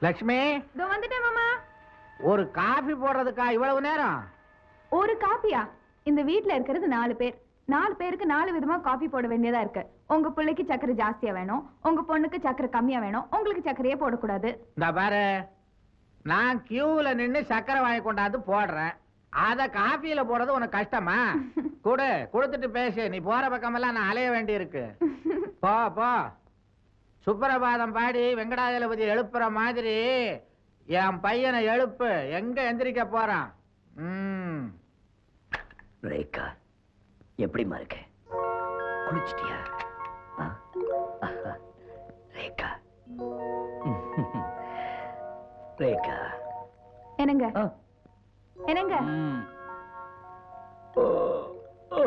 லக்ஷ்மி இதோ வந்துட்டேன் மாமா ஒரு காஃபி போடுறதுக்கா இவ்வளவு நேரம் ஒரு காப்பியா இந்த வீட்ல இருக்கிறது நாலு பேர் நாலு பேருக்கு நாலு விதமா காபி போட வேண்டியதா இருக்கு உங்க பிள்ளைக்கு சக்கரை ஜாஸ்தியா வேணும் உங்க பொண்ணுக்கு சக்கரை கம்மியா வேணும் உங்களுக்கு சக்கரையே போடக்கூடாது இந்த பாரு நான் கியூல நின்னு சக்கரை வாங்கி கொண்டாந்து போடுறேன் அத காஃபியில போடுறது உனக்கு கஷ்டமா கொடு கொடுத்துட்டு பேசு நீ போற பக்கமெல்லாம் நான் அலைய வேண்டி இருக்கு போ போ சுப்பிரபாதம் பாடி வெங்கடாஜலபதி எழுப்புற மாதிரி என் பையனை எழுப்பு எங்க எந்திரிக்க போறான் ம் ரேகா எப்படிம்மா இருக்க குளிச்சிட்டியா ஆ? ஆஹா. ரேகா ரேகா என்னங்க ஆ. என்னங்க ம். ஓ, ஓ.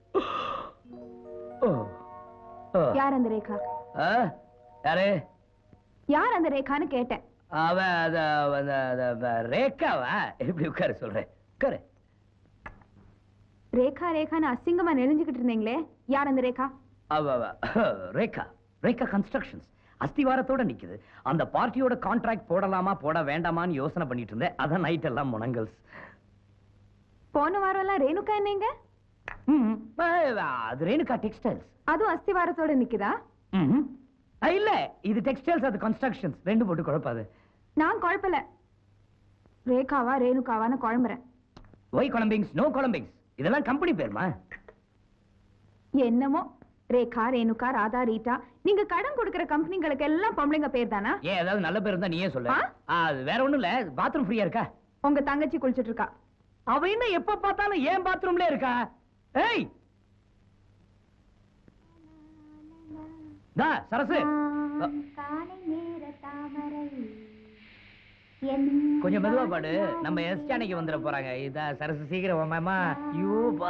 ஓ. ஓ. யார் அந்த ரேகா ஆ? யாரு யார் அந்த ரேகான்னு கேட்டேன் அவ அத அந்த- அந்த- அந்த ரேகாவா எப்படி உட்கார சொல்றேன் உட்காரு ரேகா ரேகான்னு அசிங்கமா நெளிஞ்சுக்கிட்டு இருந்தீங்களே யார் அந்த ரேகா அவ அவ ரேகா ரேகா கன்ஸ்ட்ரக்ஷன்ஸ் அஸ்திவாரத்தோட நிக்குது அந்த பார்ட்டியோட கான்ட்ராக்ட் போடலாமா போட வேண்டாமான்னு யோசனை பண்ணிட்டு இருந்தேன் அதான் நைட் எல்லாம் முனங்கல்ஸ் போன வாரம் எல்லாம் ரேணுகா என்னங்க ம், அ, அது ரேணுகா டெக்ஸ்டைல்ஸ் அதுவும் அஸ்திவாரத்தோட நிக்குதா இல்ல இது டெக்ஸ்டைல்ஸ் அது கன்ஸ்ட்ரக்ஷன்ஸ் ரெண்டு போட்டு குழப்பாது நான் குழப்பல ரேகாவா ரேணுகாவான்னு குழம்புறேன் ஒய் கொலம்பிங்ஸ் நோ கொலம்பிங்ஸ் இதெல்லாம் கம்பெனி பேருமா என்னமோ ரேகா ரேணுகா ராதா ரீட்டா நீங்க கடன் கொடுக்கிற கம்பெனிங்களுக்கு எல்லாம் பொம்பளைங்க பேர் தானா ஏன் ஏதாவது நல்ல பேர் இருந்தா நீயே சொல்லு ஆ? ஆ, அது வேற ஒண்ணும் இல்ல பாத்ரூம் ஃப்ரீயா இருக்கா உங்க தங்கச்சி குளிச்சிட்டு இருக்கா அவ என்ன எப்ப பார்த்தாலும் ஏன் பாத்ரூம்ல இருக்கா ஏய் தா சரசு அ, கொஞ்சம் மெதுவா பாடு நம்ம எஸ் ஜானகி வந்துட போறாங்க இதா சரசு சீக்கிரம் மாமா ஐயோ பா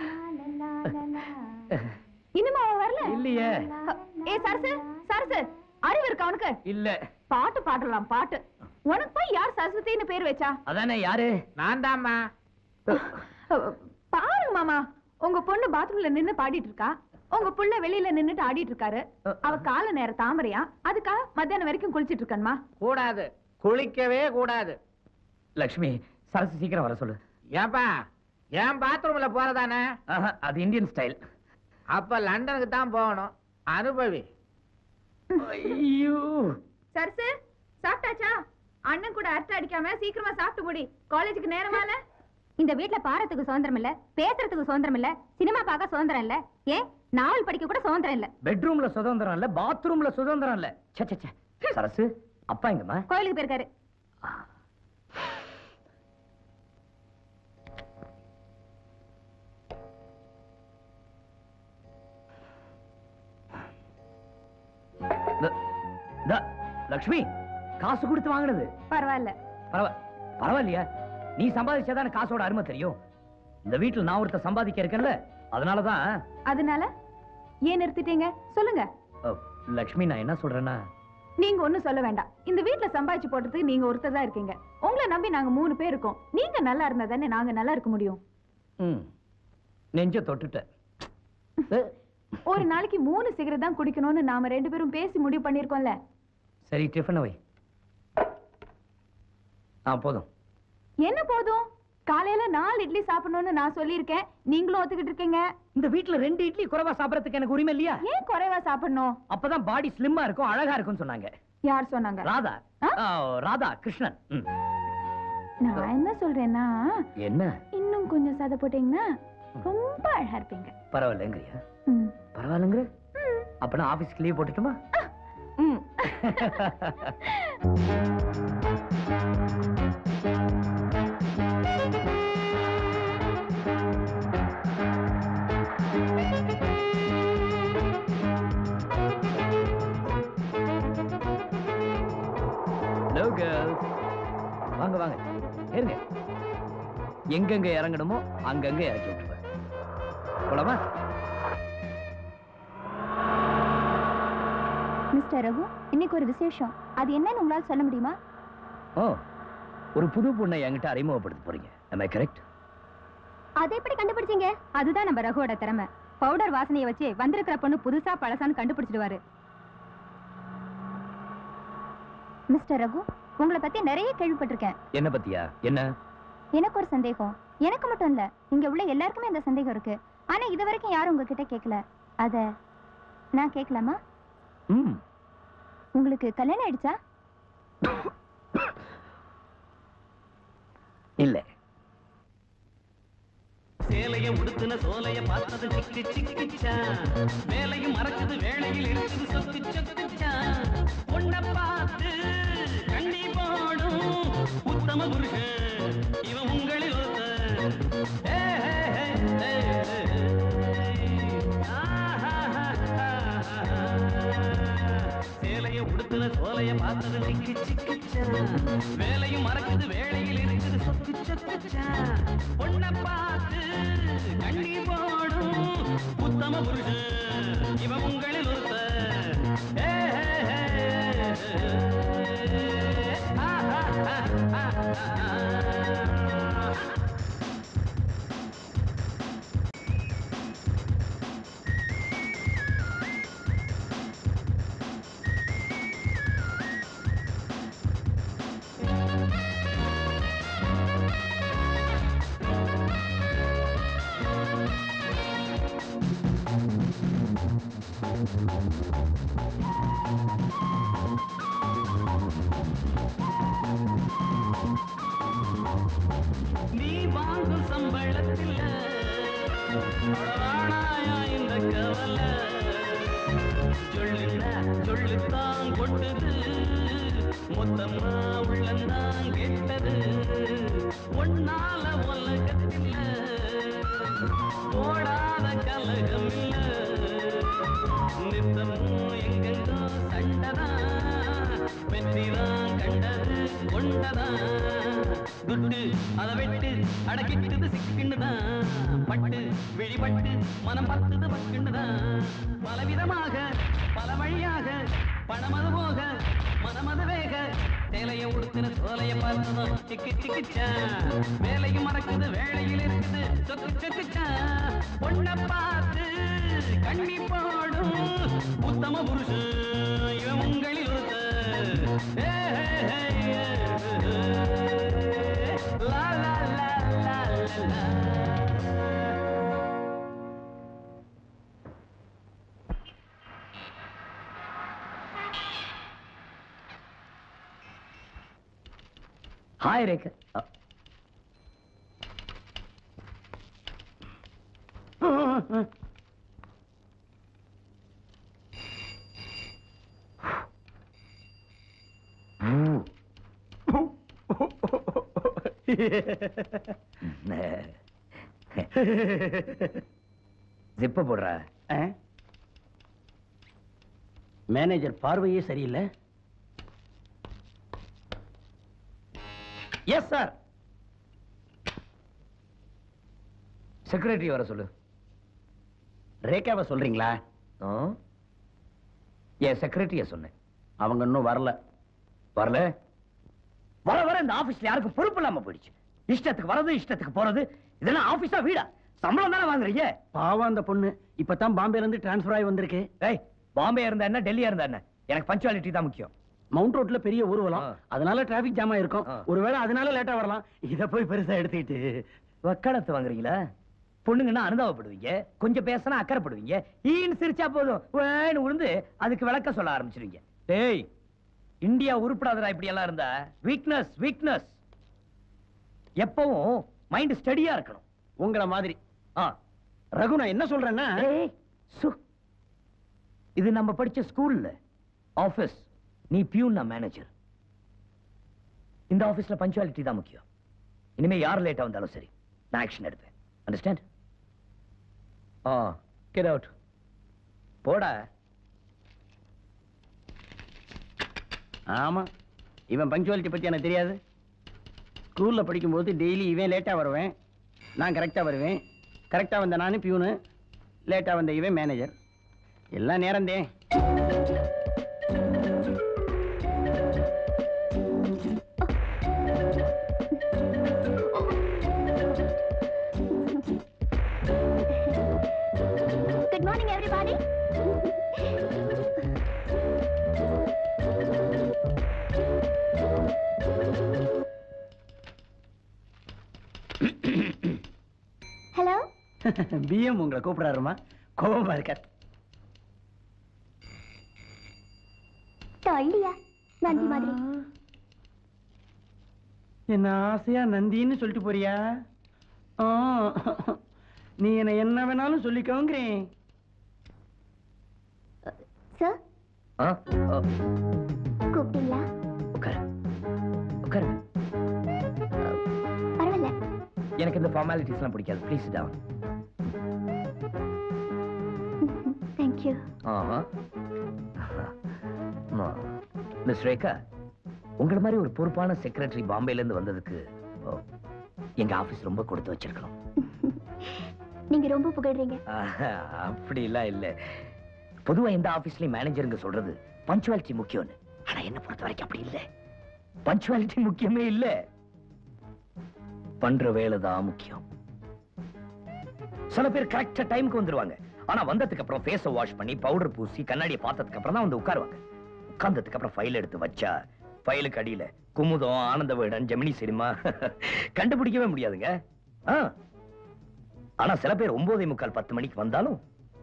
இன்னுமா அவன் வரல இல்லையே ஏ சரசு சரசு அறிவு இருக்கா உனக்கு இல்ல பாட்டு பாடலாம் பாட்டு உனக்கு போய் யார் சரஸ்வதின்னு பேர் வச்சா அதானே யாரு நான் தாம்மா அஹ், பாருங்க மாமா உங்க பொண்ணு பாத்ரூம்ல நின்னு பாடிட்டு இருக்கா உங்க புள்ள வெளியில நின்னுட்டு ஆடிட்டு இருக்காரு அவ கால நேர தாமரையா அதுக்காக மத்தியானம் வரைக்கும் குளிச்சிட்டு இருக்கணுமா கூடாது குளிக்கவே கூடாது லக்ஷ்மி சரசு சீக்கிரம் வர சொல்லு ஏன்பா என் பாத்ரூம்ல போறதானே ஆஹா, அது இந்தியன் ஸ்டைல் அப்ப லண்டனுக்கு தான் போகணும் அனுபவி ஐயோ சரசு சாப்பிட்டாச்சா அண்ணன் கூட அரட்டை அடிக்காம சீக்கிரமா சாப்பிட்டு முடி காலேஜுக்கு நேரமால இந்த வீட்ல பாரத்துக்கு சுதந்திரம் இல்ல பேசுறதுக்கு சுதந்திரம் இல்ல சினிமா பார்க்க சுதந்திரம் இல்ல ஏன் நாவல் படிக்க கூட சுதந்திரம் இல்ல பெட்ரூம்ல சுதந்திரம் இல்ல பாத்ரூம்ல சுதந்திரம் இல்ல ச்சே ச்சே, ச்சே சரசு அப்பா எங்கம்மா கோயிலுக்கு போயிருக்காரு த- த- லக்ஷ்மி காசு கொடுத்து வாங்கினது பரவாயில்ல பரவ பரவாயில்லையா நீ சம்பாதிச்சாதானே காசோட அருமை தெரியும் இந்த வீட்டுல நான் ஒருத்தர் சம்பாதிக்க இருக்கேன்ல அதனாலதான் அதனால ஏன் நிறுத்திட்டீங்க சொல்லுங்க அ, லக்ஷ்மி நான் என்ன சொல்றேன்னா நீங்க ஒண்ணும் சொல்ல வேண்டாம் இந்த வீட்ல சம்பாதிச்சு போட்டதுக்கு நீங்க ஒருத்தர் தான் இருக்கீங்க உங்களை நம்பி நாங்க மூணு பேர் இருக்கோம் நீங்க நல்லா இருந்தா தானே நாங்க நல்லா இருக்க முடியும் ம் நெஞ்ச தொட்டுட்டேன் அ, ஒரு நாளைக்கு மூணு சிகரெட் தான் குடிக்கணும்னு நாம ரெண்டு பேரும் பேசி முடிவு பண்ணிருக்கோம்ல சரி டிஃபன் வை ஆ போதும் என்ன போதும் காலையில நாலு இட்லி சாப்பிடணும்னு நான் சொல்லியிருக்கேன் நீங்களும் ஒத்துக்கிட்டு இருக்கீங்க இந்த வீட்டுல ரெண்டு இட்லி குறைவா சாப்பிடறதுக்கு எனக்கு உரிமை இல்லையா ஏன் குறைவா சாப்பிடணும் அப்பதான் பாடி ஸ்லிம்மா இருக்கும் அழகா இருக்கும்னு சொன்னாங்க யார் சொன்னாங்க ராதா ஆ? ஆ, ராதா கிருஷ்ணன் ம். நான் என்ன சொல்றேன்னா என்ன இன்னும் கொஞ்சம் சதை போட்டீங்கன்னா ரொம்ப அழகா இருப்பீங்க பரவாயில்லைங்கிறியா ம். பரவாயில்லைங்கிற அப்பனா ஆபீஸ்க்கு லீவ் போட்டுட்டுமா ம். ஹலோ கேர்ள்ஸ் வாங்க வாங்க ஏறுங்க எங்கெங்க இறங்கணுமோ அங்கங்க இறக்கி விட்டுருவேன் போலாமா மிஸ்டர் ரகு இன்னைக்கு ஒரு விசேஷம் அது என்னன்னு உங்களால சொல்ல முடியுமா ஓ ஒரு புது பொண்ணை என்கிட்ட அறிமுகப்படுத்த போறீங்க am I கரெக்ட் அதை எப்படி கண்டுபிடிச்சீங்க அதுதான் நம்ம ரகுவோட திறமை பவுடர் வாசனையை வச்சு வந்திருக்கிற பொண்ணு புதுசா பழசான்னு கண்டுபிடிச்சிடுவாரு மிஸ்டர் ரகு உங்களை பத்தி நிறைய கேள்விப்பட்டிருக்கேன் என்ன பத்தியா என்ன எனக்கு ஒரு சந்தேகம் எனக்கு மட்டும் இல்ல இங்க உள்ள எல்லாருக்குமே இந்த சந்தேகம் இருக்கு ஆனா இது வரைக்கும் யாரும் உங்ககிட்ட கேட்கல அத நான் கேட்கலாமா ம் உங்களுக்கு கல்யாணம் ஆயிடுச்சா இல்ல சேலைய உடுத்துன சோலைய பார்த்தது சிக்கு சிக்குச்சா வேலையும் மறக்குது வேலையில் இருக்குது சொத்து சொத்துச்சா உன்னை பார்த்து கண்ணி போடும் உத்தம புருஷன் இவன் உங்களில் ஒருத்தன். ஏ, ஏ, ஏ, ஏ, ஏ. ஆஹாஹாஹா. சேலைய உடுத்துன சோலைய பார்த்தது சிக்கு சிக்குச்சா வேலையும் மறக்குது வேலையில் இருக்குது சொத்து சொத்துச்சா பொண்ணை பார்த்து கண்ணி போடும் உத்தம புருஷன் இவன் உங்களில் ஒருத்தன். ஏ, ஏ, ஏ, ஏ. ஆஹாஹாஹா. நீ வாங்கும் சம்பளத்தில் அடரானாயா இந்த கவலை சொல்லுன்னா சொல்லுத்தான் கொட்டது மொத்தமா உள்ளந்தான் கெட்டது ஒன்னால உலகத்தில் போடாத கலகம் இல்ல நித்தமும் எங்கெங்கோ சண்டதான் வெற்றிதான் கண்டது கொண்டதான் துட்டு அதை வெட்டு அடக்கிட்டது சிக்குன்னுதான் பட்டு விழிபட்டு மனம் பத்துது பக்குன்னுதான் பலவிதமாக பல வழியாக பணமது போக மனமது வேக சேலைய உடுத்தின சோலைய பார்த்ததும் சிக்கு சிக்குச்சா வேலையும் மறக்குது வேலையில் இருக்குது சொக்கு சொக்குச்சா பொண்ணை பார்த்து கண்ணி போடும் உத்தம புருஷன் இவன் உங்களில் ஒருத்தன். ஏ, ஏ, ஏ, ஏ, ஏ. லா, லா, லா, லா, லா, லா. ஹாய் ரேகா அ, ஜிப்ப போடுற மேனேஜர் பார்வையே சரியில்லை எஸ் சார் செக்ரட்டரி வர சொல்லு ரேகாவை சொல்றீங்களா ஆ? என் செக்ரட்டரிய சொன்னேன் அவங்க இன்னும் வரல வரல வர வர இந்த ஆபீஸ்ல யாருக்கும் பொறுப்பு இல்லாம போயிடுச்சு இஷ்டத்துக்கு வரது இஷ்டத்துக்கு போறது இதெல்லாம் ஆபீஸா வீடா சம்பளம் தானே வாங்குறீங்க பாவம் அந்த பொண்ணு இப்பதான் பாம்பேல இருந்து டிரான்ஸ்பர் ஆகி வந்திருக்கு ஏய் பாம்பே இருந்தா என்ன டெல்லியா இருந்தா என்ன எனக்கு பஞ்சுவாலிட்டி தான் முக்கியம் மவுண்ட் ரோட்ல பெரிய ஊர்வலம் ஆ. அதனால டிராபிக் ஜாம் ஆயிருக்கும் ஆ. ஒருவேளை அதனால லேட்டா வரலாம் இத போய் பெருசா எடுத்துக்கிட்டு வக்காலத்து வாங்குறீங்களா பொண்ணுங்கன்னா அனுதாபப்படுவீங்க கொஞ்சம் பேசினா அக்கறைப்படுவீங்க ஈன்னு சிரிச்சா போதும் வேன்னு உளுந்து அதுக்கு விளக்க சொல்ல ஆரம்பிச்சிருவீங்க டேய் இந்தியா உருப்படாதடா இப்படி எல்லாம் இருந்தா வீக்னஸ் வீக்னஸ் எப்பவும் மைண்ட் ஸ்டடியா இருக்கணும் உங்கள மாதிரி ஆ ரகு நான் என்ன சொல்றேன்னா ஏய், சு. இது நம்ம படிச்ச ஸ்கூல்ல ஆபீஸ் நீ பியூன் நான் மேனேஜர் இந்த ஆபீஸ்ல பஞ்சுவாலிட்டி தான் முக்கியம் இனிமே யார் லேட்டா வந்தாலும் சரி நான் ஆக்ஷன் எடுப்பேன் அண்டர்ஸ்டாண்ட் ஆ கெட் அவுட் போடா ஆமா இவன் பங்க்சுவாலிட்டி பத்தி எனக்கு தெரியாது ஸ்கூல்ல படிக்கும்போது டெய்லி இவன் லேட்டா வருவேன் நான் கரெக்டா வருவேன் கரெக்டா வந்த நானும் பியூனு லேட்டா வந்த இவன் மேனேஜர் எல்லாம் நேரந்தே குட் மார்னிங் எவ்ரிபாடி பிஎம் உங்களை கூப்பிடாருமா கோபமா இருக்கார் தள்ளியா நந்தி மாதிரி என்ன ஆசையா நந்தின்னு சொல்லிட்டு போறியா ஆ, நீ என்ன என்ன வேணாலும் சொல்லிக்கோங்கிறேன் சார் ஆ ஆ, கூப்பிட்டீங்களா உட்காரு உட்காரு பரவாயில்ல எனக்கு இந்த ஃபார்மாலிட்டிஸ்லாம் பிடிக்காது ப்ளீஸ் டவுன் தேங்க்யூ ஆஹா மிஸ் ரேகா உங்கள மாதிரி ஒரு பொறுப்பான செக்ரட்டரி பாம்பேல இருந்து வந்ததுக்கு ஓ, எங்க ஆபீஸ் ரொம்ப கொடுத்து வச்சிருக்கோம் நீங்க ரொம்ப புகழ்றீங்க ஆஹா, அப்படிலாம் இல்ல பொதுவா எந்த ஆபீஸ்லயும் மேனேஜருங்க சொல்றது பஞ்சுவாலிட்டி முக்கியம்னு ஆனா என்ன பொறுத்த வரைக்கும் அப்படி இல்ல பஞ்சுவாலிட்டி முக்கியமே இல்ல பண்ற வேலை தான் முக்கியம் சில பேர் கரெக்டா டைம்க்கு வந்துருவாங்க ஆனா வந்ததுக்கு அப்புறம் ஃபேஸ வாஷ் பண்ணி பவுடர் பூசி கண்ணாடியை பார்த்ததுக்கு அப்புறம் தான் வந்து உட்காருவாங்க உட்கார்ந்ததுக்கு அப்புறம் ஃபைல் எடுத்து வச்சா ஃபைலுக்கு அடியில குமுதம் ஆனந்த விகடன் ஜெமினி சினிமா கண்டுபிடிக்கவே முடியாதுங்க ஆ. ஆனா சில பேர் ஒன்பதே முக்கால் பத்து மணிக்கு வந்தாலும்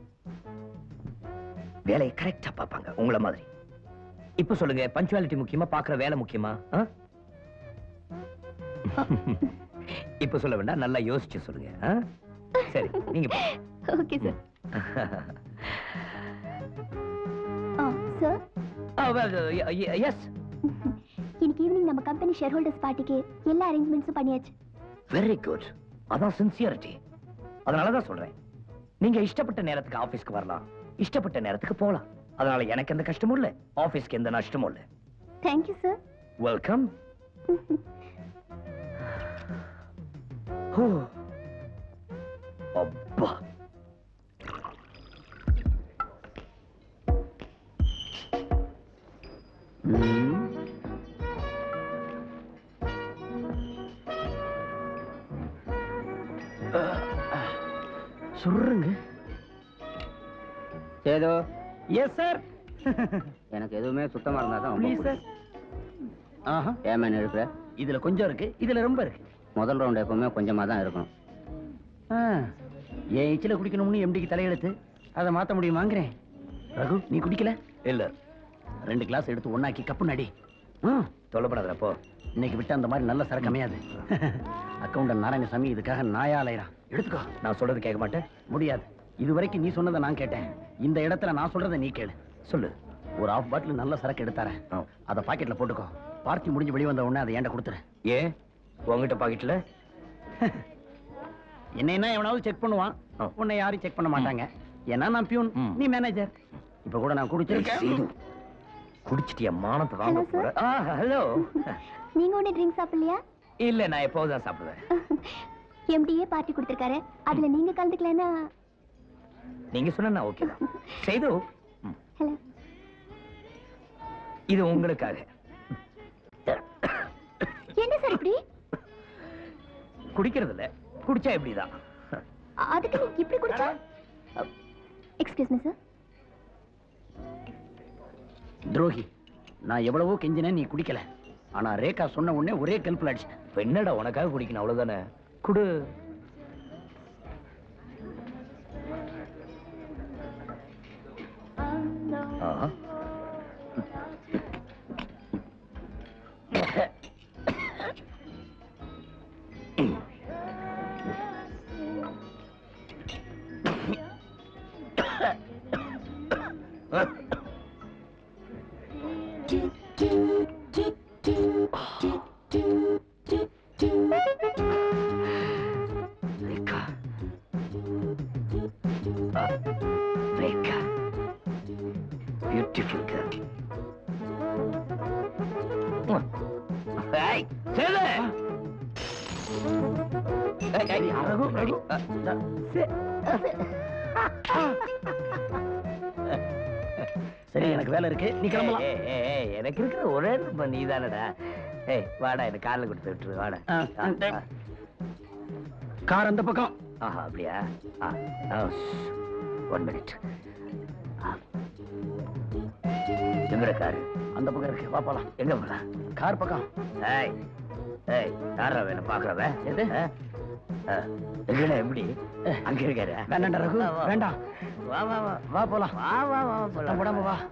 வேலையை கரெக்டா பார்ப்பாங்க உங்கள மாதிரி இப்ப சொல்லுங்க பஞ்சுவாலிட்டி முக்கியமா பாக்குற வேலை முக்கியமா ஆ? இப்ப சொல்ல வேண்டாம் நல்லா யோசிச்சு சொல்லுங்க ஆ? சரி நீங்க போங்க. ஓகே சார் ஆ சார் ஆ, well, uh, y- yes. இன்னைக்கு ஈவினிங் நம்ம கம்பெனி ஷேர் ஹோல்டர்ஸ் பார்ட்டிக்கு எல்லா அரேஞ்ச்மெண்ட்ஸும் பண்ணியாச்சு வெரி குட் அதான் சின்சியரிட்டி அதனாலதான் சொல்றேன் நீங்க இஷ்டப்பட்ட நேரத்துக்கு ஆபீஸ்க்கு வரலாம் இஷ்டப்பட்ட நேரத்துக்கு போலாம் அதனால எனக்கு எந்த கஷ்டமும் இல்ல ஆபீஸ்க்கு எந்த நஷ்டமும் இல்ல தேங்க்யூ சார் வெல்கம் அப்பா சுருங்க சேது எஸ் சார் எனக்கு எதுவுமே சுத்தமா இருந்தா தான் ரொம்ப ப்ளீஸ் சார் பிடிக்கும். ஆஹா ஏன் மேன் இருக்கிற இதுல கொஞ்சம் இருக்கு இதுல ரொம்ப இருக்கு முதல் ரவுண்ட் எப்பவுமே கொஞ்சமா தான் இருக்கணும் ஆ, என் இச்சில குடிக்கணும்னு எம்டிக்கு தலையெழுத்து அதை மாத்த முடியுமாங்கிறேன் ரகு நீ குடிக்கல இல்ல ரெண்டு கிளாஸ் எடுத்து ஒண்ணாக்கி கப்பு நடி தொல்லப்படாத போ இன்னைக்கு விட்டு அந்த மாதிரி நல்ல சரக்கு அமையாது அக்கௌண்டன்ட் நாராயணசாமி இதுக்காக நாயா அலையறான் எடுத்துக்கோ நான் சொல்றது கேட்க மாட்டேன் முடியாது இது வரைக்கும் நீ சொன்னதை நான் கேட்டேன் இந்த இடத்துல நான் சொல்றதை நீ கேளு சொல்லு ஒரு ஆஃப் பாட்டில் நல்ல சரக்கு எடுத்தாரேன் ஆ. அதை பாக்கெட்ல போட்டுக்கோ பார்ட்டி முடிஞ்சு வெளிய வந்த உடனே அதை என்கிட்ட கொடுத்துரு ஏன் உங்ககிட்ட பாக்கெட்ல என்ன என்ன எவனாவது செக் பண்ணுவான் ஆ. உன்னை யாரும் செக் பண்ண மாட்டாங்க ஏன்னா நான் பியூன் ம். நீ மேனேஜர் இப்ப கூட நான் குடிச்சிருக்கேன் சேது குடிச்சிட்டியா மானத்தை வாங்க Hello, sir. போற ஆ ஹலோ நீங்க ஒண்ணு ட்ரிங்க் சாப்பிடலையா இல்ல நான் எப்போதும் தான் சாப்பிடுவேன் எம்டிஏ பார்ட்டி கொடுத்திருக்காரு அதுல நீங்க கலந்துக்கலன்னா நீங்க சொன்னா ஓகே தான் சேது ம், ஹலோ இது உங்களுக்காக என்ன சார் இப்படி குடிக்கிறது இல்ல குடிச்சா இப்படிதான் அ- அதுக்கு நீ இப்படி குடிச்சா எக்ஸ்கியூஸ் மீ சார் துரோகி நான் எவ்வளவோ கெஞ்சினேன் நீ குடிக்கல ஆனா ரேகா சொன்ன உடனே ஒரே கல்பில் அடிச்சேன் இப்ப என்னடா உனக்காக குடிக்கணும் அவ்வளவுதானே குடு ஆ. ரேகா ஆ, ரேகா பியூட்டிஃபுல் கேர்ள் ஏய் சேது ஏய், ஏய், ரகு, ரகு. அ, சரி எனக்கு வேலை இருக்கு நீ கிளம்பலாம் ஏய், ஏய், ஏய், எனக்கு இருக்கிற ஒரே நம்ப நீதானடா ஏய் வாடா எனக்கு கார்ல கொடுத்து விட்டுரு வாடா ஆ, ஆ, ஆ. ஆ. கார் அந்த பக்கம் ஆஹா அப்படியா ஒன் மினிட் எங்கட காரு அந்த பக்கம் இருக்கு வா போலாம் எங்க போலாம் கார் பக்கம் ஏய் ஏய் யாரா வேணும் பாக்குறவ எது? ஆ? எங்கடா எப்படி அங்க இருக்காரு வேண்டாம்டா ரகு வா, வா. வேண்டாம் வா வா வா வா போலாம் வா வா வா போலாம் உடம்பு வா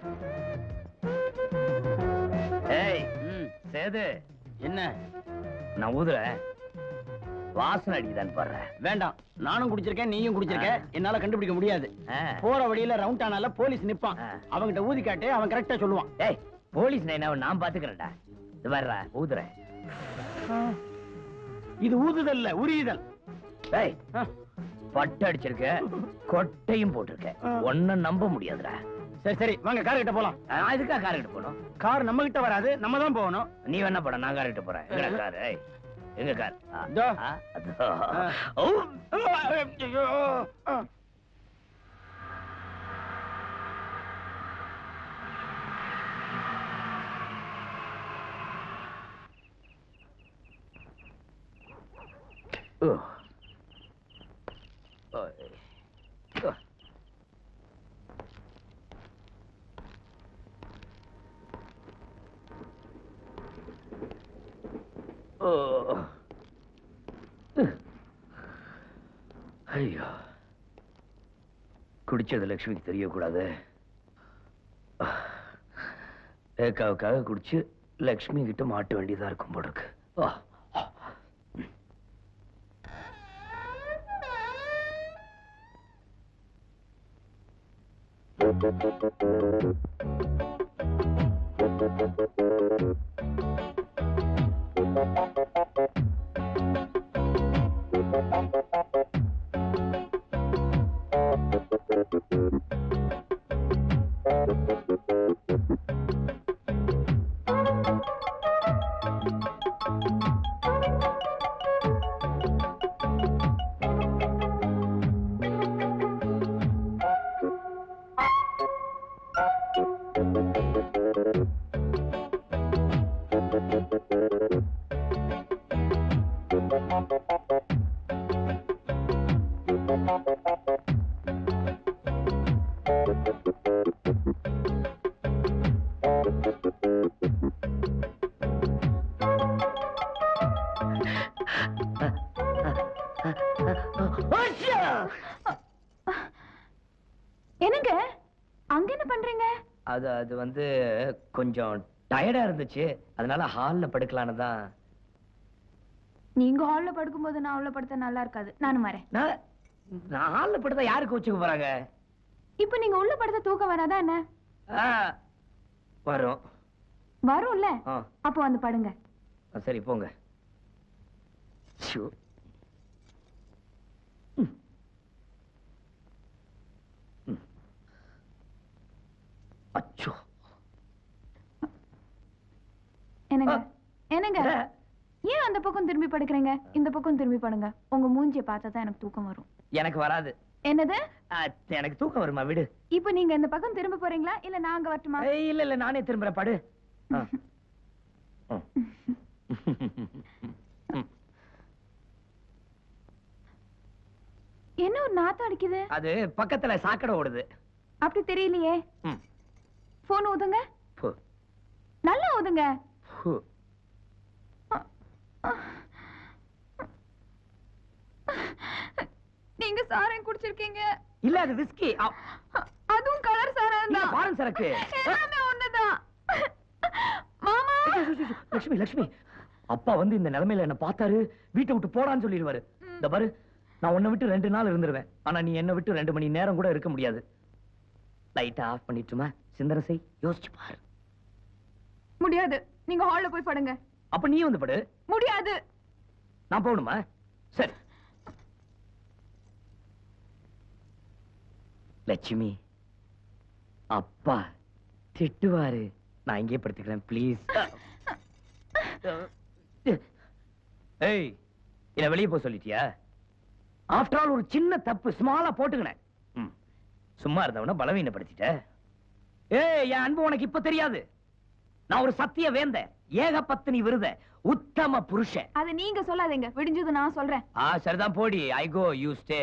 ஏய் ம், சேது என்ன நான் ஊதுறேன் வாசனை அடிக்குதான்னு பாடுறேன் வேண்டாம் நானும் குடிச்சிருக்கேன் நீயும் குடிச்சிருக்க என்னால கண்டுபிடிக்க முடியாது போற வழியில ரவுண்ட் ஆனால போலீஸ் நிப்பான் ஆ. அவங்கிட்ட ஊதி காட்டு அவன் கரெக்டா சொல்லுவான் ஏய் போலீஸ் என்ன நான் பாத்துக்கிறேன்டா இது வர்றா ஊதுறேன் இது ஊதுதல் இல்ல உரியுதல் ஏய் ஆ, பட்டு அடிச்சிருக்க கொட்டையும் போட்டிருக்க ஆ. ஒன்னும் நம்ப முடியாதுடா சரி சரி வாங்க கார் கிட்ட போலாம் நான் இதுக்கா கார் கிட்ட போகணும் கார் நம்ம கிட்ட வராது நம்ம தான் போகணும் நீ என்ன பட நான் கார் கிட்ட போறேன் எங்க கார் ஏய் எங்க கார் ஆ, இதோ. ஆ, அதோ. ஆ. ஓ, ஐயோ, ஆ. ஓ. ஓய். ஓ. ஓ. ஐயோ குடிச்சது லக்ஷ்மிக்கு தெரியக்கூடாது ஏக்காவுக்காக குடிச்சு லக்ஷ்மி கிட்ட மாட்ட வேண்டியதா இருக்கும் போல இருக்கு ஆ. என்னங்க அங்க என்ன பண்றீங்க அது அது வந்து கொஞ்சம் டயர்டா இருந்துச்சு அதனால ஹால்ல படுக்கலான்னு தான் நீங்க ஹால்ல படுக்கும்போது நான் உள்ள படுத்தா நல்லா இருக்காது நானும் வரேன் நான் நான் ஹால்ல படுத்தா யாருக்கு வச்சுக்க போறாங்க இப்போ நீங்க உள்ள படுத்த தூக்கம் வராதா என்ன ஆ, வரும் வரும்ல ஆ அப்போ வந்து படுங்க ஆ, சரி போங்க ஷோ. ம். ம். அச்சோ என்னங்க ஆ. என்னங்க ஏன் அந்த பக்கம் திரும்பி படுக்கிறீங்க இந்த பக்கம் திரும்பி படுங்க உங்க மூஞ்சியை பார்த்தா தான் எனக்கு தூக்கம் வரும் எனக்கு வராது என்னது ஆ, எனக்கு தூக்கம் வருமா விடு இப்போ நீங்க இந்த பக்கம் திரும்ப போறீங்களா இல்ல நான் அங்க வரட்டுமா ஏய், இல்ல இல்ல நானே திரும்புறேன் படு ஆ. ம். ம். என்ன ஒரு நாத்தம் அடிக்குது அது பக்கத்துல சாக்கடை ஓடுது அப்படி தெரியலையே ம். போன் ஊதுங்க ஃபு, நல்லா ஊதுங்க ஃபு. நீங்க சாராயம் குடிச்சிருக்கீங்க இல்ல அது விஸ்கி அதுவும் கலர் சாராயம் தான் ஃபாரன் சரக்கு எல்லாமே ஒண்ணுதான் மாமா லட்சுமி லட்சுமி அப்பா வந்து இந்த நிலைமையில என்ன பார்த்தாரு வீட்டை விட்டு போடான்னு சொல்லிடுவாரு இந்த பாரு நான் உன்னை விட்டு ரெண்டு நாள் இருந்துருவேன் ஆனா நீ என்ன விட்டு ரெண்டு மணி நேரம் கூட இருக்க முடியாது லைட்டை ஆஃப் பண்ணிட்டுமா சிந்தனை செய் யோசிச்சு பாரு முடியாது நீங்க ஹால்ல போய் படுங்க அப்ப நீ வந்து படு முடியாது நான் போகணுமா சரி லட்சுமி அப்பா திட்டுவாரு நான் இங்கே படுத்துக்கிறேன் ப்ளீஸ் ஏய் இத வெளியே போக சொல்லிட்டியா ஆஃப்டர் ஆல் ஒரு சின்ன தப்பு ஸ்மாலா போட்டுக்கினேன் ம். சும்மா இருந்தவன பலவீனப்படுத்திட்ட ஏய் என் அன்பு உனக்கு இப்ப தெரியாது நான் ஒரு சத்திய வேந்த ஏக பத்தினி விருத உத்தம புருஷன் அது நீங்க சொல்லாதீங்க விடிஞ்சது நான் சொல்றேன் ஆ சரிதான் போடி I go you stay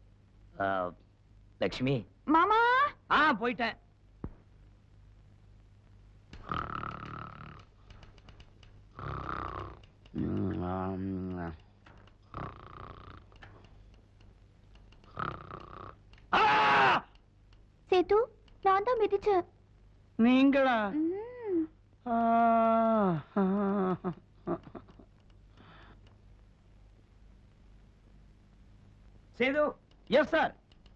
Lakshmi மாமா ஆ போயிட்டேன் மிதிச்சேன் நீங்களா ம். சேது எஸ் சார்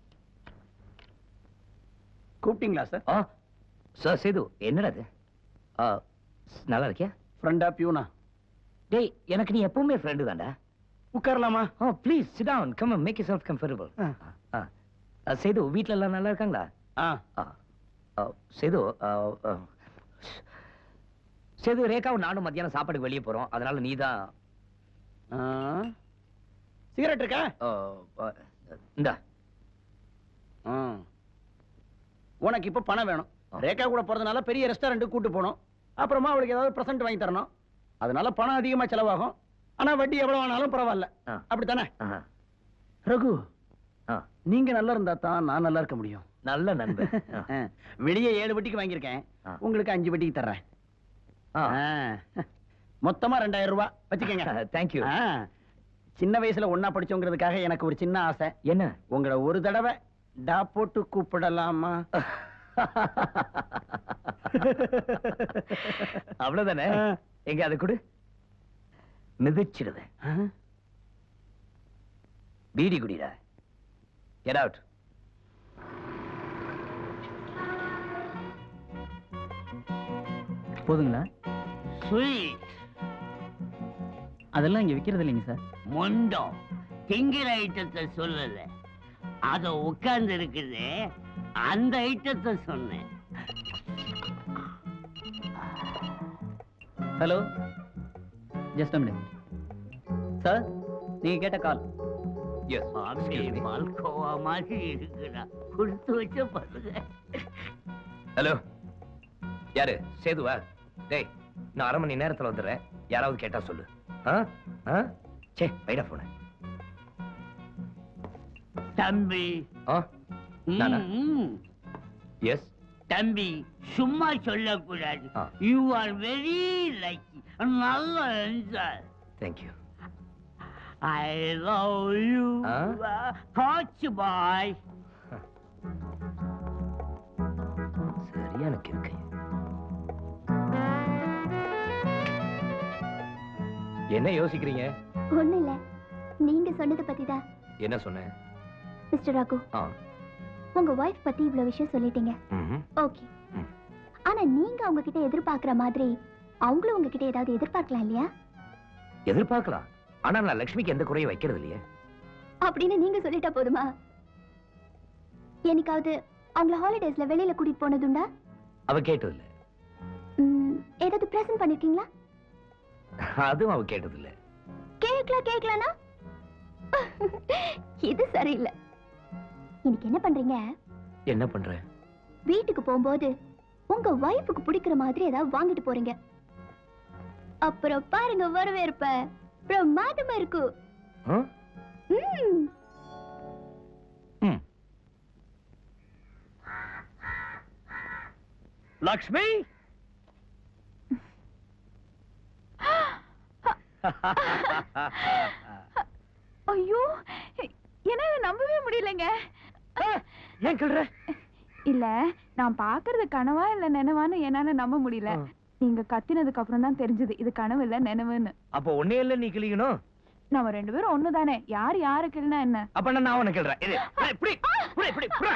கூப்பிட்டீங்களா சார் ஆ சார் சேது என்னடா இது ஆ, நல்லா இருக்கியா ஃப்ரெண்டா பியூனா டேய் எனக்கு நீ எப்பவுமே ஃப்ரெண்டு தான்டா உட்காரலாமா oh please sit down come make yourself comfortable Sethu வீட்ல எல்லாம் நல்லா இருக்காங்களா ஆ ஆ, ஆ, சேது ஆ, ஆ, சேது ரேகாவும் நானும் மத்தியானம் சாப்பாடுக்கு வெளியே போறோம் அதனால நீ தான் சிகரெட் இருக்கா இந்தா ஆ. உனக்கு இப்ப பணம் வேணும் ஆ. ரேகா கூட போறதுனால பெரிய ரெஸ்டாரண்ட்டுக்கு கூட்டு போகணும் அப்புறமா அவளுக்கு ஏதாவது பிரசன்ட் வாங்கி தரணும் அதனால பணம் அதிகமா செலவாகும் ஆனா வட்டி எவ்வளவு ஆனாலும் பரவாயில்ல ஆ. அப்படித்தானே ஆஹா. ரகு ஆ, நீங்க நல்லா இருந்தா தான் நான் நல்லா இருக்க முடியும் நல்ல நண்பன் ஆ. ஆ. வெளியே ஏழு வட்டிக்கு வாங்கியிருக்கேன் ஆ. உங்களுக்கு அஞ்சு வட்டிக்கு தர்றேன் ஆ. ஆ. மொத்தமா ரெண்டாயிரம் ரூபாய் வச்சுக்கோங்க Thank you. ஆ. சின்ன வயசுல ஒன்னா படிச்சோங்கிறதுக்காக எனக்கு ஒரு சின்ன ஆசை என்ன உங்களை ஒரு தடவை டா போட்டு கூப்பிடலாமா அவ்வளவுதானே ஆ. எங்க அதை கொடு மிதிச்சிடுவேன் ஆ? பீடி குடிடா கெட் அவுட் போதுங்களா ஸ்வீட் அதெல்லாம் இங்க விக்கிறது இல்லைங்க சார் மொண்டம் திங்கிற ஐட்டத்தை சொல்லல அத உட்கார்ந்து இருக்குது அந்த ஐட்டத்தை சொன்னேன் hello just a minute sir நீங்க கேட்ட கால் எஸ் அப்படியே பால்கோவா மாதிரி இருக்குடா கொடுத்து வச்ச படுங்க ஹலோ யாரு சேதுவா டேய் நான் அரை மணி நேரத்துல வந்துடுறேன் யாராவது கேட்டா சொல்லு ஆ ஆ சே வைடா போன தம்பி ஆ நானா? ம், எஸ் தம்பி சும்மா சொல்லக்கூடாது ஆ. யூ ஆர் வெரி லக்கி நல்லா enjoy thank you I love you ஆ? காட்ச் பாய் சரியான கிறுக்கு என்ன யோசிக்கிறீங்க ஒண்ணும் இல்ல நீங்க சொன்னதை பத்தி தான் என்ன சொன்னேன் மிஸ்டர் ராகு ஆ உங்க ஒய்ஃப் பத்தி இவ்வளவு விஷயம் சொல்லிட்டீங்க ம்ஹும். ஓகே ம். ஆனா நீங்க அவங்க கிட்ட எதிர்பார்க்கிற மாதிரி அவங்களும் உங்ககிட்ட ஏதாவது எதிர்பார்க்கலாம் இல்லையா எதிர்பார்க்கலாம் ஆனா நான் லக்ஷ்மிக்கு எந்த குறையும் வைக்கிறது இல்லையே அப்படின்னு நீங்க சொல்லிட்டா போதுமா என்னைக்காவது அவங்கள ஹாலிடேஸ்ல வெளியில கூட்டிட்டு போனதுண்டா அவ கேட்டது இல்ல ம், ஏதாவது பிரசன்ட் பண்ணிருக்கீங்களா அதுவும் அவ கேட்டது இல்ல கேக்கலாம் கேக்கலானா இது சரியில்லை இன்னைக்கு என்ன பண்றீங்க என்ன பண்ற வீட்டுக்கு போகும்போது உங்க ஒய்ஃபுக்கு பிடிக்கிற மாதிரி ஏதாவது வாங்கிட்டு போறீங்க அப்புறம் பாருங்க வரவேற்ப பிரமாதமா இருக்கும் ஆ? ம். ம். லக்ஷ்மி ஐயோ என்னால நம்பவே முடியலங்க ஏன் கிள்ற இல்ல நான் பாக்குறது கனவா இல்ல நினைவான்னு என்னால நம்ப முடியல ஆ. நீங்க கத்தினதுக்கு அப்புறம் தான் தெரிஞ்சது இது கனவு இல்ல நினைவுன்னு அப்போ ஒன்னே இல்ல நீ கிளிக்கணும் நம்ம ரெண்டு பேரும் ஒண்ணுதானே யார் யாரு கிள்னா என்ன அப்ப நான் அவனை கிள்றேன் இது ஏய், இப்படி இப்படி இப்படி புறா.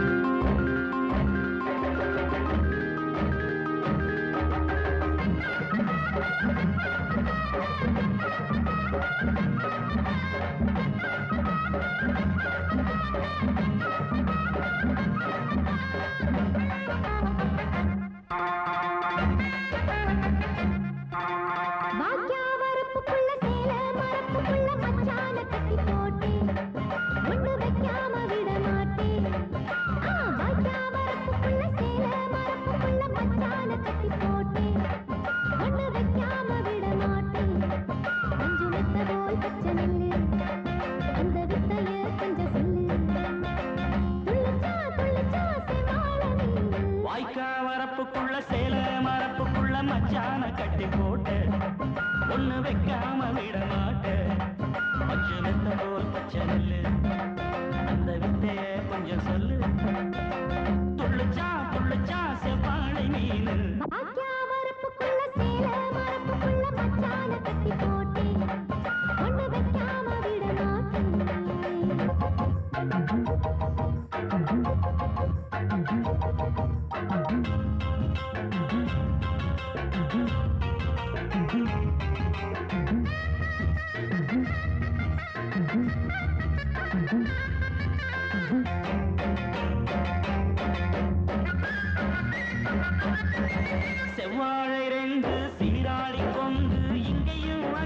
பாக்கியா வரப்புக்குள்ள சேல மரப்புக்குள்ள மச்சான கட்டி போட்டேன் ஒண்ணு வைக்காம விட மாட்டேன் ஆ, பாக்கியா வரப்புக்குள்ள சேல மரப்புக்குள்ள மச்சான கட்டி போட்டேன் ஒண்ணு வைக்காம விட மாட்டேன் மஞ்சு மெத்த போல் பச்சை நெல்லு அந்த வித்தைய கொஞ்சம் சொல்லு துள்ளுச்சா துள்ளுச்சா செவாழ நில்லு வாய்க்கா வரப்புக்குள்ள சேல மரப்புக்குள்ள மச்சான கட்டி போட்டு ஒண்ணு வைக்காம விட மாட்டேன் பச்சை வெத்த போல் பச்சை நெல்லு அந்த வித்தைய கொஞ்சம் சொல்லு துள்ளுச்சா துள்ளுச்சா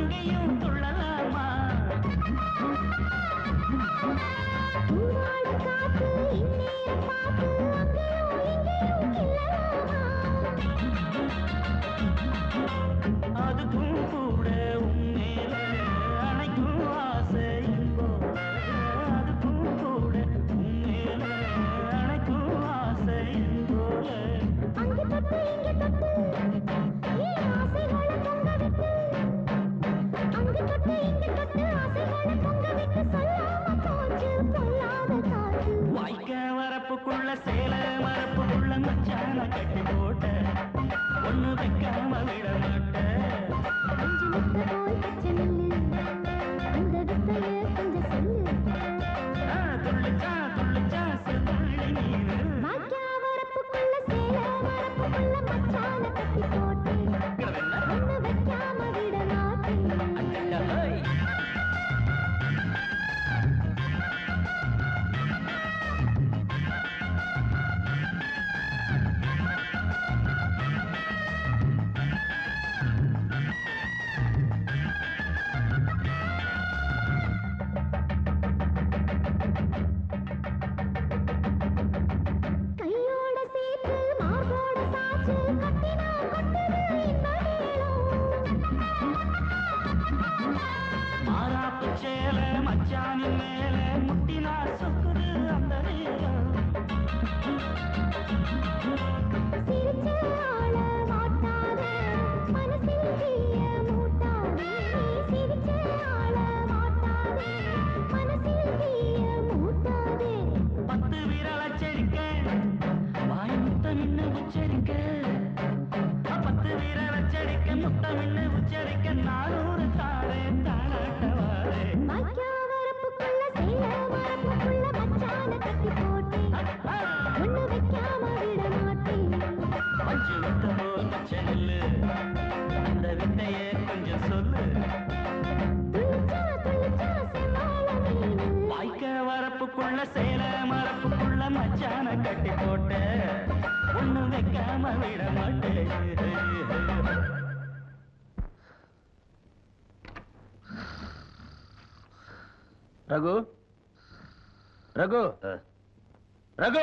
அங்கேயும் துள்ளலாமா அதுக்கும் கூட உன்மேல அணைக்கும் ஆசை போல அதுக்கும் கூட உன்மேல அணைக்கும் ஆசை போல வாய்க்க வரப்புக்குள்ள சேல மரப்புக்குள்ள மச்சான கட்டி போட்ட ஒண்ணு வைக்காம விட மாட்டேன் ஆ, துள்ளுச்சா துள்ளுச்சா செதுள்ளி நீனு அடடஹை. கையோட சேர்த்து மார்போட சாச்சு கட்டினா கொட்டுது இந்த மாறாப்பு சேல மச்சானின் மேல முட்டினா சொக்குது அந்த நேரம் சிரிச்ச ஆள மாட்டாதே மனசில் தீய மூட்டாதே சிரிச்ச ஆள மாட்டாதே மனசில் தீய மூட்டாதே பத்து விரல செடிக்க வாய் முத்தமின்னு உச்சரிக்க பத்து விரல செடிக்க முத்தமின்னு உச்சரிக்க நானூறு தாரே தானாட்டவாரே வாய்க்கா வரப்புக்குள்ள சேல மரப்புக்குள்ள மச்சான கட்டி போட்டேன் ஒண்ணு வைக்காம விட மாட்டேன் பஞ்சு முத்த போல் பச்சை நெல்லு அந்த வித்தைய கொஞ்சம் சொல்லு துள்ளிச்சா துள்ளிச்சா செம்மாள மீனு வாய்க்க வரப்புக்குள்ள சேல மரப்புக்குள்ள மச்சான கட்டி போட்ட ஒண்ணு வைக்காம விட மாட்டேன் ரகு ரகு ரகு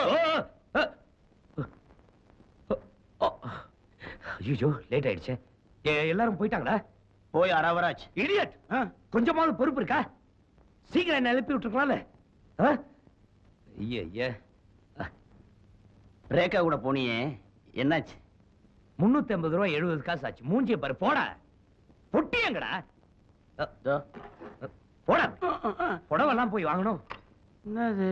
ஐயோ லேட் ஆயிடுச்சே ஏ- எல்லாரும் போயிட்டாங்களா போய் அரவராஜ் இடியட் கொஞ்சமாவது பொறுப்பு இருக்கா சீக்கிரம் என்ன எழுப்பி விட்டுருக்கலாம்ல ஆ? ஐயே ஐயே ரேகா கூட போனியே என்னாச்சு முன்னூத்தி ஐம்பது ரூபாய் எழுபது காசு ஆச்சு மூஞ்சிய பாரு போடா பொட்டியங்கடா அ, இதோ. போடா புடவெல்லாம் போய் வாங்கணும் என்னது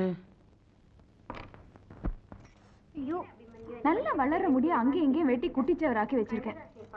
ஐயோ நல்லா வளர்ற முடிய அங்கேயும் இங்கேயும் வெட்டி குட்டிச்சவராக்கி வச்சிருக்கேன்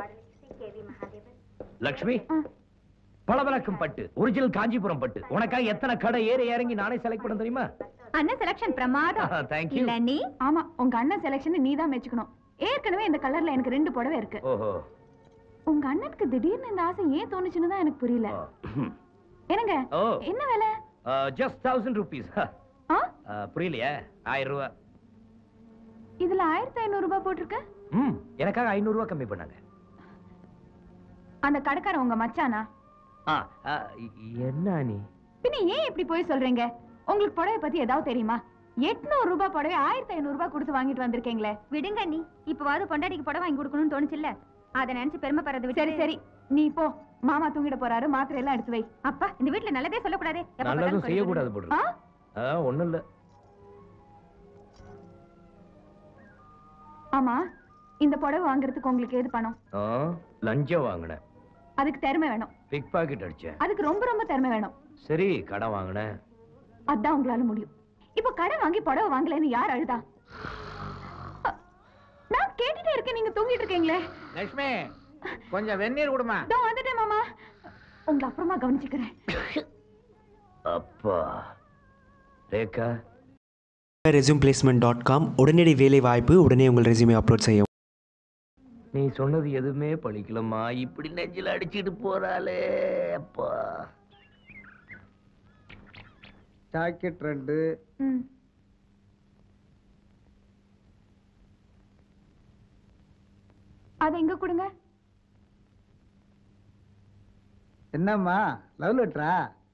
லக்ஷ்மி ஆ. பளபளக்கும் பட்டு ஒரிஜினல் காஞ்சிபுரம் பட்டு உனக்காக எத்தனை கடை ஏறி இறங்கி நானே செலக்ட் பண்ண தெரியுமா அண்ணன் செலக்ஷன் பிரமாதம் Thank you. இல்ல நீ ஆமா உங்க அண்ணன் செலெக்ஷன் நீ தான் மெச்சுக்கணும் ஏற்கனவே இந்த கலர்ல எனக்கு ரெண்டு புடவை இருக்கு ஓஹோ உங்க அண்ணனுக்கு திடீர்னு இந்த ஆசை ஏன் தோணுச்சுன்னு தான் எனக்கு புரியல என்னங்க ஓ. என்ன வேலை ஜஸ்ட் தௌசண்ட் ருபீஸ் ஆ புரியலையா ஆயிரம் ரூபாய் இதுல ஆயிரத்தி ஐநூறு ரூபாய் போட்டிருக்க ம் எனக்காக ஐநூறு ரூபாய் கம்மி பண்ணாங்க அந்த கடைக்காரன் உங்க மச்சானா ஆ, ஆ, என்ன நீ பின்ன ஏன் இப்படி போய் சொல்றீங்க உங்களுக்கு புடவை பத்தி ஏதாவது தெரியுமா எட்நூறு ரூபாய் புடவை ஆயிரத்தி ஐநூறு ரூபாய் கொடுத்து வாங்கிட்டு வந்திருக்கீங்களே விடுங்க நீ இப்பவாவது பொண்டாட்டிக்கு புடவை வாங்கி கொடுக்கணும்னு தோணுச்சுல்ல அதை நினைச்சு பெருமைப்படுறது விட்டு சரி சரி நீ போ மாமா தூங்கிட போறாரு மாத்திரை எல்லாம் எடுத்து வை அப்பா இந்த வீட்ல நல்லதே சொல்லக்கூடாதே எப்ப நல்லதும் பார்த்தாலும் செய்யக்கூடாது குறை போடு ஆ ஒண்ணும் இல்ல ஆமா இந்த புடவை வாங்குறதுக்கு உங்களுக்கு ஏது பணம் ஆ, லஞ்சம் வாங்கினேன் அதுக்கு திறமை வேணும் பிக் பாக்கெட் அடிச்சேன் அதுக்கு ரொம்ப ரொம்ப திறமை வேணும் சரி கடன் வாங்கினேன் அதான் உங்களால முடியும் இப்போ கடன் வாங்கி புடவை வாங்கலைன்னு யார் அழுதா நான் கேட்டுட்டே இருக்கேன் நீங்க தூங்கிட்டு இருக்கீங்களே லட்சுமி கொஞ்சம் வெந்நீர் கொடுமா இதோ வந்துட்டேன் மாமா உங்களை அப்புறமா கவனிச்சுக்கிறேன் அப்பா Rekha resume placement dot com உடனடி வேலை வாய்ப்பு உடனே உங்கள் ரெஸ்யூமே அப்லோட் செய்ய நீ சொன்னது எதுவுமே பழிக்கலம்மா இப்படி நெஞ்சில் அடிச்சிட்டு போறாளே அப்பா ஜாக்கெட் ரெண்டு ம் அதை எங்க கொடுங்க என்னம்மா லவ் லெட்டரா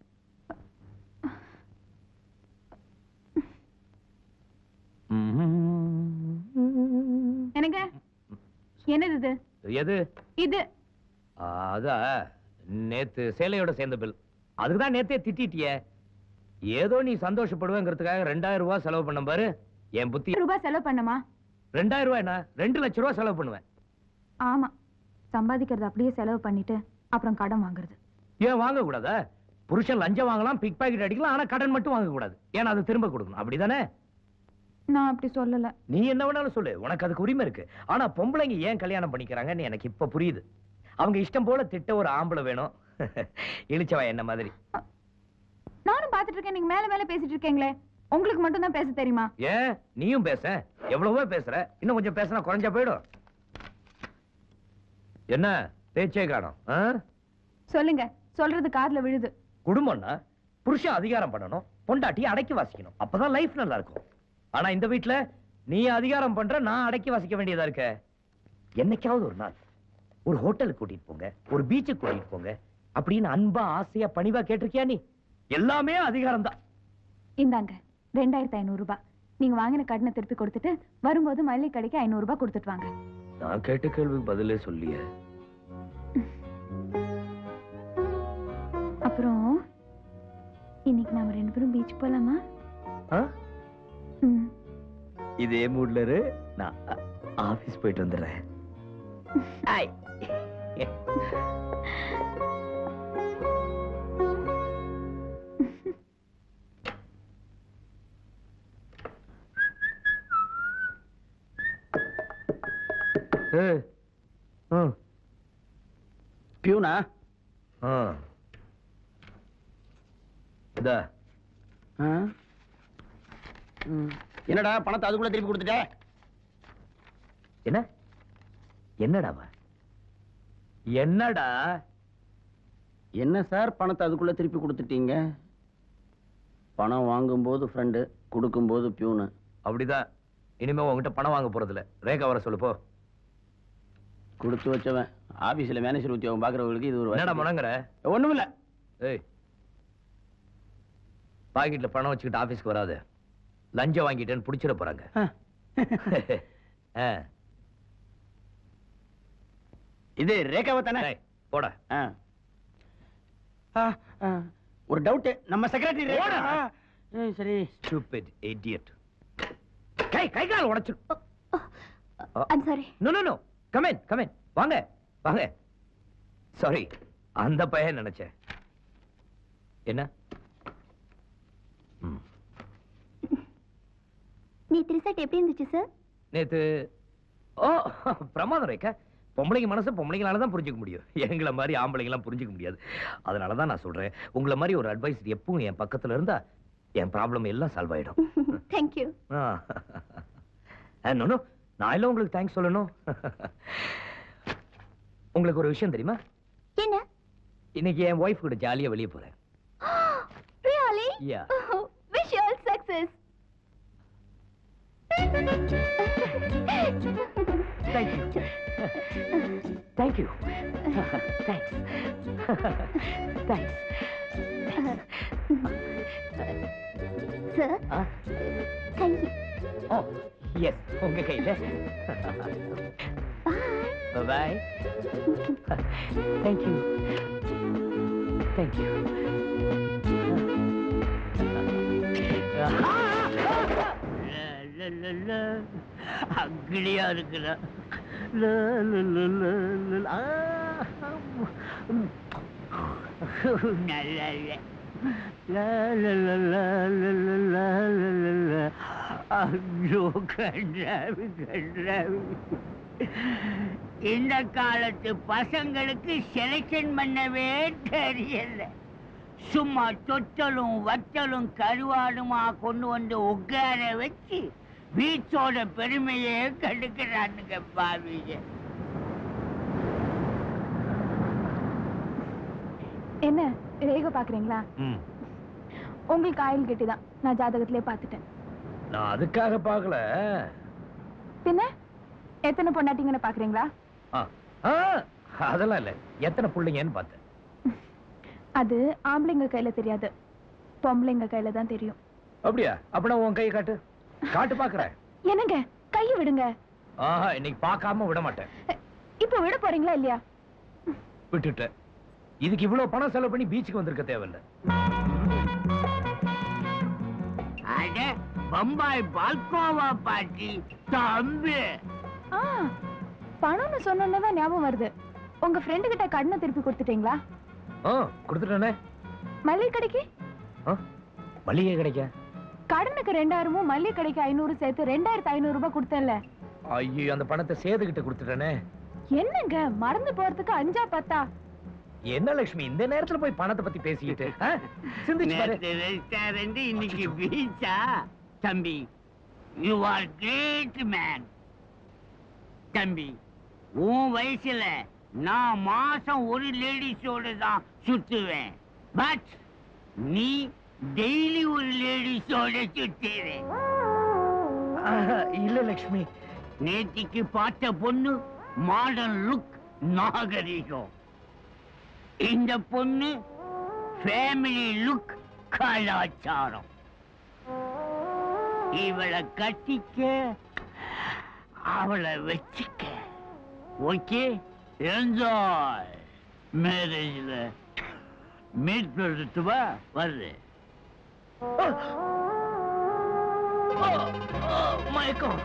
எனக்கு என்னது இது எது இது அதான் நேத்து சேலையோட சேர்ந்த பில் அதுக்கு தான் நேத்தே திட்டிட்டியே ஏதோ நீ சந்தோஷப்படுவேங்கிறதுக்காக ரெண்டாயிரம் ரூபாய் செலவு பண்ண பாரு என் புத்தி ரூபாய் செலவு பண்ணமா ரெண்டாயிரம் ரூபாய் என்ன ரெண்டு லட்சம் ரூபாய் செலவு பண்ணுவேன் ஆமா சம்பாதிக்கிறது அப்படியே செலவு பண்ணிட்டு அப்புறம் கடன் வாங்குறது ஏன் வாங்க கூடாதா புருஷன் லஞ்சம் வாங்கலாம் பிக் பாக்கெட் அடிக்கலாம் ஆனா கடன் மட்டும் வாங்க கூடாது ஏன்னா அது திரும்ப கொடுக்கணும் அப்படிதானே நான் அப்படி சொல்லல நீ என்ன வேணாலும் சொல்லு உனக்கு அதுக்கு உரிமை இருக்கு ஆனா பொம்பளைங்க ஏன் கல்யாணம் பண்ணிக்கிறாங்கன்னு எனக்கு இப்ப புரியுது அவங்க இஷ்டம் போல திட்ட ஒரு ஆம்பளை வேணும் இழிச்சவா என்ன மாதிரி நானும் பாத்துட்டு இருக்கேன் நீங்க மேல மேல பேசிட்டு இருக்கீங்களே உங்களுக்கு மட்டும் தான் பேச தெரியுமா ஏன் நீயும் பேச எவ்வளவோ பேசுற இன்னும் கொஞ்சம் பேசினா குறைஞ்சா போயிடும் என்ன பேச்சே காணும் சொல்லுங்க சொல்றது காதுல விழுது குடும்பம்னா புருஷன் அதிகாரம் பண்ணணும் பொண்டாட்டி அடக்கி வாசிக்கணும் அப்பதான் லைஃப் நல்லா இருக்கும் ஆனா இந்த வீட்ல நீ அதிகாரம் பண்ற நான் அடக்கி வாசிக்க வேண்டியதா இருக்க என்னைக்காவது ஒரு நாள் ஒரு ஹோட்டலுக்கு கூட்டிட்டு போங்க ஒரு பீச்சுக்கு கூட்டிட்டு போங்க அப்படின்னு அன்பா ஆசையா பணிவா கேட்டிருக்கியா நீ எல்லாமே அதிகாரம் தான் இந்தாங்க ரெண்டாயிரத்தி ஐநூறு ரூபாய் நீங்க வாங்கின கடனை திருப்பி கொடுத்துட்டு வரும்போது மல்லிகை கடைக்கு ஐநூறு ரூபாய் கொடுத்துட்டு வாங்க நான் கேட்ட கேள்விக்கு பதிலே சொல்லியே அப்புறம் இன்னைக்கு நாம ரெண்டு பேரும் பீச் போலாமா ம். இதே மூட்ல இரு நான் ஆபீஸ் போயிட்டு வந்துடுறேன் ஹாய் பியூனா இதா என்னடா பணத்தை அதுக்குள்ள திருப்பி கொடுத்துட்ட என்ன என்னடாவா என்னடா என்ன சார் பணத்தை அதுக்குள்ள திருப்பி கொடுத்துட்டீங்க பணம் வாங்கும்போது ஃப்ரெண்டு கொடுக்கும்போது பியூனு அப்படிதான் இனிமே உங்ககிட்ட பணம் வாங்க போறது இல்ல ரேகா வர சொல்லு போ கொடுத்து வச்சவன் ஆபீஸ்ல மேனேஜர் உத்தியோகம் பாக்குறவங்களுக்கு இது ஒரு என்னடா முணங்குற ஒண்ணும் இல்ல ஏய் பாக்கெட்ல பணம் வச்சுக்கிட்டு ஆபீஸ்க்கு வராத லஞ்சம் வாங்கிட்டேன்னு புடிச்சிட போறாங்க ஆ. இது ரேகாவை தானே டேய், போடா ஆ. ஆ, ஆ. ஒரு டவுட் நம்ம செக்ரட்டரி போடா. சரி stupid idiot கை கை கால் உடைச்சு I'm sorry no no no come in come in வாங்க வாங்க சாரி அந்த பையன் நினைச்சேன் என்ன ம். நேத்து ரிசல்ட் எப்படி இருந்துச்சு சார் நேத்து ஓ பிரமாதம் ரேக்கா பொம்பளைங்க மனசு பொம்பளைங்களால தான் புரிஞ்சுக்க முடியும் எங்களை மாதிரி ஆம்பளைங்களாம் புரிஞ்சுக்க முடியாது அதனால தான் நான் சொல்றேன் உங்களை மாதிரி ஒரு அட்வைஸ் எப்பவும் என் பக்கத்துல இருந்தா என் ப்ராப்ளம் எல்லாம் சால்வ் ஆயிடும் தேங்க்யூ நோ நோ நான் எல்லாம் உங்களுக்கு தேங்க்ஸ் சொல்லணும் உங்களுக்கு ஒரு விஷயம் தெரியுமா என்ன இன்னைக்கு என் ஒய்ஃப் கூட ஜாலியா வெளியே போறேன் really Yeah. Wish you all success Thank you. Thank you. Thanks. Thanks. Sir ஆ? கை ஓ எஸ் உங்க கையில bye thank you thank you அக்கிலியா இருக்கிறா நல்லா இல்ல லா, லா, லா, லா, லா, லா, லா, லா, லா, லா. ஐயோ கன்றாவி கன்றாவி இந்த காலத்து பசங்களுக்கு செலக்ஷன் பண்ணவே தெரியல சும்மா தொட்டலும் வத்தலும் கருவாடுமா கொண்டு வந்து உட்கார வச்சு பீச்சோட பெருமையே கண்டுக்கிறானுங்க பாவிங்க என்ன ரேகை பாக்குறீங்களா ம் உங்களுக்கு ஆயில் கெட்டிதான் நான் ஜாதகத்திலே பார்த்துட்டேன் நான் அதுக்காக பார்க்கல பின்ன எத்தனை பொண்டாட்டிங்கன்னு பாக்குறீங்களா ஆ, ஆ, அதெல்லாம் இல்ல எத்தனை பிள்ளைங்கன்னு பார்த்தேன் அது ஆம்பளைங்க கையில தெரியாது பொம்பளைங்க கையில தான் தெரியும் அப்படியா அப்படின்னா உன் கையை காட்டு காட்டு பாக்குறேன் என்னங்க கையை விடுங்க ஆஹா இன்னைக்கு பார்க்காம விட மாட்டேன் இப்போ விட போறீங்களா இல்லையா விட்டுட்டேன் இதுக்கு இவ்வளவு பணம் செலவு பண்ணி பீச்சுக்கு வந்திருக்க தேவையில்லை அட பம்பாய் பால்கோவா பாட்டி தம்பி ஆ பணம்னு சொன்னோன்னு தான் ஞாபகம் வருது உங்க ஃப்ரெண்டு கிட்ட கடனை திருப்பி கொடுத்துட்டீங்களா ஆ கொடுத்துட்டேனே மல்லிகை கடைக்கு ஆ, மளிகை கிடைக்க கடனுக்கு ரெண்டாயிரமும் மல்லிகை கடைக்கு ஐநூறு சேர்த்து ரெண்டாயிரத்து ஐநூறு ரூபாய் கொடுத்தேன்ல ஐயோ அந்த பணத்தை சேதுகிட்ட கொடுத்துட்டேனே என்னங்க மறந்து போறதுக்கு அஞ்சா பத்தா என்ன லட்சுமி இந்த நேரத்துல போய் பணத்தை பத்தி பேசிக்கிட்டு ஆ? சிந்திச்சு பாரு நேத்து ரெஸ்டாரண்ட் இன்னைக்கு பீச்சா தம்பி யூ ஆர் கிரேட் மேன் தம்பி உன் வயசுல நான் மாசம் ஒரு லேடிஸோட தான் சுத்துவேன் பட் நீ டெய்லி ஒரு லேடிஸோட சுத்துவேன் ஆஹா, இல்ல லட்சுமி நேத்திக்கு பார்த்த பொண்ணு மாடர்ன் லுக் நாகரிகம் இந்த பொண்ணு ஃபேமிலி லுக் கலாச்சாரம் இவளை கட்டிக்க அவளை வச்சுக்க ஓகே என்ஜாய் மேரேஜ்ல மீட் பண்ணுறது வா வருது மயக்கம்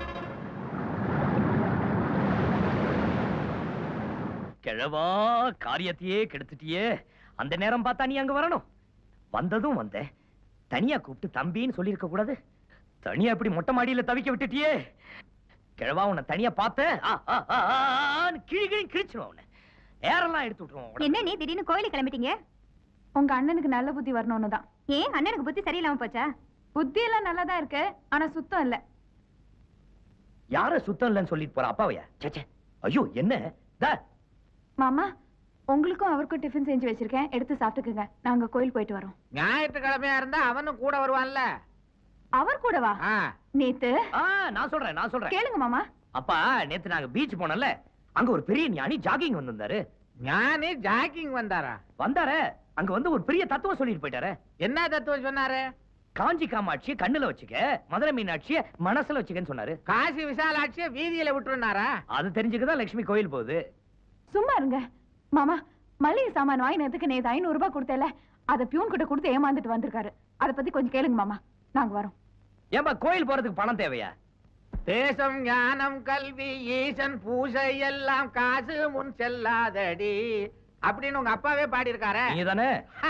கிழவா காரியத்தையே கெடுத்துட்டியே அந்த நேரம் பார்த்தா நீ அங்க வரணும் வந்ததும் வந்த தனியா கூப்பிட்டு தம்பின்னு சொல்லியிருக்க கூடாது தனியா இப்படி மொட்டை மாடியில தவிக்க விட்டுட்டியே கிழவா உன்னை தனியா பார்த்தேன் ஆ, ஆ, ஆ, ஆ, ஆன்னு கிழி கிழி கிழிச்சிருவோம் உன்னை ஏரெல்லாம் எடுத்து விட்டுருவோம் உடனே. என்ன நீ திடீர்னு கோயிலுக்கு கிளம்பிட்டீங்க உங்க அண்ணனுக்கு நல்ல புத்தி வரணும்னு தான் ஏன் அண்ணனுக்கு புத்தி சரியில்லாம போச்சா புத்தி எல்லாம் நல்லா தான் இருக்கு ஆனா சுத்தம் இல்ல யார சுத்தம் இல்லைன்னு சொல்லிட்டு போற அப்பாவையா சேச்சே ஐயோ என்ன தா மாமா உங்களுக்கும் அவருக்கும் டிஃபன் செஞ்சு வச்சிருக்கேன் எடுத்து சாப்பிட்டுக்குங்க நாங்க கோயில் போயிட்டு வரோம் ஞாயிற்றுக்கிழமையா இருந்தா அவனும் கூட வருவான்ல அவர் கூடவா ஆ, நேத்து ஆ நான் சொல்றேன் நான் சொல்றேன் கேளுங்க மாமா அப்பா நேத்து நாங்க பீச் போனோம்ல அங்க ஒரு பெரிய ஞானி ஜாகிங் வந்திருந்தாரு ஞானி ஜாக்கிங் வந்தாரா வந்தாரே அங்க வந்து ஒரு பெரிய தத்துவம் சொல்லிட்டு போயிட்டாரு என்ன தத்துவம் சொன்னாரு காஞ்சி காமாட்சி கண்ணுல வச்சுக்க மதுரை மீனாட்சிய மனசுல வச்சுக்கன்னு சொன்னாரு காசி விசாலாட்சிய வீதியில விட்டுருனாரா அது தெரிஞ்சுக்கதான் லட்சுமி கோயில் போகுது சும்மா இருங்க மாமா மளிகை சாமான் வாங்கினதுக்கு நேத்து ஐநூறு ரூபாய் கொடுத்தேல அத பியூன் கிட்ட கொடுத்து ஏமாந்துட்டு வந்திருக்காரு அத பத்தி கொஞ்சம் கேளுங்க மாமா நாங்க வரோம் ஏன்பா கோயில் போறதுக்கு பணம் தேவையா தேசம் ஞானம் கல்வி ஈசன் பூஜை எல்லாம் காசு முன் செல்லாதடி அப்படின்னு உங்க அப்பாவே பாடியிருக்காரே நீங்க தானே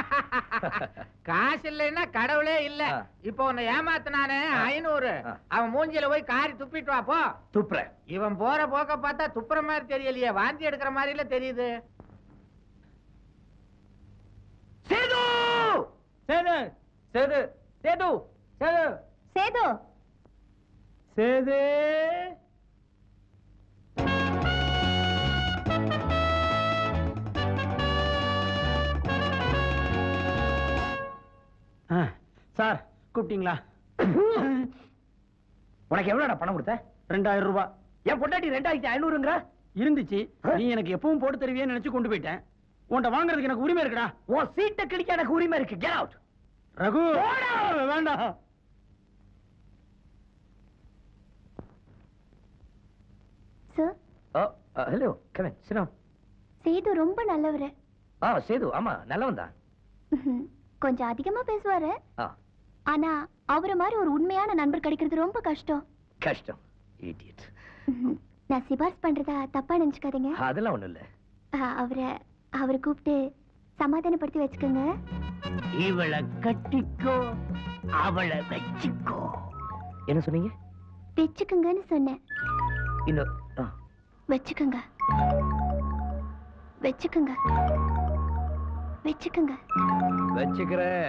காசு இல்லைன்னா கடவுளே இல்ல ஆ. இப்போ உன்னை ஏமாத்தினானே ஆ. ஐநூறு ஆ. அவன் மூஞ்சில போய் காரி துப்பிட்டு வா போ துப்புறேன் இவன் போற போக்க பார்த்தா துப்புற மாதிரி தெரியலையே வாந்தி எடுக்கிற மாதிரில தெரியுது சேது சேது சேது சேது சேது சேது சேது சார் கூப்பிட்டீங்களா உனக்கு எவ்வளவுடா பணம் கொடுத்த ரெண்டாயிரம் ரூபாய் என் பொண்டாட்டி ரெண்டாயிரத்தி ஐநூறுங்கிற இருந்துச்சு நீ எனக்கு எப்பவும் போட்டு தருவியே நினைச்சு கொண்டு போயிட்டேன் உன்கிட்ட வாங்குறதுக்கு எனக்கு உரிமை இருக்குடா உன் சீட்டை கிழிக்க எனக்கு உரிமை இருக்கு கெட் அவுட் ரகு வேண்டாம் சார் ஹலோ கமன் சினம் சேது ரொம்ப நல்லவரு ஆ சேது ஆமா நல்லவன் தான் ம்ஹும். கொஞ்சம் அதிகமா பேசுவாரு ஆ ஆனா அவரை மாதிரி ஒரு உண்மையான நண்பர் கிடைக்கிறது ரொம்ப கஷ்டம் கஷ்டம் இடியட் ம்ஹும். நான் சிபாரிசு பண்றதா தப்பா நினைச்சுக்காதீங்க அதெல்லாம் ஒண்ணும் இல்ல ஆ, அவரை அவரை கூப்பிட்டு சமாதானப்படுத்தி வச்சுக்கோங்க இவளை கட்டிக்கோ அவளை வச்சுக்கோ என்ன சொன்னீங்க வச்சுக்குங்கன்னு சொன்னேன் இன்னும் ஆ, வச்சுக்குங்க வச்சுக்குங்க வச்சுக்குங்க வச்சுக்கிறேன்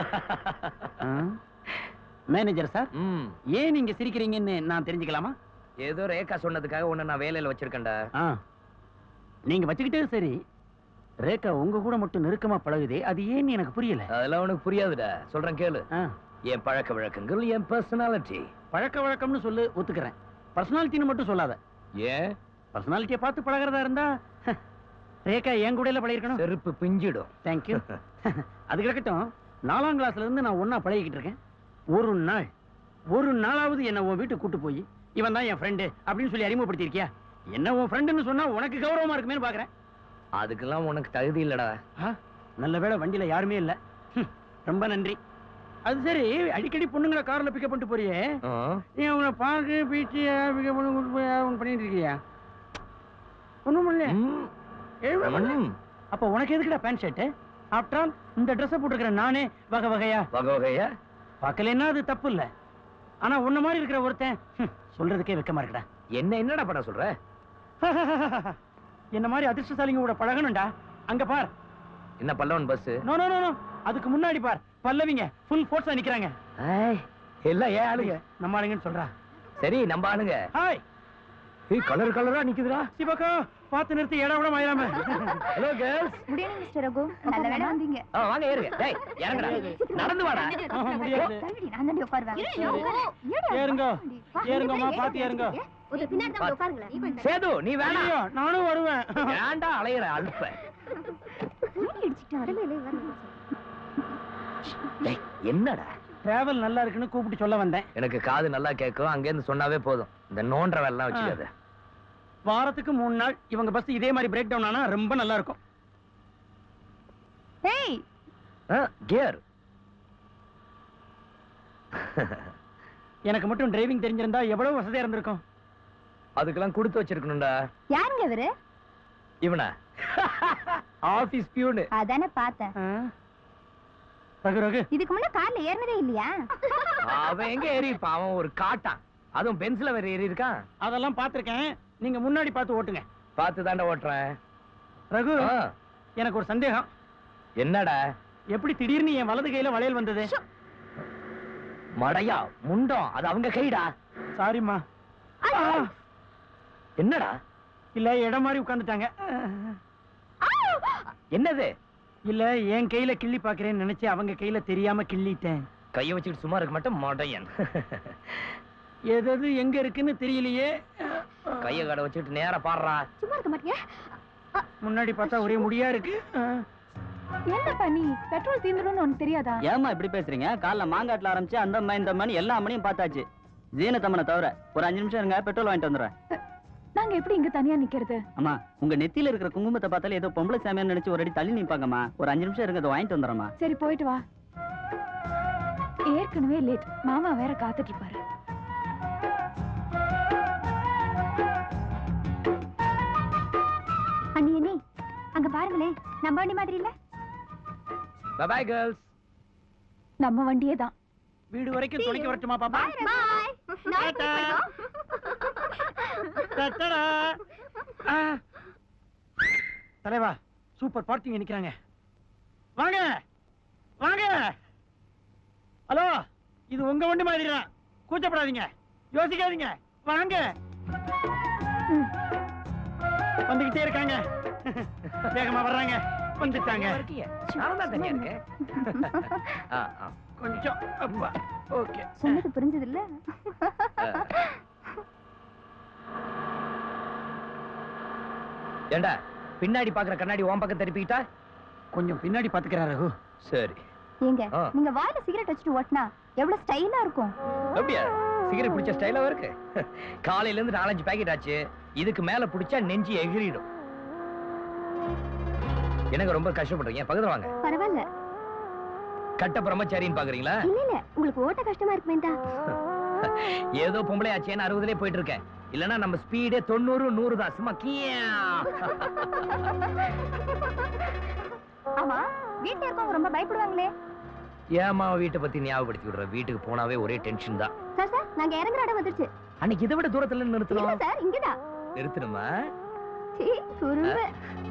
மேனேஜர் சார் ம் ஏன் நீங்க சிரிக்கிறீங்கன்னு நான் தெரிஞ்சுக்கலாமா ஏதோ ரேகா சொன்னதுக்காக உன்னை நான் வேலையில வச்சிருக்கேன்டா ஆ நீங்க வச்சுக்கிட்டே சரி ரேகா உங்க கூட மட்டும் நெருக்கமா பழகுதே அது ஏன்னு எனக்கு புரியல அதெல்லாம் உனக்கு புரியாதுடா சொல்றேன் கேளு ஆ, என் பழக்க வழக்கங்கள் என் பர்சனாலிட்டி பழக்க வழக்கம்னு சொல்லு ஒத்துக்கிறேன் பர்சனாலிட்டின்னு மட்டும் சொல்லாத ஏன் பர்சனாலிட்டியை பார்த்து பழகிறதா இருந்தா ரேகா என் கூட பழகிருக்கணும் செருப்பு பிஞ்சிடும் தேங்க்யூ அது கிடக்கட்டும் நாலாம் கிளாஸ்ல இருந்து நான் ஒண்ணா பழகிக்கிட்டு இருக்கேன் ஒரு நாள் ஒரு நாளாவது என்ன உன் வீட்டுக்கு கூட்டு போய் இவன் தான் என் ஃப்ரெண்டு அப்படின்னு சொல்லி அறிமுகப்படுத்தியிருக்கியா என்ன உன் ஃப்ரெண்டுன்னு சொன்னா உனக்கு கௌரவமா இருக்குமேன்னு பாக்குறேன் அதுக்கெல்லாம் உனக்கு தகுதி இல்லடா ஆ, நல்ல வேளை வண்டியில யாருமே இல்ல ஹம், ரொம்ப நன்றி அது சரி அடிக்கடி பொண்ணுங்களை கார்ல பிக்கப் பண்ணிட்டு போறியே ஆ. நீ அவங்கள பார்க்கு பீச்சு பிக்கப் பண்ணி கூட்டு போய் அவன் பண்ணிட்டு இருக்கியா ஒண்ணும் பண்ணல ம். ம். அப்ப உனக்கு எதுக்குடா பேண்ட் ஷர்ட் ஆஃப்டர் ஆல் இந்த ட்ரெஸ் போட்டுக்கிற நானே வகை வகையா வகை வகையா பார்க்கலன்னா அது தப்பு இல்ல ஆனா உன்ன மாதிரி இருக்கிற ஒருத்தன் ஹம், சொல்றதுக்கே வெக்கமா இருக்குடா என்ன என்னடா பண்ண சொல்ற என்ன மாதிரி அதிர்ஷ்டசாலிங்க கூட பழகணும்டா அங்க பார் என்ன Pallavan bus no no no no அதுக்கு முன்னாடி பார் பல்லவிங்க ஃபுல் ஃபோர்ஸா நிக்கறாங்க எல்லாம் ஏன் ஆளுங்க நம்ம ஆளுங்கன்னு சொல்றா சரி நம்ம ஆளுங்க ஹாய் ஏய் கலர் கலரா நிக்குதுடா சிவகா பார்த்து நிறுத்தி இடம் விட மாயிராம hello girls good evening mister Raghu நல்ல வேலை வந்தீங்க ஆ வாங்க ஏறுங்க டேய் இறங்குடா நடந்து வாடா ஆஹா, முடியாது தள்ளுடி, நான் தாண்டி உட்காருவேன் ஏறுங்க ஏறுங்கம்மா பார்த்து ஏறுங்க ஒரு பின்னாடி தான் உட்காருங்களேன் சேது நீ வேணாம் ஐயோ, நானும் வருவேன் ஏன்டா அலையற அல்ப டேய் என்னடா டிராவல் நல்லா இருக்குன்னு கூப்பிட்டு சொல்ல வந்தேன் எனக்கு காது நல்லா கேட்கும் அங்க இருந்து சொன்னாவே போதும் இந்த நோன்ற வேலைலாம் வச்சுக்காத வாரத்துக்கு மூணு நாள் இவங்க பஸ் இதே மாதிரி பிரேக் டவுன் ஆனா ரொம்ப நல்லா இருக்கும் ஏய் கியர் எனக்கு மட்டும் டிரைவிங் தெரிஞ்சிருந்தா எவ்வளவு வசதியா இருந்திருக்கும் அதுக்கெல்லாம் கொடுத்து வச்சிருக்கணும்டா யாருங்க இவரு இவனா ஆபீஸ் பியூனு அதானே பார்த்தேன் ஆ? ரகு ரகு இதுக்கு முன்ன கார்ல ஏறினதே இல்லையா அவன் எங்க ஏறி இருப்பான் அவன் ஒரு காட்டான் அதுவும் பென்சில வேற ஏறி இருக்கான் அதெல்லாம் பார்த்திருக்கேன் நீங்க முன்னாடி பார்த்து ஓட்டுங்க பார்த்து தாண்டா ஓட்டுறேன் ரகு ஆ, எனக்கு ஒரு சந்தேகம் என்னடா எப்படி திடீர்னு என் வலது கையில வளையல் வந்தது மடையா முண்டம் அது அவங்க கைடா சாரிம்மா என்னடா இல்ல இடம் மாதிரி உட்கார்ந்துட்டாங்க என்னது இல்ல என் கையில கிள்ளி பாக்குறேன்னு நினைச்சு அவங்க கையில தெரியாம கிள்ளிட்டேன் கைய வச்சுக்கிட்டு சும்மா இருக்க மாட்டேன் மடையன் எது எது எங்க இருக்குன்னு தெரியலையே கைய கடை வச்சுக்கிட்டு நேரா பாடுறா சும்மா இருக்க மாட்டியா முன்னாடி பார்த்தா ஒரே முடியா இருக்கு என்ன பண்ணி பெட்ரோல் தீந்துரும்னு உனக்கு தெரியாதா ஏமா இப்படி பேசுறீங்க காலைல மாங்காட்டுல ஆரம்பிச்சு அந்த அம்மா இந்த அம்மான்னு எல்லா அம்மனையும் பார்த்தாச்சு ஜீனத்தம்மனை தவிர ஒரு அஞ்சு நிமிஷம் இருங்க பெட்ரோல் வாங்கிட்டு வந்துடுறேன் நாங்க எப்படி இங்க தனியா நிக்கிறது அம்மா உங்க நெத்தியில இருக்கிற குங்குமத்தை பார்த்தாலே ஏதோ பொம்பளை சாமியான்னு நினைச்சு ஒரு அடி தள்ளி நிப்பாங்கம்மா ஒரு அஞ்சு நிமிஷம் இருங்க அதை வாங்கிட்டு வந்துடுறேம்மா சரி போயிட்டு வா ஏற்கனவே லேட் மாமா வேற காத்துட்டு இருப்பாரு அண்ணி அண்ணி அங்க பாருங்களேன் நம்ம வண்டி மாதிரி இல்ல பாய் கேர்ள்ஸ் நம்ம வண்டியே தான் வீடு வரைக்கும் துணைக்கு வரட்டுமா பாப்பா பாய் தட்டடா. ஆ. தலைவா சூப்பர் பார்ட்டிங்க நிக்கிறாங்க வாங்க வாங்க ஹலோ இது உங்க வண்டி மாதிரி தான் கூச்சப்படாதீங்க யோசிக்காதீங்க வாங்க வந்துகிட்டே இருக்காங்க வேகமா வர்றாங்க வந்துட்டாங்க இருக்கீங்க நானும் தான் தனியா இருக்கேன் ஆ, ஆ. கொஞ்சம் அப்பா ஓகே சொன்னது புரிஞ்சது இல்ல ஏண்டா பின்னாடி பாக்குற கண்ணாடி உன் பக்கம் திருப்பிக்கிட்டா கொஞ்சம் பின்னாடி பாத்துக்கிறேன் ரகு சரி ஏங்க ஆ. நீங்க வாயில சிகரெட் வச்சுட்டு ஓட்டினா எவ்வளவு ஸ்டைலா இருக்கும் அப்படியா சிகரெட் பிடிச்ச ஸ்டைலாவும் இருக்கு காலையில இருந்து நாலஞ்சு பாக்கெட் ஆச்சு இதுக்கு மேல பிடிச்சா நெஞ்சு எகிறிடும் எனக்கு ரொம்ப கஷ்டப்படுறீங்க பக்கத்துல வாங்க பரவாயில்ல கட்ட பிரம்மச்சாரின்னு பாக்குறீங்களா இல்ல இல்ல உங்களுக்கு ஓட்ட கஷ்டமா இருக்குமே தான் ஏதோ பொம்பளை ஆச்சேன்னு அறுபதுலயே போயிட்டு இருக்கேன் இல்லனா நம்ம ஸ்பீடே தொண்ணூறு நூறு தான் சும்மா கியா ஆமா வீட்டுல இருக்கவங்க ரொம்ப பயப்படுவாங்களே ஏமா வீட்டை பத்தி ஞாபகப்படுத்தி விடுற வீட்டுக்கு போனாவே ஒரே டென்ஷன் தான் சார் சார் நாங்க இறங்குற இடம் வந்துருச்சு அன்னைக்கு இதை விட தூரத்துல இல்ல நிறுத்தணும் சார் இங்கதான் நிறுத்தணுமா சீ, குறும்பு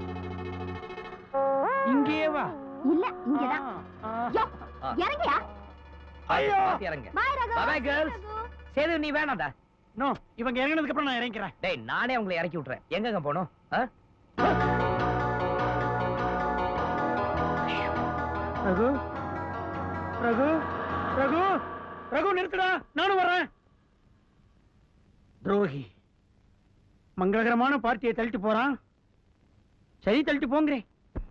இங்கேயே வா இல்ல இங்கதான் யோ, ஆ. இறங்கியா ஐயோ. பாத்து இறங்க பாய் Raghu Bye bye, girls. Setu நீ வேணாம்டா நோ இவங்க இறங்கினதுக்கு அப்புறம் நான் இறங்கிக்கிறேன் டேய் நானே உங்களை இறக்கி விட்டுறேன் எங்கங்க போகணும் ஆ? ரகு ரகு ரகு ரகு நிறுத்துடா நானும் வர்றேன் துரோகி மங்களகரமான பார்ட்டியை தள்ளிட்டு போறான் சரி தள்ளிட்டு போங்கிறேன்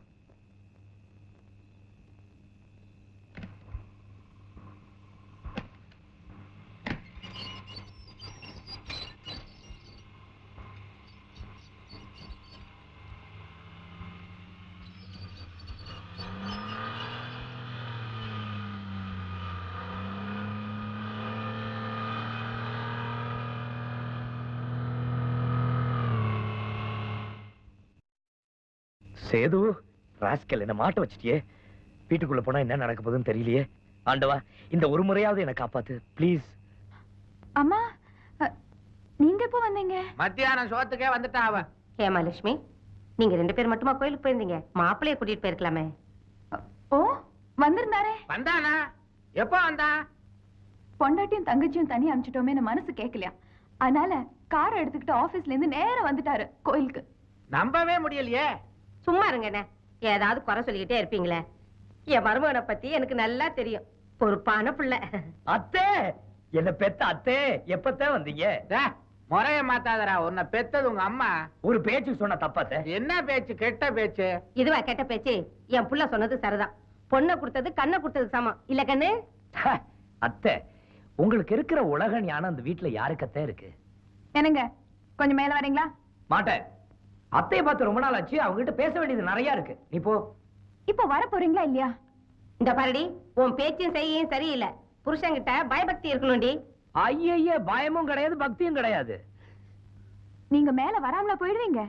சேது ராஸ்கல் என்ன மாட்ட வச்சிட்டியே வீட்டுக்குள்ள போனா என்ன நடக்க போகுதுன்னு தெரியலையே ஆண்டவா இந்த ஒரு முறையாவது என்ன காப்பாத்து ப்ளீஸ் அம்மா அ, நீங்க எப்போ வந்தீங்க மத்தியானம் சோத்துக்கே வந்துட்டா அவ ஹேமாலட்சுமி நீங்க ரெண்டு பேர் மட்டுமா கோயிலுக்கு போயிருந்தீங்க மாப்பிள்ளைய கூட்டிட்டு போயிருக்கலாமே ஓ வந்திருந்தாரே வந்தானா எப்போ வந்தா பொண்டாட்டியும் தங்கச்சியும் தனியா அனுப்பிச்சிட்டோமேன்னு மனசு கேட்கலையா அதனால காரை எடுத்துக்கிட்டு ஆபீஸ்ல இருந்து நேரா வந்துட்டாரு கோயிலுக்கு நம்பவே முடியலையே சும்மா இருங்கண்ணே ஏதாவது குறை சொல்லிக்கிட்டே இருப்பீங்களே என் மருமகனை பத்தி எனக்கு நல்லா தெரியும் பொறுப்பான பிள்ளை அத்தே என்ன பெத்த அத்தே எப்பத்தான் வந்தீங்க டேய், முறைய மாத்தாதடா உன்னை பெத்தது உங்க அம்மா ஒரு பேச்சு சொன்ன தப்பாத்தே என்ன பேச்சு கெட்ட பேச்சு இதுவா கெட்ட பேச்சு என் புள்ள சொன்னது சரிதான் பொண்ணை கொடுத்தது கண்ணை கொடுத்தது சமம் இல்ல கண்ணு ஹ, அத்தை உங்களுக்கு இருக்கிற உலக ஞானம் அந்த வீட்டுல யாருக்கத்தே இருக்கு என்னங்க கொஞ்சம் மேல வரீங்களா மாட்டேன் அத்தையை பார்த்து ரொம்ப நாள் ஆச்சு அவங்க கிட்ட பேச வேண்டியது நிறைய இருக்கு நீ போ இப்போ வர போறீங்களா இல்லையா இந்த பாருடி உன் பேச்சும் செய்யும் சரியில்லை புருஷன்கிட்ட பயபக்தி இருக்கணும்டி ஐயய்ய பயமும் கிடையாது பக்தியும் கிடையாது நீங்க மேல வராமலா போயிடுவீங்க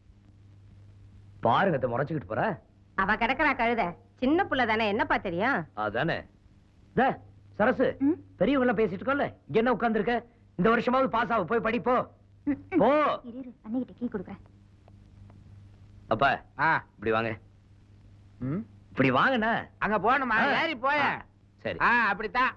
பாருங்க அத்தை முறைச்சுக்கிட்டு போற அவ கிடக்குறா கழுத சின்ன புள்ள தானே என்னப்பா தெரியும் அதானே தே, சரசு ம்? பெரியவங்க எல்லாம் பேசிட்டு இருக்கோம்ல இங்க என்ன உட்கார்ந்திருக்க இந்த வருஷமாவது பாஸ் ஆகு போய் படி போ போ இரு இரு அன்னைகிட்ட கீ கொடுக்குறேன் அப்பா ஆ இப்படி வாங்க ம், இப்படி வாங்கண்ணா அங்க போகணுமா ஆ. ஏறி போய ஆ, சரி ஆ அப்படித்தான்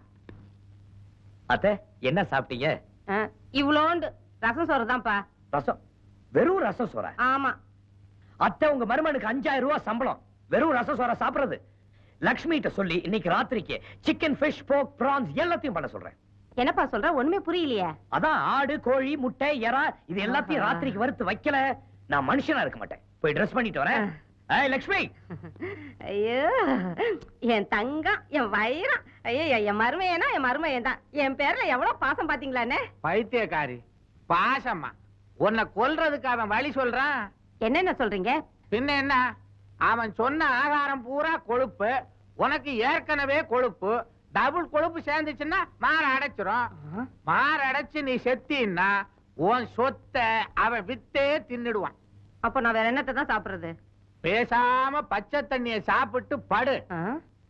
அத்தை என்ன சாப்பிட்டீங்க ஆ, இவ்வளோண்டு ரசம் சோறு தான்ப்பா ரசம் வெறும் ரசம் சோற ஆமா அத்தை உங்க மருமனுக்கு அஞ்சாயிரம் ரூபாய் சம்பளம் வெறும் ரசம் சோற சாப்பிடுறது லக்ஷ்மி கிட்ட சொல்லி இன்னைக்கு ராத்திரிக்கு சிக்கன் ஃபிஷ் போக் பிரான்ஸ் எல்லாத்தையும் பண்ண சொல்றேன் என்னப்பா சொல்ற ஒண்ணுமே புரியலையே அதான் ஆடு கோழி முட்டை எறா இது எல்லாத்தையும் ராத்திரிக்கு வறுத்து வைக்கல நான் மனுஷனா இருக்க மாட்டேன் போய் ட்ரெஸ் பண்ணிட்டு வரேன் ஏய் லக்ஷ்மி ஐயோ என் தங்கம் என் வைரம் ஐயோ என் மருமையனா என் மருமையன் தான் என் பேர்ல எவ்வளவு பாசம் பாத்தீங்களாண்ணே பைத்தியக்காரி பாசம்மா உன்னை கொல்றதுக்கு அவன் வழி சொல்றான் என்னென்ன சொல்றீங்க பின்ன என்ன அவன் சொன்ன ஆகாரம் பூரா கொழுப்பு உனக்கு ஏற்கனவே கொழுப்பு டபுள் கொழுப்பு சேர்ந்துச்சுன்னா மாற அடைச்சிரும் மாற அடைச்சு நீ செத்தீன்னா உன் சொத்தை அவன் வித்தே தின்னுடுவான் அப்ப நான் வேற என்னத்தை தான் சாப்பிடுறது பேசாம பச்சை தண்ணிய சாப்பிட்டு படு ஆ?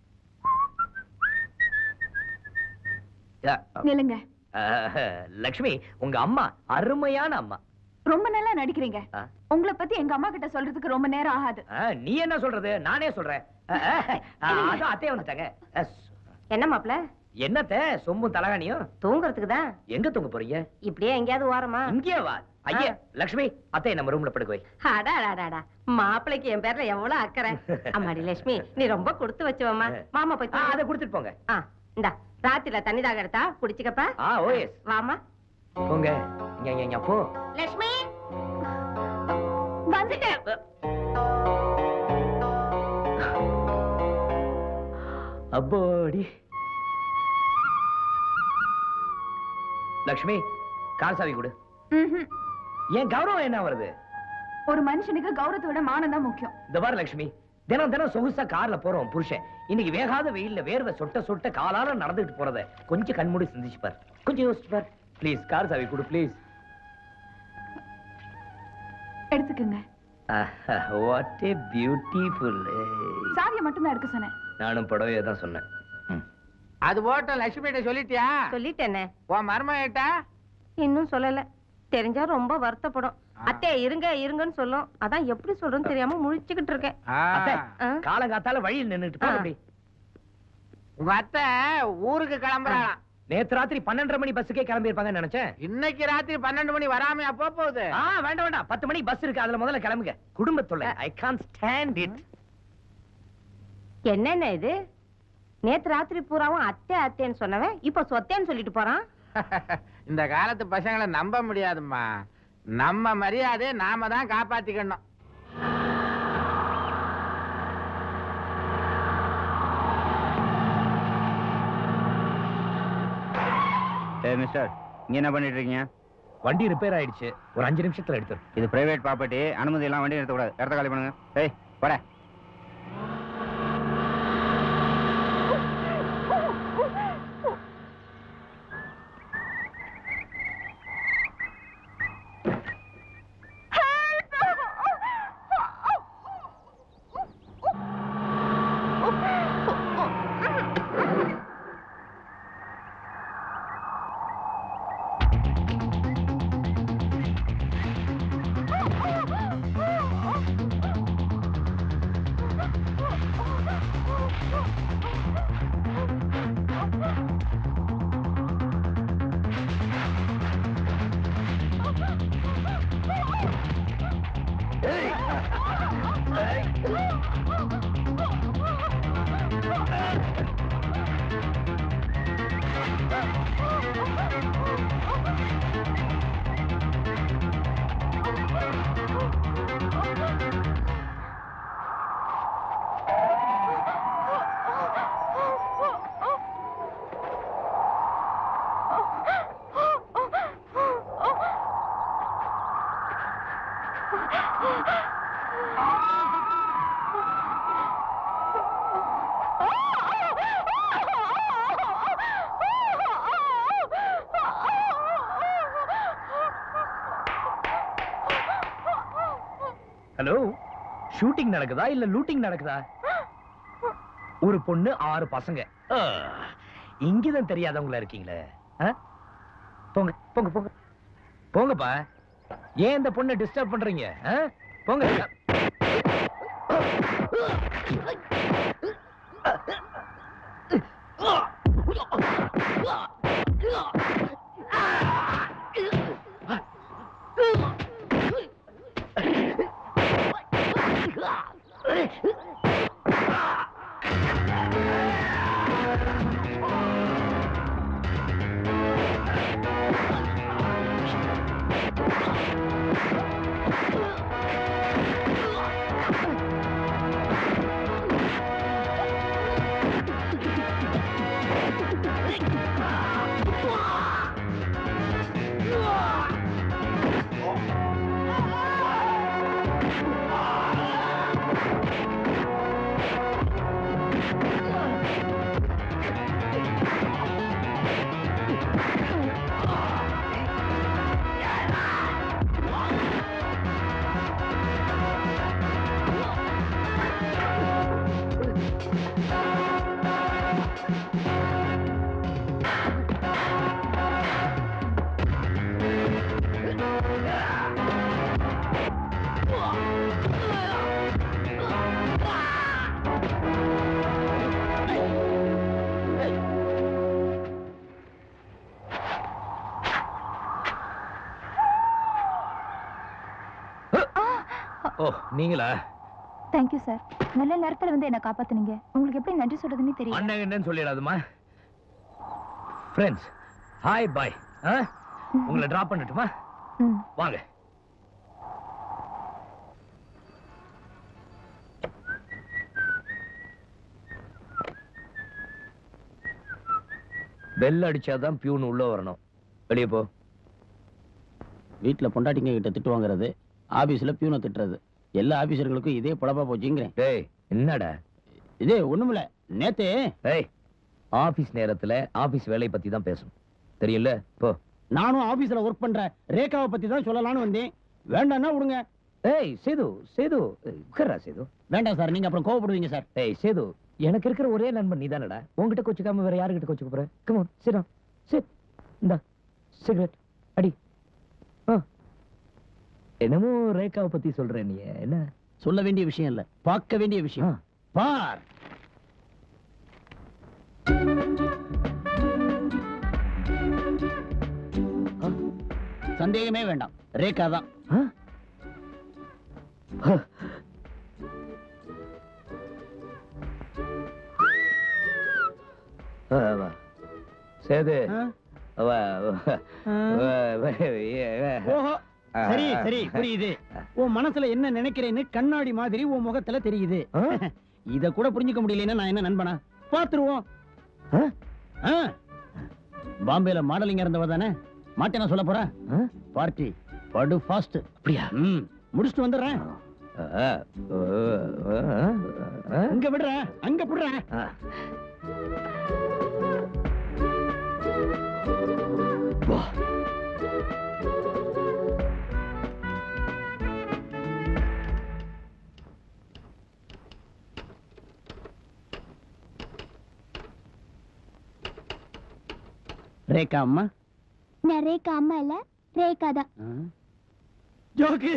நில்லுங்க அஹ், லக்ஷ்மி உங்க அம்மா அருமையான அம்மா ரொம்ப நல்லா நடிக்கிறீங்க ஆ. உங்களை பத்தி எங்க அம்மா கிட்ட சொல்றதுக்கு ரொம்ப நேரம் ஆகாது அஹ், நீ என்ன சொல்றது நானே சொல்றேன் அஹ், அஹ், அஹ், அதான் அத்தையே வந்துட்டாங்க அஹ், என்ன மாப்ள என்னத்த சொம்பும் தலகாணியும் தூங்குறதுக்கு தான் எங்க தூங்க போறீங்க இப்படியே எங்கேயாவது ஓரமா இங்கே வா ஐயா லக்ஷ்மி அத்தை நம்ம ரூம்ல படுக்க வை அடா அடாடா மாப்பிளைக்கு என் பேர்ல எவ்வளவு அக்கறை அம்மாடி லட்சுமி நீ ரொம்ப கொடுத்து வச்சவம்மா மாமா போய் ஆ, தூங்கு. அதை கொடுத்துட்டு போங்க ஆ இந்தா ராத்திரில தண்ணி தாக எடுத்தா குடிச்சுக்கப்பா ஆ ஓஎஸ் வாமா போங்க இங்க இங்க, இங்க போ லட்சுமி வந்துட்டேன் அப்போடி லக்ஷ்மி கார் சாவி கொடு ம்ஹும். ஏன் கௌரவம் என்ன வருது ஒரு மனுஷனுக்கு கௌரவத்தை விட மானம் தான் முக்கியம் இந்த பாரு லக்ஷ்மி தினம் தினம் சொகுசா கார்ல போறோம் புருஷன் இன்னைக்கு வேகாத வெயில்ல வேர்வை சொட்ட சொட்ட காலால நடந்துட்டு போறத கொஞ்சம் கண்மூடி சிந்திச்சு பார் கொஞ்சம் யோசிச்சு பார் ப்ளீஸ் கார் சாவி கொடு ப்ளீஸ் எடுத்துக்கங்க வாட் ஏ பியூட்டிஃபுல் சாவியை மட்டும் தான் எடுக்க சொன்னேன் நானும் புடவையே தான் சொன்னேன் ம். அது போட்ட லட்சுமிகிட்ட சொல்லிட்டியா சொல்லிட்டேனே உன் மருமகிட்ட இன்னும் சொல்லல தெரிஞ்சா ரொம்ப வருத்தப்படும் அத்தை இருங்க இருங்கன்னு சொல்லும் அதான் எப்படி சொல்றேன்னு தெரியாம முழிச்சுக்கிட்டு இருக்கேன் அத்தை, ஆ? காலங்காத்தால வழியில் நின்னுட்டு ஆ. போக அப்படி உங்க அத்தை ஊருக்கு கிளம்புறாளாம் நேத்து ராத்திரி பன்னெண்டரை மணி பஸ்ஸுக்கே கிளம்பி இருப்பாங்கன்னு நினைச்சேன் இன்னைக்கு ராத்திரி பன்னெண்டு மணி வராமையா போக போகுது ஆ வேண்டாம் வேண்டாம் பத்து மணிக்கு பஸ் இருக்கு அதுல முதல்ல கிளம்புங்க குடும்பத்தொல்லை ஐ கான் ஸ்டாண்ட் இட் என்னென்ன இது நேத்து ராத்திரி பூராவும் அத்தை அத்தைன்னு சொன்னவன் இப்ப சொத்தேன்னு சொல்லிட்டு போறான் இந்த காலத்து பசங்களை நம்ப முடியாதும்மா நம்ம மரியாதையை நாம தான் காப்பாத்திக்கணும் ஏ மிஸ்டர் இங்க என்ன பண்ணிட்டு இருக்கீங்க வண்டி ரிப்பேர் ஆயிடுச்சு ஒரு அஞ்சு நிமிஷத்துல எடுத்துரு இது பிரைவேட் ப்ராப்பர்ட்டி அனுமதி எல்லாம் வண்டி நிறுத்தக்கூடாது இடத்த காலி பண்ணுங்க ஏய் போட ஹலோ ஷூட்டிங் நடக்குதா இல்ல லூட்டிங் நடக்குதா ஒரு பொண்ணு ஆறு பசங்க ஆ, இங்கதான் தெரியாதவங்களா இருக்கீங்களே ஆ? போங்க போங்க போங்க போங்கப்பா ஏன் இந்த பொண்ணை டிஸ்டர்ப் பண்றீங்க ஆ? போங்க ஓ நீங்களா தேங்க்யூ சார் நல்ல நேரத்துல வந்து என்ன காப்பாத்துனீங்க உங்களுக்கு எப்படி நன்றி சொல்றதுன்னு தெரியல அண்ணன் என்னன்னு சொல்லிடாதுமா ஃப்ரெண்ட்ஸ் ஹாய் பாய் உங்களை டிராப் பண்ணட்டுமா ம் வாங்க பெல் அடிச்சாதான் பியூன் உள்ள வரணும் வெளியே போ வீட்டில் பொண்டாட்டிங்க கிட்ட திட்டு வாங்குறது ஆபீஸ்ல பியூனை திட்டுறது எல்லா ஆபீசர்களுக்கும் இதே பொழப்பா போச்சுங்கிறேன் டேய் என்னடா இதே ஒண்ணுமில்ல நேத்து ஏய் ஆபீஸ் நேரத்துல ஆபீஸ் வேலையை பத்தி தான் பேசணும் தெரியல போ நானும் ஆபீஸ்ல ஒர்க் பண்றேன் ரேகாவை பத்தி தான் சொல்லலாம்னு வந்தேன் வேண்டாம்னா விடுங்க ஏய் சேது சேது உட்கார்றா சேது வேண்டாம் சார் நீங்க அப்புறம் கோவப்படுவீங்க சார் ஏய் சேது எனக்கு இருக்கிற ஒரே நண்பன் நீதானடா உன்கிட்ட கொச்சுக்காம வேற யாருகிட்ட கொச்சுக்க போற come on sit down sit இந்த சிகரெட் அடி ஆ என்னமோ ரேகாவை பத்தி சொல்ற நீ என்ன சொல்ல வேண்டிய விஷயம் இல்ல பார்க்க வேண்டிய விஷயம் பார் சந்தேகமே வேண்டாம் ரேகா தான் ஆ, வா. சேது ஆ? வா, வா. ஆ. வா, வா, ஏ, வா. ஓஹோ சரி சரி புரியுது உன் மனசுல என்ன நினைக்கிறேன்னு கண்ணாடி மாதிரி உன் முகத்துல தெரியுது ஆ? இத கூட புரிஞ்சுக்க முடியலன்னா நான் என்ன நண்பனா பாத்துருவோம் ஆ? ஆ. பாம்பேல மாடலிங் இருந்தவ தானே மாட்டேனா சொல்ல போற பார்ட்டி படு ஃபாஸ்ட் அப்படியா ம் முடிச்சுட்டு வந்துடுறேன் இங்க விடுற அங்க விடுற ரேகா அம்மா நான் ரேகா அம்மா இல்ல ரேகா தான் ஜோக்கு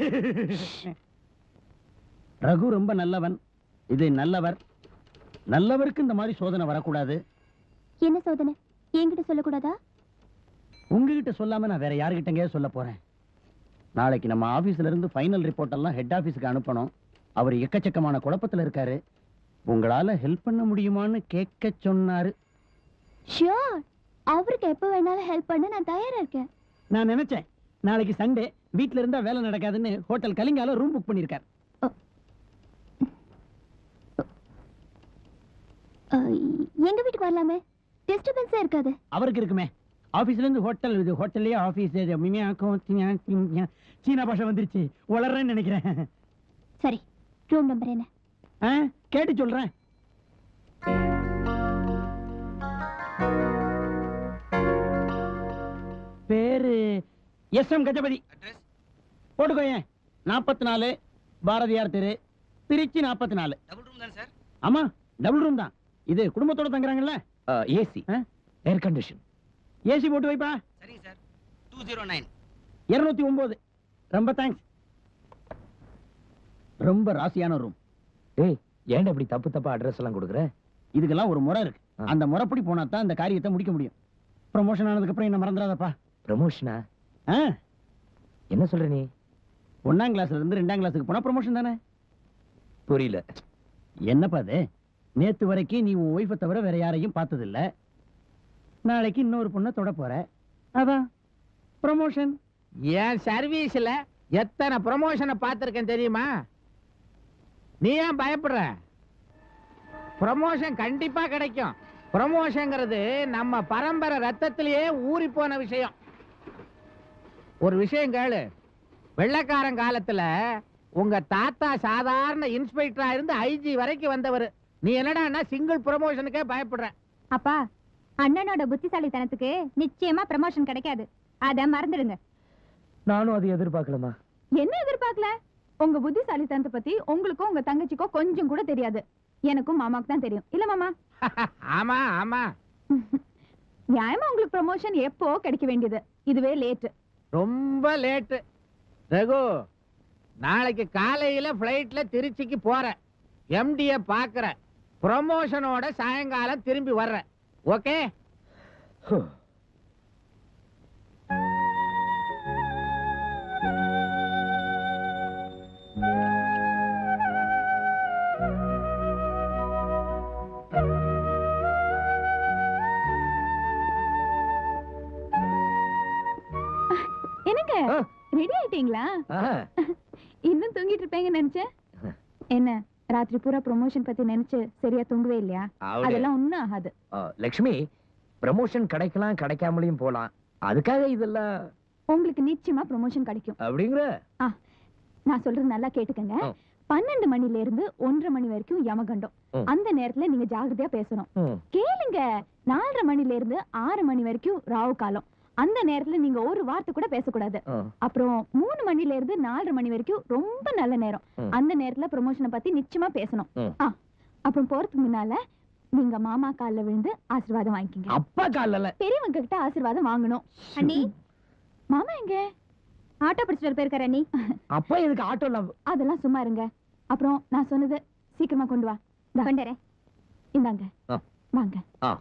ரகு ரொம்ப நல்லவன் இது நல்லவர் நல்லவருக்கு இந்த மாதிரி சோதனை வரக்கூடாது என்ன சோதனை என்கிட்ட சொல்லக்கூடாதா உங்ககிட்ட சொல்லாம நான் வேற யாருகிட்டங்க சொல்ல போறேன் நாளைக்கு நம்ம ஆபீஸ்ல இருந்து ஃபைனல் ரிப்போர்ட் எல்லாம் ஹெட் ஆபீஸ்க்கு அனுப்பணும் அவர் எக்கச்சக்கமான குழப்பத்துல இருக்காரு உங்களால ஹெல்ப் பண்ண முடியுமான்னு கேட்க சொன்னாரு ஷியோர் அவருக்கு எப்ப வேணாலும் ஹெல்ப் பண்ண நான் தயாரா இருக்கேன் நான் நினைச்சேன் நாளைக்கு சண்டே வீட்ல இருந்தா வேலை நடக்காதுன்னு ஹோட்டல் கலிங்கால ரூம் புக் பண்ணிருக்காரு அஹ், எங்க வீட்டுக்கு வரலாமே டிஸ்டர்பன்ஸா இருக்காது அவருக்கு இருக்குமே ஆபீஸ்ல இருந்து ஹோட்டல் இது ஹோட்டல்லையே ஆபீஸ் சீனா பாஷை வந்துருச்சு வளர்றேன்னு நினைக்கிறேன் சரி ரூம் நம்பர் என்ன ஆ, கேட்டு சொல்றேன் பேரு எஸ் எம் கஜபதி போட்டுக்கோயேன் நாற்பத்தி நாலு பாரதியார் தெரு திருச்சி நாற்பத்தி நாலு டபுள் ரூம் தானே சார் ஆமா டபுள் ரூம் தான் இது குடும்பத்தோட தங்குறாங்கல்ல ஏசி ஏர் கண்டிஷன் ஏசி போட்டு வைப்பா சரிங்க சார் டூ ஜீரோ நைன் இருநூத்தி ஒன்பது ரொம்ப தேங்க்ஸ் ரொம்ப ராசியான ரூம் டேய் ஏன்டா இப்படி தப்பு தப்பா அட்ரஸ் எல்லாம் கொடுக்குற இதுக்கெல்லாம் ஒரு முறை இருக்கு அந்த முறைப்படி போனா தான் இந்த காரியத்தை முடிக்க முடியும் ப்ரமோஷன் ஆனதுக்கு அப்புறம் என்ன மறந்துடாதப்பா ப்ரமோஷனா ஆ என்ன சொல்ற நீ ஒன்னாம் கிளாஸ்ல இருந்து ரெண்டாம் கிளாஸுக்கு போனா ப்ரமோஷன் தானே புரியல என்னப்பா அது நேத்து வரைக்கும் நீ உன் ஒய்ஃபை தவிர வேற யாரையும் பார்த்தது இல்ல நாளைக்கு இன்னொரு பொண்ணை தொட போற அதான் ப்ரமோஷன் என் சர்வீஸ்ல எத்தனை ப்ரமோஷனை பார்த்திருக்கேன் தெரியுமா நீ ஏன் பயப்படுற ப்ரமோஷன் கண்டிப்பா கிடைக்கும் ப்ரமோஷன்ங்கிறது நம்ம பரம்பரை ரத்தத்திலேயே ஊறி போன விஷயம் ஒரு விஷயம் கேளு வெள்ளைக்காரன் காலத்துல உங்க தாத்தா சாதாரண இன்ஸ்பெக்டரா இருந்து ஐஜி வரைக்கும் வந்தவர் நீ என்னடான்னா சிங்கிள் ப்ரமோஷனுக்கே பயப்படுற அப்பா அண்ணனோட புத்திசாலித்தனத்துக்கு நிச்சயமா ப்ரமோஷன் கிடைக்காது அத மறந்துடுங்க நானும் அது எதிர்பார்க்கலமா என்ன எதிர்பார்க்கல உங்க புத்திசாலித்தனத்தை பத்தி உங்களுக்கும் உங்க தங்கச்சிக்கோ கொஞ்சம் கூட தெரியாது எனக்கும் மாமாக்கு தான் தெரியும் இல்ல மாமா ஆமா ஆமா நியாயமா உங்களுக்கு ப்ரமோஷன் எப்போ கிடைக்க வேண்டியது இதுவே லேட் ரொம்ப லேட்டு ரகு நாளைக்கு காலையில ஃப்ளைட்ல திருச்சிக்கு போறேன் எம்டிய பாக்குற ப்ரமோஷனோட சாயங்காலம் திரும்பி வர்றேன் ஓகே என்னங்க ரெடி ஆயிட்டீங்களா இன்னும் தூங்கிட்டு இருப்பேங்க நினைச்சேன் என்ன ராத்திரி பூரா ப்ரொமோஷன் பத்தி நினைச்சு சரியா தூங்கவே இல்லையா அவளே. அதெல்லாம் ஒண்ணும் ஆகாது லக்ஷ்மி ப்ரமோஷன் கிடைக்கலாம் கிடைக்காமலையும் போலாம் அதுக்காக இதெல்லாம் உங்களுக்கு நிச்சயமா ப்ரொமோஷன் கிடைக்கும் அப்படிங்கிற ஆ, நான் சொல்றது நல்லா கேட்டுக்கங்க ஆ. பன்னெண்டு மணில இருந்து ஒன்றரை மணி வரைக்கும் யமகண்டம் ம். அந்த நேரத்துல நீங்க ஜாகிரதையா பேசணும் ம். கேளுங்க நாலரை மணில இருந்து ஆறு மணி வரைக்கும் ராவு காலம் அந்த நேரத்துல நீங்க ஒரு வார்த்தை கூட பேசக்கூடாது ஆ. அப்புறம் மூணு மணில இருந்து நாலரை மணி வரைக்கும் ரொம்ப நல்ல நேரம் ம். அந்த நேரத்துல ப்ரொமோஷனை பத்தி நிச்சயமா பேசணும் ம். ஆ, அப்புறம் போறதுக்கு முன்னால நீங்க மாமா கால்ல விழுந்து ஆசீர்வாதம் வாங்கிக்கங்க அப்பா காலில் பெரியவங்க கிட்ட ஆசீர்வாதம் வாங்கணும் அண்ணி மாமா எங்க ஆட்டோ பிடிச்சிட்டு போயிருக்காரு அண்ணி அப்பா எதுக்கு ஆட்டோ அதெல்லாம் சும்மா இருங்க அப்புறம் நான் சொன்னது சீக்கிரமா கொண்டு வா இந்தா. கொண்டுறேன் இந்தாங்க ஆ. வாங்க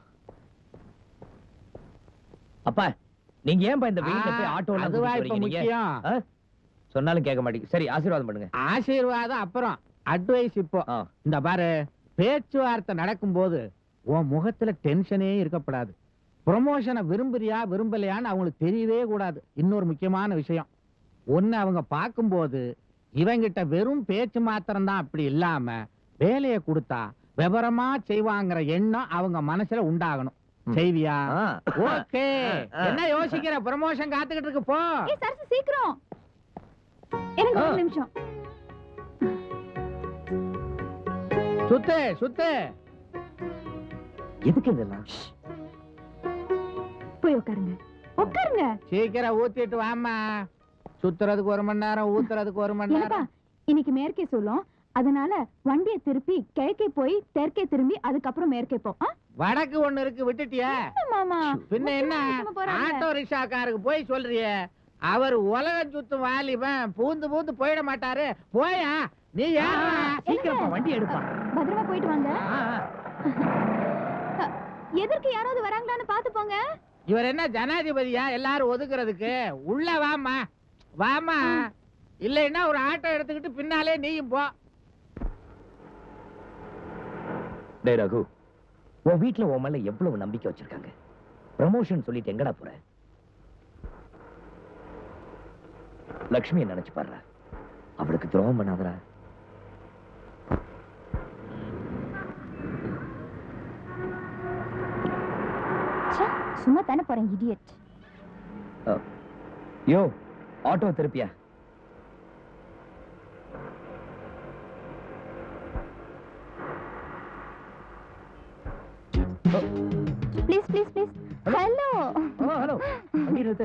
அப்பா நீங்க ஏன்பா இந்த வெயில்ல போய் ஆ, ஆட்டோ அதுவா இப்ப முக்கியம் சொன்னாலும் கேட்க மாட்டீங்க சரி ஆசீர்வாதம் பண்ணுங்க ஆசீர்வாதம் அப்புறம் அட்வைஸ் இப்போ இந்த பாரு பேச்சுவார்த்தை நடக்கும்போது உன் முகத்துல டென்ஷனே இருக்கப்படாது ப்ரொமோஷனை விரும்புறியா விரும்பலையான்னு அவங்களுக்கு தெரியவே கூடாது இன்னொரு முக்கியமான விஷயம் ஒன்னு அவங்க பார்க்கும்போது இவங்கிட்ட வெறும் பேச்சு மாத்திரம் தான் அப்படி இல்லாம வேலையை கொடுத்தா விவரமா செய்வாங்கிற எண்ணம் அவங்க மனசுல உண்டாகணும் செய்வியா ஆ. ஓகே ஆ. என்ன யோசிக்கிற ப்ரமோஷன் காத்துக்கிட்டு இருக்கு போ ஏய் சரசு சீக்கிரம் எனக்கு ஒரு நிமிஷம் சுத்து சுத்து எதுக்கு இதெல்லாம் போய் உட்காருங்க உட்காருங்க சீக்கிரம் ஊத்திட்டு வாம்மா சுத்துறதுக்கு ஒரு மணி நேரம் ஊத்துறதுக்கு ஒரு மணி என்னப்பா நேரம் இன்னைக்கு மேற்கே சொல்லும் அதனால வண்டியை திருப்பி கிழக்கே போய் தெற்கே திரும்பி அதுக்கப்புறம் மேற்கே போ ஆ? வடக்கு ஒண்ணு இருக்கு விட்டுட்டியா என்ன மாமா பின்ன என்ன சும்மா போறாங்க. ஆட்டோ ரிக்ஷாக்காருக்கு போய் சொல்றியே அவர் உலகம் சுத்தும் வாலிபன் பூந்து பூந்து போயிட மாட்டாரு போயா நீ ஏன் சீக்கிரமா வண்டி எடுப்பா பத்திரமா போயிட்டு வாங்க எதற்கு யாராவது வராங்களான்னு பாத்து போங்க இவர் என்ன ஜனாதிபதியா எல்லாரும் ஒதுக்குறதுக்கு உள்ள வாமா வாமா இல்லைன்னா ஒரு ஆட்டோ எடுத்துக்கிட்டு பின்னாலே நீயும் போ டேய் ரகு உன் வீட்ல உன் மேல எவ்வளவு நம்பிக்கை வச்சிருக்காங்க ப்ரமோஷன் சொல்லிட்டு எங்கடா போற லக்ஷ்மியை நினைச்சு பாருடா அவளுக்கு துரோகம் பண்ணாதடா ச்சே, சும்மா தானே போறேன் இடியட் அஹ், யோ ஆட்டோ திருப்பியா please please please hello hello வண்டி நிறுத்து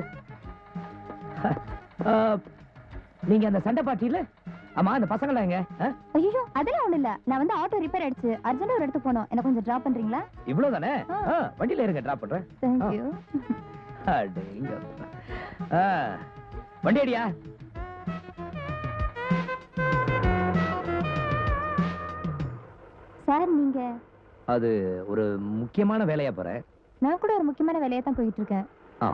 அஹ், நீங்க அந்த சண்டை பார்ட்டியில ஆமா அந்த பசங்களாம் எங்க அஹ்? ஐயோ அதெல்லாம் ஒண்ணு இல்ல நான் வந்து ஆட்டோ ரிப்பேர் ஆயிடுச்சு அர்ஜென்ட்டா ஒரு இடத்துக்கு போகணும் என்ன கொஞ்சம் டிராப் பண்றீங்களா இவ்வளவுதானே அஹ், வண்டியில இருங்க டிராப் பண்றேன் தேங்க் யூ அடேங்கப்பா. ஆ, வண்டி அடியா சார் நீங்க அது ஒரு முக்கியமான வேலையா போறேன் நான் கூட ஒரு முக்கியமான வேலையா தான் போயிட்டு இருக்கேன் ஆ.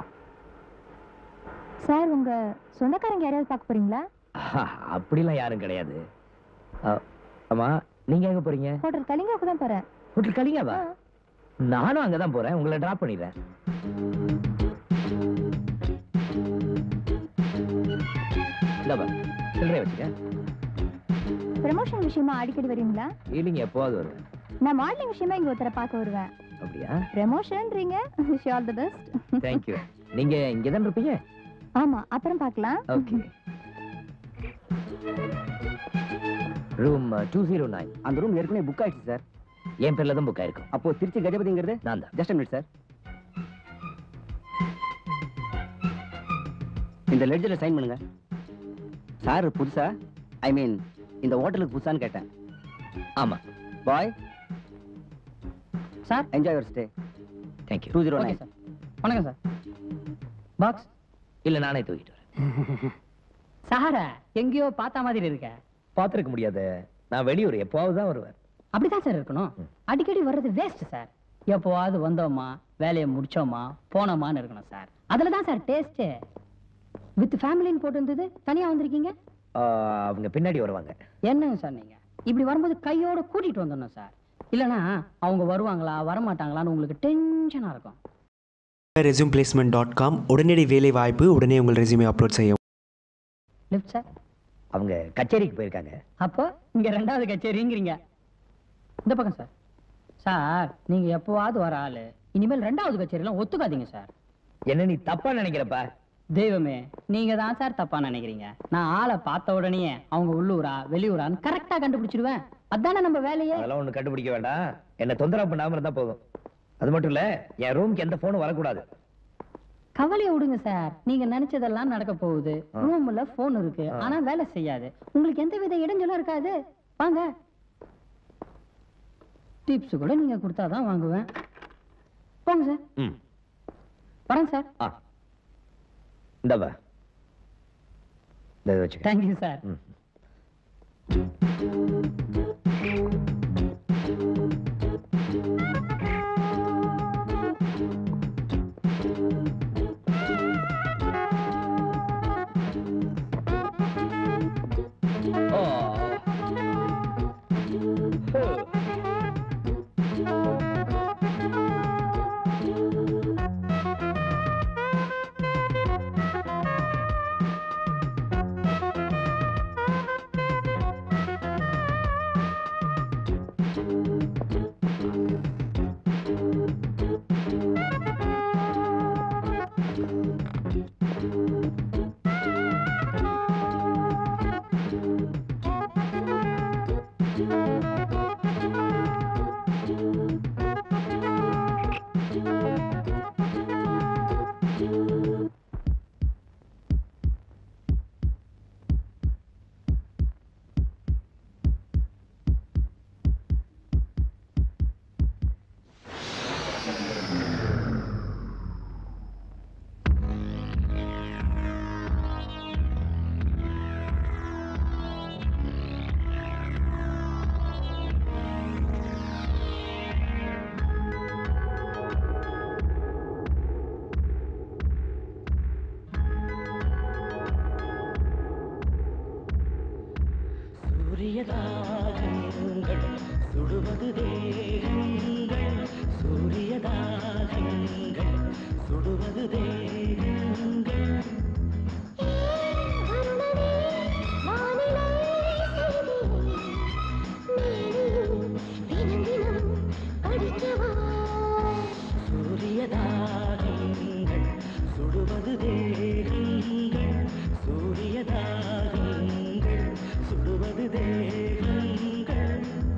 சார் உங்க சொந்தக்காரங்க யாரையாவது பார்க்க போறீங்களா அப்படிலாம் யாரும் கிடையாது ஆ, ஆமா நீங்க எங்க போறீங்க ஹோட்டல் கலிங்காவுக்கு தான் போறேன் ஹோட்டல் கலிங்காவா நானும் அங்கதான் போறேன் உங்களை டிராப் பண்ணிடுறேன் இந்தாப்பா, சில்லறைய வச்சுக்க ப்ரமோஷன் விஷயமா அடிக்கடி வருவீங்களா இல்லைங்க எப்போவாது வருவேன் நான் மாடலிங் விஷயமா இங்க ஒருத்தரை பார்க்க வருவேன் அப்படியா ப்ரமோஷன்றீங்க wish all the best thank you நீங்க இங்கதான் இருப்பீங்க ஆமா அப்புறம் பார்க்கலாம் okay room two zero nine அந்த ரூம் ஏற்கனவே புக் ஆயிடுச்சு சார் என் பேர்ல தான் புக் ஆயிருக்கும் அப்போ திருச்சி கஜபதிங்கிறது நான் தான் ஜஸ்ட் மினிட் சார் இந்த லெட்ஜில் சைன் பண்ணுங்க சார் புதுசா ஐ மீன் இந்த ஹோட்டலுக்கு புதுசான்னு கேட்டேன் ஆமா bye sir enjoy your stay thank you two zero okay nine sir வணக்கம் சார் பாக்ஸ் இல்ல நானே தூக்கிட்டு வரேன் சார எங்கேயோ பார்த்த மாதிரி இருக்க பாத்திருக்க முடியாது நான் வெளியூர் எப்போவாவது தான் வருவேன் அப்படிதான் சார் இருக்கணும் அடிக்கடி வர்றது வேஸ்ட் சார் எப்போவாவது வந்தோமா வேலையை முடிச்சோமா போனோமான்னு இருக்கணும் சார் அதுல தான் சார் டேஸ்ட் வித் ஃபேமிலின்னு போட்டு இருந்தது தனியா வந்திருக்கீங்க ஆ, அவங்க பின்னாடி வருவாங்க என்னங்க சார் நீங்க இப்படி வரும்போது கையோட கூட்டிட்டு வந்துடணும் சார் இல்லனா அவங்க வருவாங்களா வரமாட்டாங்களான்னு உங்களுக்கு டென்ஷனா இருக்கும் ரெஸ்யூம் பிளேஸ்மெண்ட் டாட் காம் உடனடி வேலை வாய்ப்பு உடனே உங்கள் ரெஸ்யூமே அப்லோட் செய்யவும் லெஃப்ட் சார் அவங்க கச்சேரிக்கு போயிருக்காங்க அப்போ இங்க ரெண்டாவது கச்சேரிங்கிறீங்க இந்த பக்கம் சார் சார் நீங்க எப்போவாவது வர ஆளு இனிமேல் ரெண்டாவது கச்சேரியெல்லாம் ஒத்துக்காதீங்க சார் என்ன நீ தப்பா நினைக்கிறப்பா தெய்வமே நீங்க தான் சார் தப்பா நினைக்கிறீங்க நான் ஆளை பார்த்த உடனே அவங்க உள்ளூரா வெளியூரான்னு கரெக்டா கண்டுபிடிச்சிடுவேன் அதானே நம்ம வேலையே அதெல்லாம் ஒண்ணு கண்டுபிடிக்க வேண்டாம் என்ன தொந்தரவு பண்ணாம இருந்தா போதும் அது மட்டும் இல்ல என் ரூமுக்கு எந்த போனும் வரக்கூடாது கவலையை விடுங்க சார் நீங்க நினைச்சதெல்லாம் நடக்க போகுது ஆ. ரூம்ல போன் இருக்கு ஆ. ஆனா வேலை செய்யாது உங்களுக்கு எந்த வித இடைஞ்சலும் இருக்காது வாங்க டிப்ஸ் கூட நீங்க கொடுத்தாதான் வாங்குவேன் போங்க சார் ம் வரேன் சார் ஆ இந்தவா இந்த இதை வச்சுக்க தேங்க்யூ சார் ம். ஓ. ஹோ. சுடுவது தேகங்கள் சூரியதாகங்கள் சுடுவது தேகங்கள் சூரியதாகங்கள் சுடுவது தேகங்கள் சூரியதாகங்கள் சுடுவது தேகங்கள்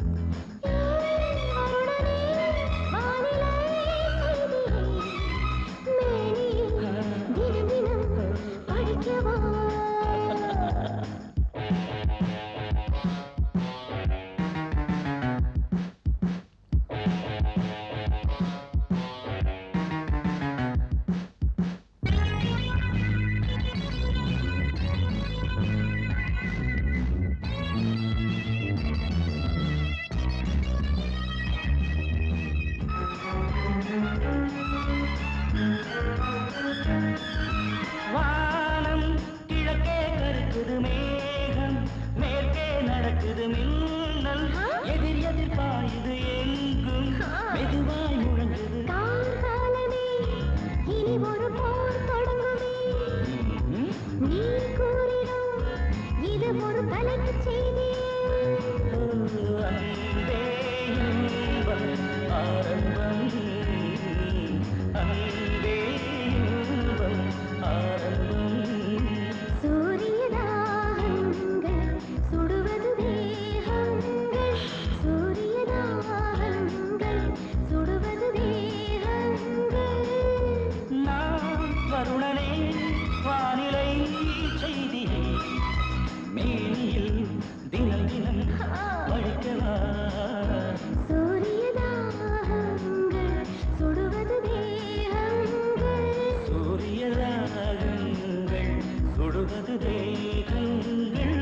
வானம் கிழக்கே கருக்குது மேகம் மேற்கே நடக்குது மின்னல் எதிர் எதிர் பாயுது எங்கும் மெதுவாய் முழங்குது இனி ஒரு போர் தொடங்குமே நீ கூறிடும் இது ஒரு தலைப்புச் செய்தி அன்பே இன்பம் ஆரம்பம் அன்பே இன்பம் ஆரம்பம் சூரியதாகங்கள் சுடுவது தேகங்கள் சூரியதாகங்கள் சுடுவது தேகங்கள் நான் வருணனே வானிலை செய்தியே மேனியில் தினம் தினம் வழிக்கவா சூரியதாகங்கள் சுடுவது தேகங்கள் சூரியராகங்கள் சுடுவது தேகங்கள்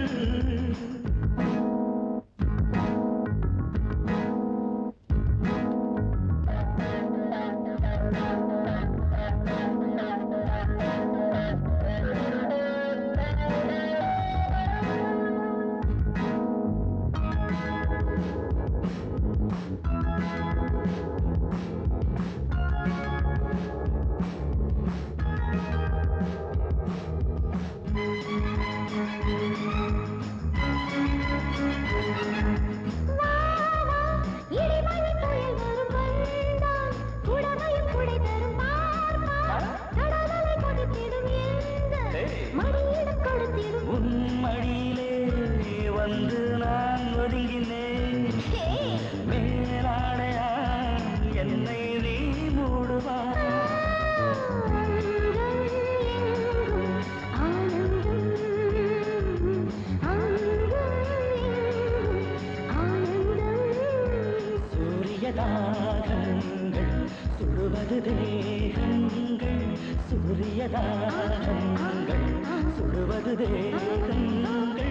இடிமழை புயல் வரும் வந்தான் குடமையும் குடை தரும் பார்ப்பான் கடலலை கொடுத்திடும் எந்த மடியிடம் கொடுத்திடும் உன் மடியிலே வந்து நான் ஒதுங்கினேன் மேலாடையா என்னை நீ மூடுவா சூரியதாகங்கள் சுடுவது தேகங்கள் சூரியதாகங்கள் சுடுவது தேகங்கள்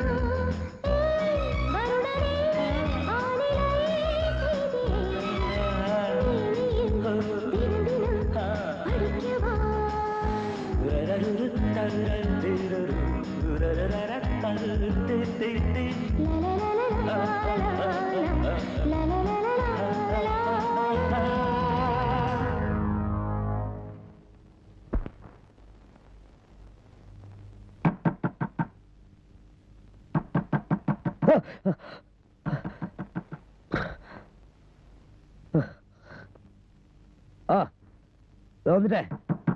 ஆ இதோ வந்துட்டேன்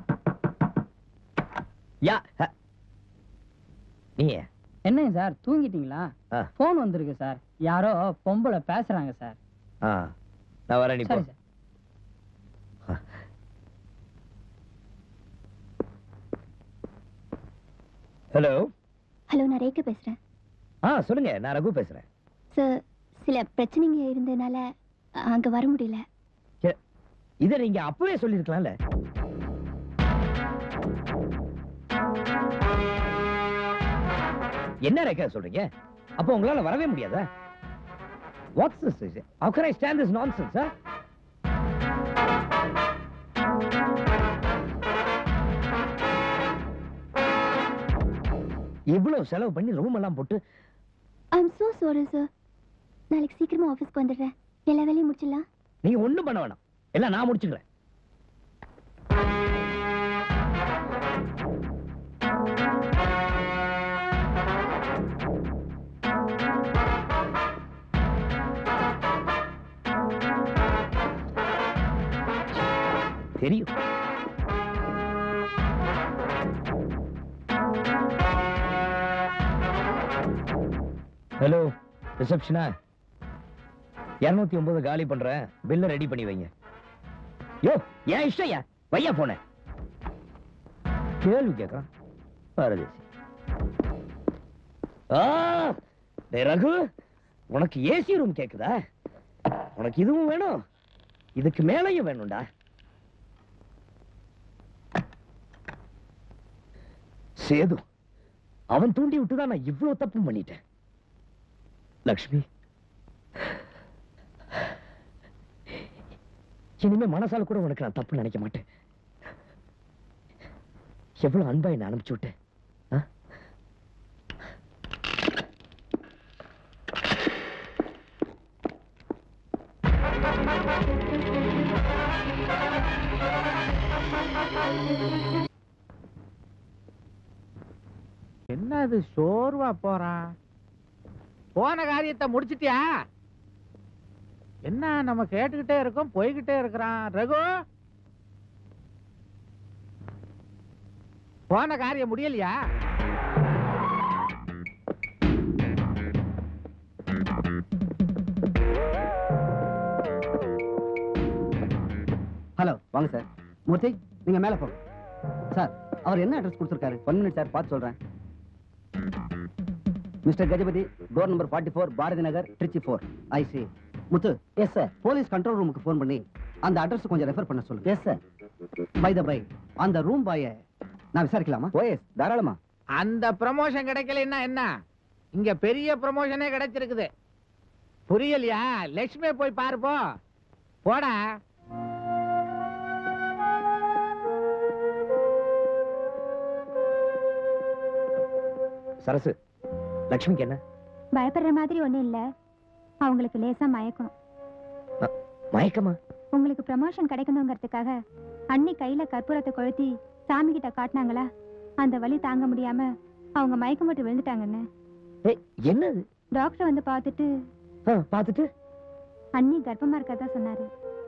யா அ. நீங்க என்னங்க சார் தூங்கிட்டீங்களா ஆ. ஃபோன் வந்திருக்கு சார் யாரோ பொம்பளை பேசுறாங்க சார் ஆ நான் வரேன் நீ போ சரி சார் ஹலோ ஹலோ நான் ரேக்கா பேசுறேன் ஆ சொல்லுங்க நான் ரகு பேசுறேன் சார் சில பிரச்சனைங்க இருந்ததுனால அங்க வர முடியல சே, இதை நீங்க அப்பவே சொல்லிருக்கலாம்ல என்ன ரேக்கா சொல்றீங்க அப்போ உங்களால வரவே முடியாதா what's this how can i stand this nonsense sir இவ்வளவு செலவு பண்ணி ரூம் எல்லாம் போட்டு I am so sorry sir நாளைக்கு சீக்கிரமா ஆஃபீஸ்க்கு வந்துடுறேன் எல்லா வேலையும் முடிச்சிடலாம் நீங்க ஒண்ணும் பண்ண வேணாம் எல்லாம் நான் முடிச்சுக்கிறேன் தெரியும் ஹலோ ரிசப்ஷனா இருநூத்தி ஒன்பது காலி பண்றேன் பில்ல ரெடி பண்ணி வைங்க யோ ஏன் இஷ்டம்யா வையா போன கேள்வி கேட்கறான் பாரதேசி ஆ டேய் ரகு உனக்கு ஏசி ரூம் கேக்குதா உனக்கு இதுவும் வேணும் இதுக்கு மேலையும் வேணும்டா சேது அவன் தூண்டி விட்டுதான் நான் இவ்வளவு தப்பு பண்ணிட்டேன் லக்ஷ்மி இனிமே மனசால கூட உனக்கு நான் தப்பு நினைக்க மாட்டேன் எவ்வளவு அன்பா என்ன அனுப்பிச்சு விட்டேன் ஆ? என்ன அது சோர்வா போறான் போன காரியத்தை முடிச்சிட்டியா என்ன நம்ம கேட்டுக்கிட்டே இருக்கோம் போய்கிட்டே இருக்கிறான் ரகு போன காரியம் முடியலையா ஹலோ வாங்க சார் மூர்த்தி நீங்க மேல போங்க சார் அவர் என்ன அட்ரஸ் கொடுத்துருக்காரு ஒன் மினிட் சார் பார்த்து சொல்றேன் mister Gajapathi door number forty four Bharathi Nagar Trichy four IC Muthu yes sir police control ரூமுக்கு ஃபோன் பண்ணி அந்த அட்ரஸ் கொஞ்சம் ரெஃபர் பண்ண சொல்லுங்க yes sir by the by அந்த ரூம் பாய நான் விசாரிக்கலாமா ஓ எஸ் தாராளமா அந்த ப்ரமோஷன் கிடைக்கலன்னா என்ன இங்க பெரிய ப்ரமோஷனே கிடைச்சிருக்குது புரியலையா லட்சுமியை போய் பாரு போ போடா சரசு லக்ஷ்மிக்கு என்ன பயப்படுற மாதிரி ஒண்ணும் இல்ல அவங்களுக்கு லேசா மயக்கம் மயக்கமா உங்களுக்கு ப்ரமோஷன் கிடைக்கணுங்கிறதுக்காக அண்ணி கையில கற்பூரத்தை கொளுத்தி சாமி கிட்ட காட்டினாங்களா அந்த வலி தாங்க முடியாம அவங்க மயக்கம் போட்டு விழுந்துட்டாங்கன்னு ஏய், என்னது டாக்டர் வந்து பார்த்துட்டு ஆ, பார்த்துட்டு அண்ணி கர்ப்பமா இருக்கதா சொன்னாரு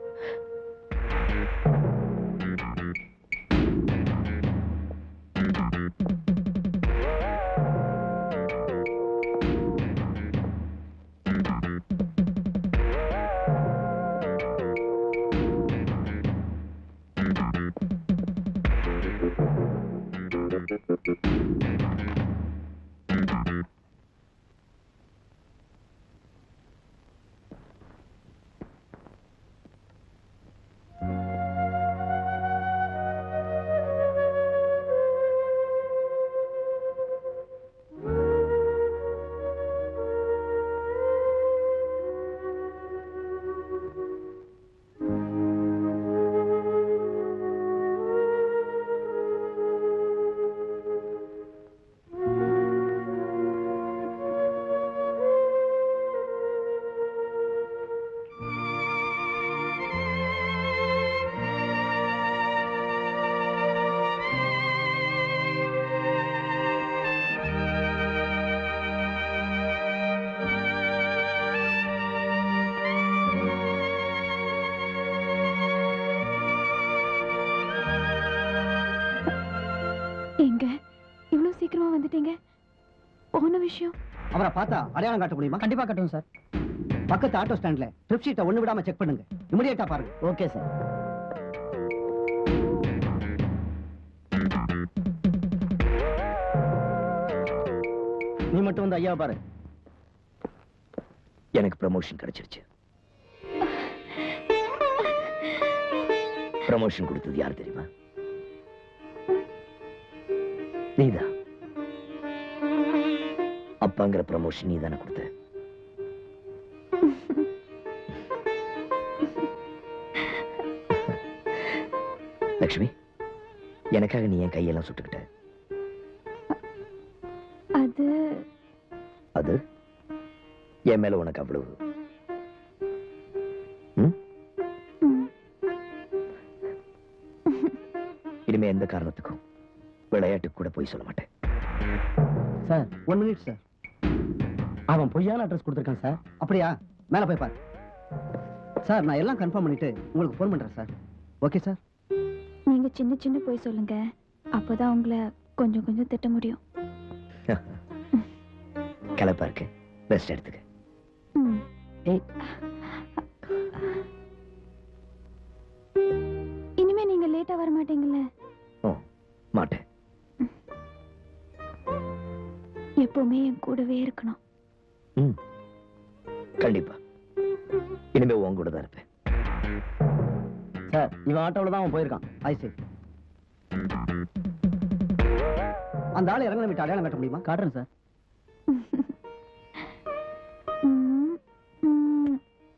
எங்க இவ்வளவு சீக்கிரமா வந்துட்டீங்க போன விஷயம் அவரை பார்த்தா அடையாளம் காட்ட முடியுமா கண்டிப்பா காட்டுவோம் சார் பக்கத்து ஆட்டோ ஸ்டாண்ட்ல ட்ரிப் ஷீட்டை ஒண்ணு விடாம செக் பண்ணுங்க இமிடியேட்டா பாருங்க ஓகே சார் நீ மட்டும் வந்து ஐயா பாரு எனக்கு ப்ரமோஷன் கிடைச்சிருச்சு ப்ரமோஷன் கொடுத்தது யார் தெரியுமா நீதான் அப்பாங்கிற ப்ரமோஷன் நீ தானே கொடுத்த லக்ஷ்மி எனக்காக நீ என் கையெல்லாம் சுட்டுக்கிட்ட அது அது என் மேல உனக்கு அவ்வளவு இனிமே எந்த காரணத்துக்கும் விளையாட்டுக்கு கூட போய் சொல்ல மாட்டேன் சார் ஒன் மினிட் சார் அவன் பொய்யான அட்ரஸ் கொடுத்துருக்கான் சார் அப்படியா மேலே போய் பாரு சார் நான் எல்லாம் கன்ஃபார்ம் பண்ணிட்டு உங்களுக்கு ஃபோன் பண்றேன் சார் ஓகே சார் நீங்க சின்ன சின்ன போய் சொல்லுங்க அப்பதான் உங்களை கொஞ்சம் கொஞ்சம் திட்ட முடியும் கிளப்பா இருக்கு பெஸ்ட் எடுத்துக்க ம். இனிமே நீங்க லேட்டா வர மாட்டீங்கல்ல ஓ மாட்டேன் எப்பவுமே என் கூடவே இருக்கணும் ம் கண்டிப்பா இனிமே உன் கூட தான் இருப்பேன் சார் இவன் ஆட்டோவில் தான் அவன் போயிருக்கான் ஐ சரி அந்த ஆள் இறங்கின விட்டு அடையாளம் காட்ட முடியுமா காட்டுறேன் சார் ம், ம்.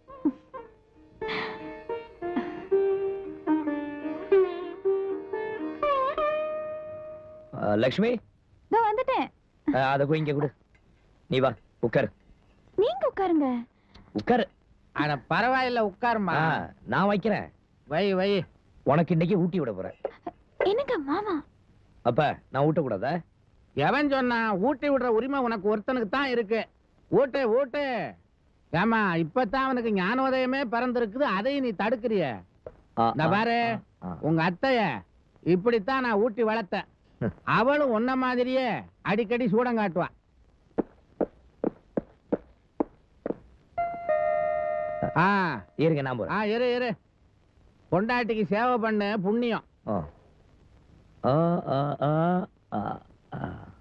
ஆ, லக்ஷ்மி இதோ வந்துட்டேன் ஆ, அதை போய் இங்க கொடு நீ வா உட்காரு நீங்க உட்காருங்க உட்காரு அட பரவாயில்ல உட்காருமா ஆ, நான் வைக்கிறேன் வை வை உனக்கு இன்னைக்கு ஊட்டி விட போறேன் என்னங்க மாமா அப்ப நான் ஊட்டக்கூடாதா எவன் சொன்னா ஊட்டி விடுற உரிமை உனக்கு ஒருத்தனுக்கு தான் இருக்கு ஊட்டு ஊட்டு ஏமா இப்பதான் அவனுக்கு ஞானோதயமே பிறந்திருக்குது அதையும் நீ தடுக்கிறிய ஆ, இந்த ஆ, பாரு ஆ. உங்க அத்தைய இப்படித்தான் நான் ஊட்டி வளர்த்தேன் அவளும் உன்ன மாதிரியே அடிக்கடி சூடம் காட்டுவா ஆ இருங்க நான் ஆ போறேன் இரு இரு பொண்டாட்டிக்கு சேவை பண்ணு புண்ணியம் ஆ. ஆ, ஆ, ஆ, ஆ, ஆ.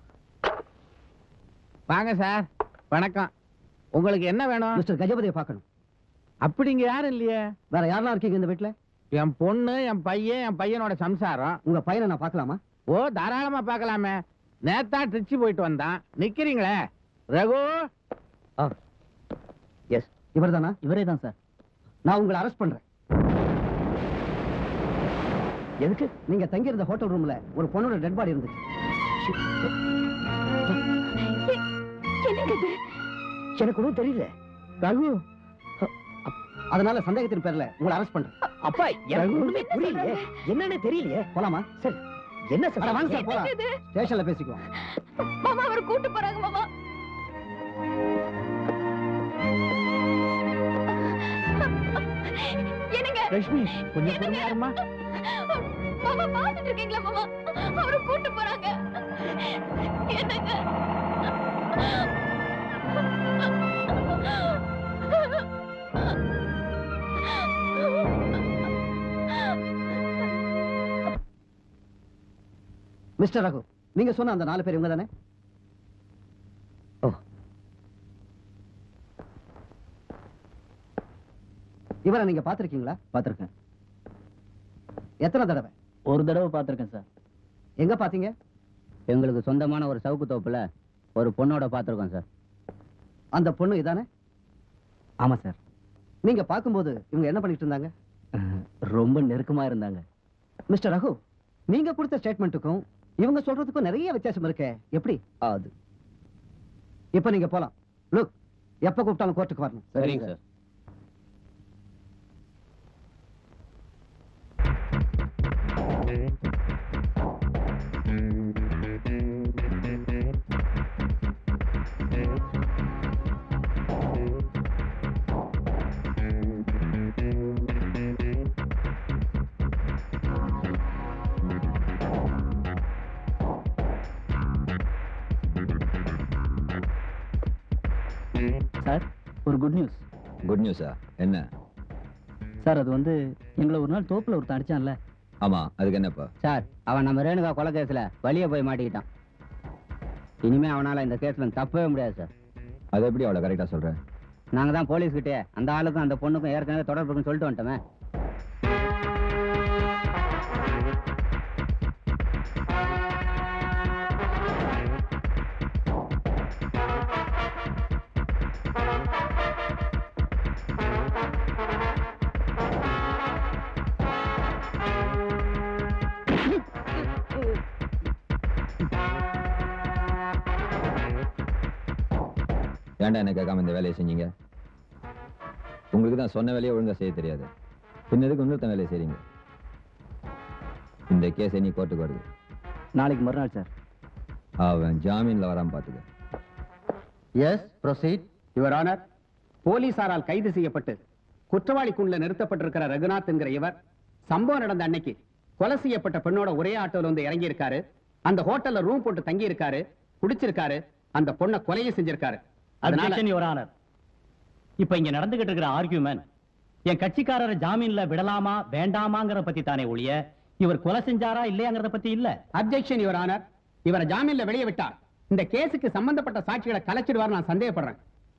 வாங்க சார் வணக்கம் உங்களுக்கு என்ன வேணும் மிஸ்டர் கஜபதியை பார்க்கணும் அப்படிங்க யாரும் இல்லையே வேற யாரெல்லாம் இருக்கீங்க இந்த வீட்டில் என் பொண்ணு என் பையன் என் பையனோட சம்சாரம் உங்க பையனை நான் பார்க்கலாமா ஓ தாராளமா பார்க்கலாமே நேத்தா திருச்சி போயிட்டு வந்தான் நிக்கிறீங்களே ரகு ஆ எஸ் இவர் தானா இவரே தான் சார் நான் உங்களை அரெஸ்ட் பண்றேன் எதுக்கு நீங்க தங்கியிருந்த ஹோட்டல் ரூம்ல ஒரு பொண்ணோட டெட் பாடி இருந்துச்சு என்னங்க இது எனக்கு ஒன்றும் தெரியல ரகு அதனால சந்தேகத்தின் பேர்ல உங்களை அரெஸ்ட் பண்றேன் அப்பா எனக்கு ஒண்ணுமே புரியலையே என்னன்னு தெரியலையே போலாமா சரி என்ன அட, சார் வாங்க சார் போலாம் இது? ஸ்டேஷன்ல பேசிக்குவோம் மாமா அவர் கூட்டு போறாங்க மாமா என்னங்க லட்சுமி கொஞ்சம் பொறுமையா இருமா மாமா பாத்துட்டு இருக்கீங்களா மாமா அவரை கூட்டு போறாங்க என்னங்க மிஸ்டர் ரகு நீங்க சொன்ன அந்த நாலு பேர் இவங்க தானே ஓ இவரை நீங்க பாத்திருக்கீங்களா பாத்திருக்கேன் எத்தனை தடவை ஒரு தடவை பார்த்துருக்கேன் சார் எங்க பாத்தீங்க எங்களுக்கு சொந்தமான ஒரு சவுக்கு தோப்புல ஒரு பொண்ணோட பார்த்துருக்கோம் சார் அந்த பொண்ணு இதானே ஆமா சார் நீங்க பார்க்கும்போது இவங்க என்ன பண்ணிட்டு இருந்தாங்க ரொம்ப நெருக்கமா இருந்தாங்க மிஸ்டர் ரகு நீங்க கொடுத்த ஸ்டேட்மெண்ட்டுக்கும் இவங்க சொல்றதுக்கும் நிறைய வித்தியாசம் இருக்கே எப்படி அது இப்ப நீங்க போலாம் லுக் எப்ப கூப்பிட்டாலும் கோர்ட்டுக்கு வரணும் சரிங்க சார் சார் ஒரு குட் நியூஸ் குட் நியூஸா என்ன சார் அது வந்து எங்களை ஒரு நாள் தோப்புல ஒருத்தன் அடிச்சான்ல ஆமா அதுக்கு என்னப்பா சார் அவன் நம்ம ரேணுகா கொலை கேஸ்ல வழிய போய் மாட்டிக்கிட்டான் இனிமே அவனால இந்த கேஸ்ல தப்பவே முடியாது சார் அதை எப்படி அவ்வளோ கரெக்டாக சொல்ற நாங்க தான் போலீஸ் கிட்டே அந்த ஆளுக்கும் அந்த பொண்ணுக்கும் ஏற்கனவே தொடர்பு இருக்குன்னு சொல்லிட்டு வந்துட்டோமே ஏன்டா என்ன கேட்காம இந்த வேலையை செஞ்சீங்க உங்களுக்கு தான் சொன்ன வேலையை ஒழுங்கா செய்ய தெரியாது பின்ன எதுக்கு இன்னொருத்தன் வேலையை செய்றீங்க இந்த கேஸ் நீ கோர்ட்டுக்கு வருது நாளைக்கு மறுநாள் சார் அவன் ஜாமீன்ல வராம பாத்துக்க எஸ் ப்ரொசீட் யுவர் ஆனர் போலீசாரால் கைது செய்யப்பட்டு குற்றவாளி குண்டுல நிறுத்தப்பட்டிருக்கிற ரகுநாத் என்கிற இவர் சம்பவம் நடந்த அன்னைக்கு கொலை செய்யப்பட்ட பெண்ணோட ஒரே ஆட்டோல வந்து இறங்கி இருக்காரு அந்த ஹோட்டல்ல ரூம் போட்டு தங்கி இருக்காரு குடிச்சிருக்காரு அந்த பொண்ணை கொலையை செஞ்சிருக்காரு அதனால Objection, Your Honor. இப்ப இங்க நடந்துகிட்டு இருக்கிற ஆர்கியூமெண்ட் என் கட்சிக்காரரை ஜாமீன்ல விடலாமா வேண்டாமாங்கிற பத்தி தானே ஒழிய இவர் கொலை செஞ்சாரா இல்லையாங்கிறத பத்தி இல்ல அப்ஜெக்ஷன் யுவர் ஆனர் இவரை ஜாமீன்ல வெளியே விட்டா இந்த கேஸுக்கு சம்பந்தப்பட்ட சாட்சிகளை கலைச்சிடுவார் நான் சந்தேகப்படுறேன்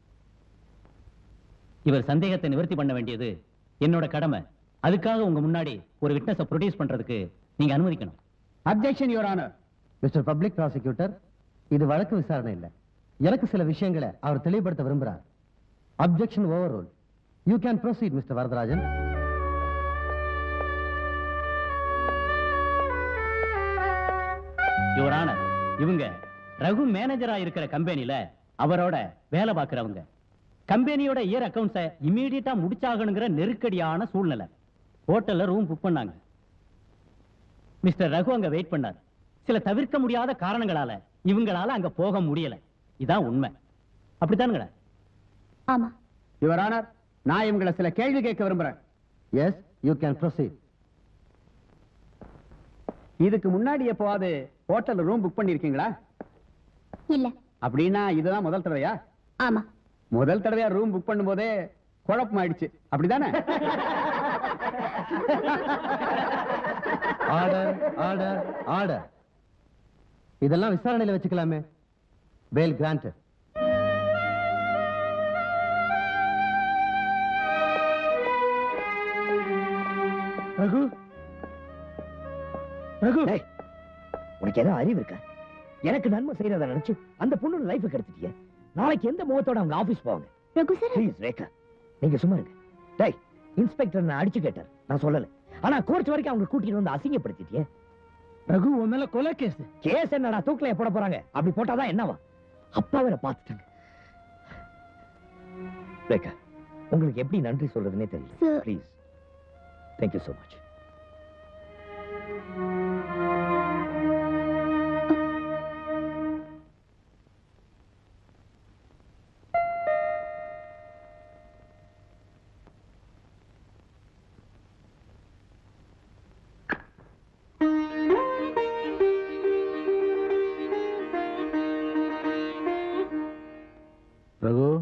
இவர் சந்தேகத்தை நிவர்த்தி பண்ண வேண்டியது என்னோட கடமை அதுக்காக உங்க முன்னாடி ஒரு விட்னஸ ப்ரொடியூஸ் பண்றதுக்கு நீங்க அனுமதிக்கணும் objection your honour mister public prosecutor இது வழக்கு விசாரணை இல்ல எனக்கு சில விஷயங்களை அவர் தெளிவுபடுத்த விரும்புறார் objection overrule you can proceed mister Varadarajan your honour இவங்க ரகு மேனேஜரா இருக்கிற கம்பெனில அவரோட வேலை பார்க்கறவங்க கம்பெனியோட இயர் அக்கவுண்ட்ஸை இமீடியட்டா முடிச்சாகணுங்கிற நெருக்கடியான சூழ்நிலை ஹோட்டல்ல ரூம் புக் பண்ணாங்க மிஸ்டர் ரகு அங்க வெயிட் பண்ணார் சில தவிர்க்க முடியாத காரணங்களால இவங்களால அங்க போக முடியல இதான் உண்மை அப்படித்தானுங்களா ஆமா யுவர் ஆனர் நான் இவங்களை சில கேள்வி கேட்க விரும்புறேன் எஸ் யூ கேன் ப்ரொசீட் இதுக்கு முன்னாடி எப்போவாது ஹோட்டல்ல ரூம் புக் பண்ணிருக்கீங்களா இல்ல அப்படின்னா இதுதான் முதல் தடவையா ஆமா முதல் தடவையா ரூம் புக் பண்ணும்போதே குழப்பம் ஆயிடுச்சு அப்படிதானே ஆர்டர் ஆர்டர் ஆர்டர் இதெல்லாம் விசாரணையில வச்சுக்கலாமே பேல் கிராண்டட் ரகு ரகு உனக்கு ஏதோ அறிவு இருக்கா எனக்கு நன்மை செய்யறத நினைச்சு அந்த பொண்ணு லைஃப் கெடுத்துட்டிய நாளைக்கு எந்த முகத்தோட அவங்க ஆபீஸ் போவாங்க ரகு சார் ப்ளீஸ் ரேகா நீங்க சும்மா இருங்க டேய் இன்ஸ்பெக்டர் நான் அடிச்சு கேட்டார் நான் சொல்லல ஆனா கோர்ட் வரைக்கும் அவங்க கூட்டிட்டு வந்து அசிங்கப்படுத்திட்டியே ரகு உன் மேல கொலை கேஸ் கேஸ் என்னடா தூக்கில போட போறாங்க அப்படி போட்டாதான் என்னவா அப்பா வேற பாத்துட்டாங்க ரேகா உங்களுக்கு எப்படி நன்றி சொல்றதுன்னே தெரியல Sir. Please thank you so much Raghu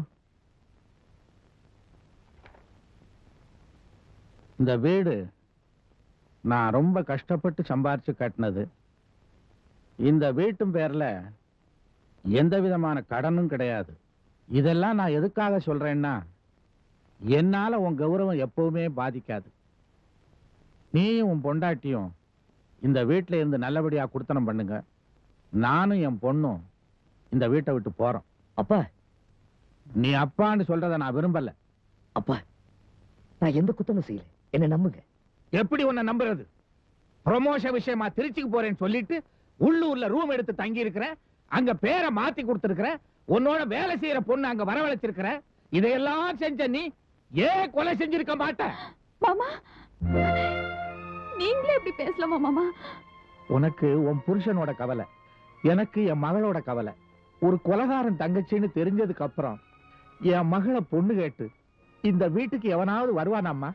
இந்த வீடு நான் ரொம்ப கஷ்டப்பட்டு சம்பாரிச்சு கட்டினது இந்த வீட்டும் பேர்ல எந்த விதமான கடனும் கிடையாது இதெல்லாம் நான் எதுக்காக சொல்றேன்னா என்னால உன் கௌரவம் எப்பவுமே பாதிக்காது நீயும் உன் பொண்டாட்டியும் இந்த வீட்டில் இருந்து நல்லபடியா குடுத்தனம் பண்ணுங்க நானும் என் பொண்ணும் இந்த வீட்டை விட்டு போறோம் அப்பா நீ அப்பான்னு சொல்றத நான் விரும்பல அப்பா நான் எந்த குத்தமும் செய்யல என்ன நம்புங்க எப்படி உன்னை நம்புறது ப்ரொமோஷன் விஷயமா திருச்சிக்கு போறேன்னு சொல்லிட்டு உள்ளூர்ல ரூம் எடுத்து தங்கி இருக்கிற அங்க பேரை மாத்தி கொடுத்திருக்கிற உன்னோட வேலை செய்யற பொண்ணு அங்க வரவழைச்சிருக்கிற இதையெல்லாம் செஞ்ச நீ ஏன் கொலை செஞ்சிருக்க மாட்ட மாமா நீங்களே இப்படி பேசலாமா மாமா உனக்கு உன் புருஷனோட கவலை எனக்கு என் மகளோட கவலை ஒரு கொலகாரன் தங்கச்சின்னு தெரிஞ்சதுக்கு அப்புறம் என் மகளை பொண்ணு கேட்டு இந்த வீட்டுக்கு எவனாவது வருவானாம்மா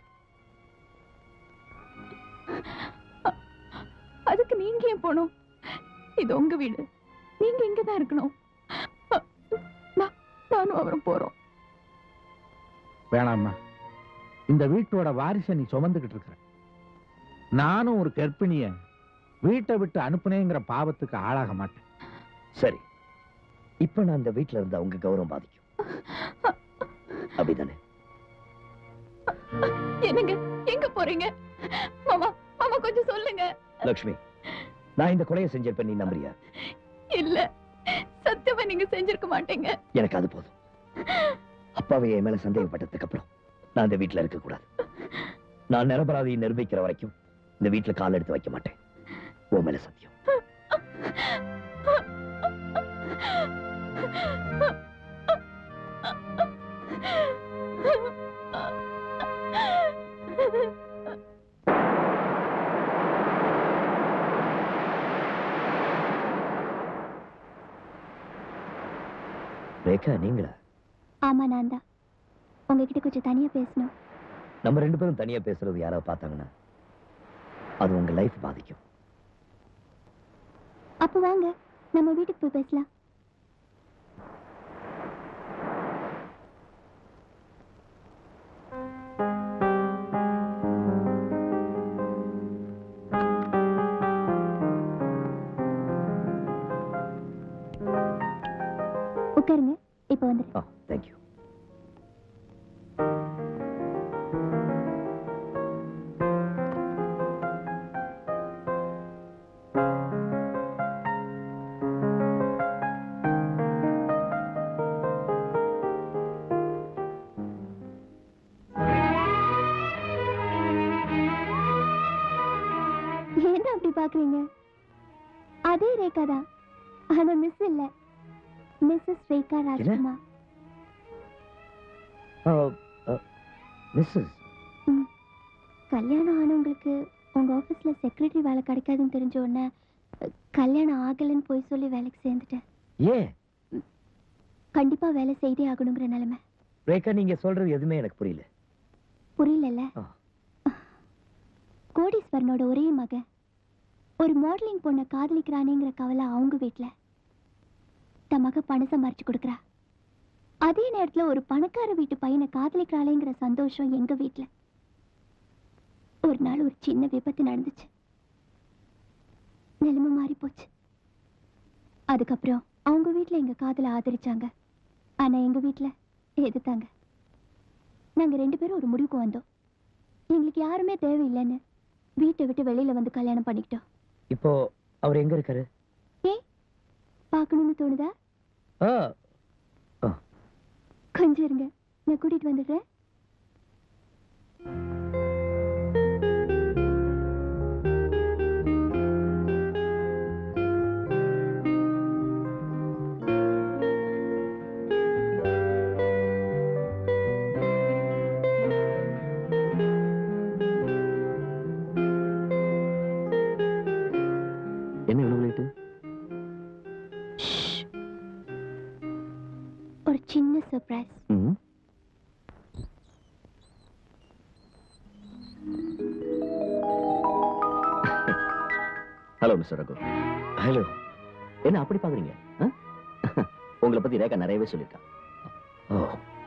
அதுக்கு நீங்க ஏன் போகணும் இது உங்க வீடு நீங்க இங்க தான் இருக்கணும் நான்- நானும் அவரும் போறோம் வேணாம்மா இந்த வீட்டோட வாரிசை நீ சுமந்துகிட்டு இருக்கிற நானும் ஒரு கர்ப்பிணிய வீட்டை விட்டு அனுப்புனேங்கிற பாவத்துக்கு ஆளாக மாட்டேன் சரி இப்ப நான் இந்த வீட்ல இருந்தா உங்க கௌரவம் பாதிக்கும் அப்படிதானே என்னங்க எங்க போறீங்க மாமா மாமா கொஞ்சம் சொல்லுங்க லக்ஷ்மி நான் இந்த கொலையை செஞ்சிருப்பேன் நீ நம்புறியா இல்ல சத்தியமா நீங்க செஞ்சிருக்க மாட்டீங்க எனக்கு அது போதும் அப்பாவை என் மேல சந்தேகப்பட்டதுக்கு அப்புறம் நான் இந்த வீட்ல இருக்க கூடாது நான் நிரபராதியை நிரூபிக்கிற வரைக்கும் இந்த வீட்ல கால் எடுத்து வைக்க மாட்டேன் உன் மேல சத்தியம் ரேகா நீங்களா ஆமா நான் தான் உங்ககிட்ட கொஞ்சம் தனியா பேசணும் நம்ம ரெண்டு பேரும் தனியா பேசுறது யாராவது பார்த்தாங்கன்னா அது உங்க லைஃப் பாதிக்கும் அப்ப வாங்க நம்ம வீட்டுக்கு போய் பேசலாம் உட்காருங்க இப்ப வந்துரு ஆ தேங்க்யூ என்ன அப்படி பாக்குறீங்க அதே ரேகா தான் ஆனா மிஸ் இல்ல மிஸ்ஸஸ் ரேகா ராஜ்குமார் மிஸ்ஸஸ் ம். கல்யாணம் ஆனவங்களுக்கு உங்க ஆபீஸ்ல செக்ரட்டரி வேலை கிடைக்காதுன்னு தெரிஞ்ச உடனே அஹ், கல்யாணம் ஆகலைன்னு போய் சொல்லி வேலைக்கு சேர்ந்துட்டேன் ஏன் கண்டிப்பா வேலை செய்தே ஆகணுங்கிற நிலைமை ரேகா நீங்க சொல்றது எதுவுமே எனக்கு புரியல புரியலல்ல கோடீஸ்வரனோட ஒரே மகன் ஒரு மாடலிங் பொண்ணை காதலிக்கிறானேங்கிற கவலை அவங்க வீட்ல தன் மக பணம் சம்பாரிச்சு கொடுக்குறா அதே நேரத்துல ஒரு பணக்கார வீட்டு பையனை காதலிக்கிறாளேங்கிற சந்தோஷம் எங்க வீட்ல ஒரு நாள் ஒரு சின்ன விபத்து நடந்துச்சு நிலைமை மாறி போச்சு அதுக்கப்புறம் அவங்க வீட்ல எங்க காதலை ஆதரிச்சாங்க ஆனா எங்க வீட்ல எதிர்த்தாங்க நாங்க ரெண்டு பேரும் ஒரு முடிவுக்கு வந்தோம் எங்களுக்கு யாருமே தேவையில்லைன்னு வீட்டை விட்டு வெளியில வந்து கல்யாணம் பண்ணிக்கிட்டோம் இப்போ அவர் எங்க இருக்காரு ஏ பார்க்கணும்னு தோணுதா ஆ கொஞ்சம் இருங்க நான் கூட்டிட்டு வந்துடுறேன் என்ன இவ்வளவு லேட்டு ஒரு சின்ன சர்ப்ரைஸ் ம் ஹலோ மிஸ்டர் ரகு ஹலோ என்ன அப்படி பாக்குறீங்க ஆ? உங்களை பத்தி ரேகா நிறையவே சொல்லியிருக்கா ஓ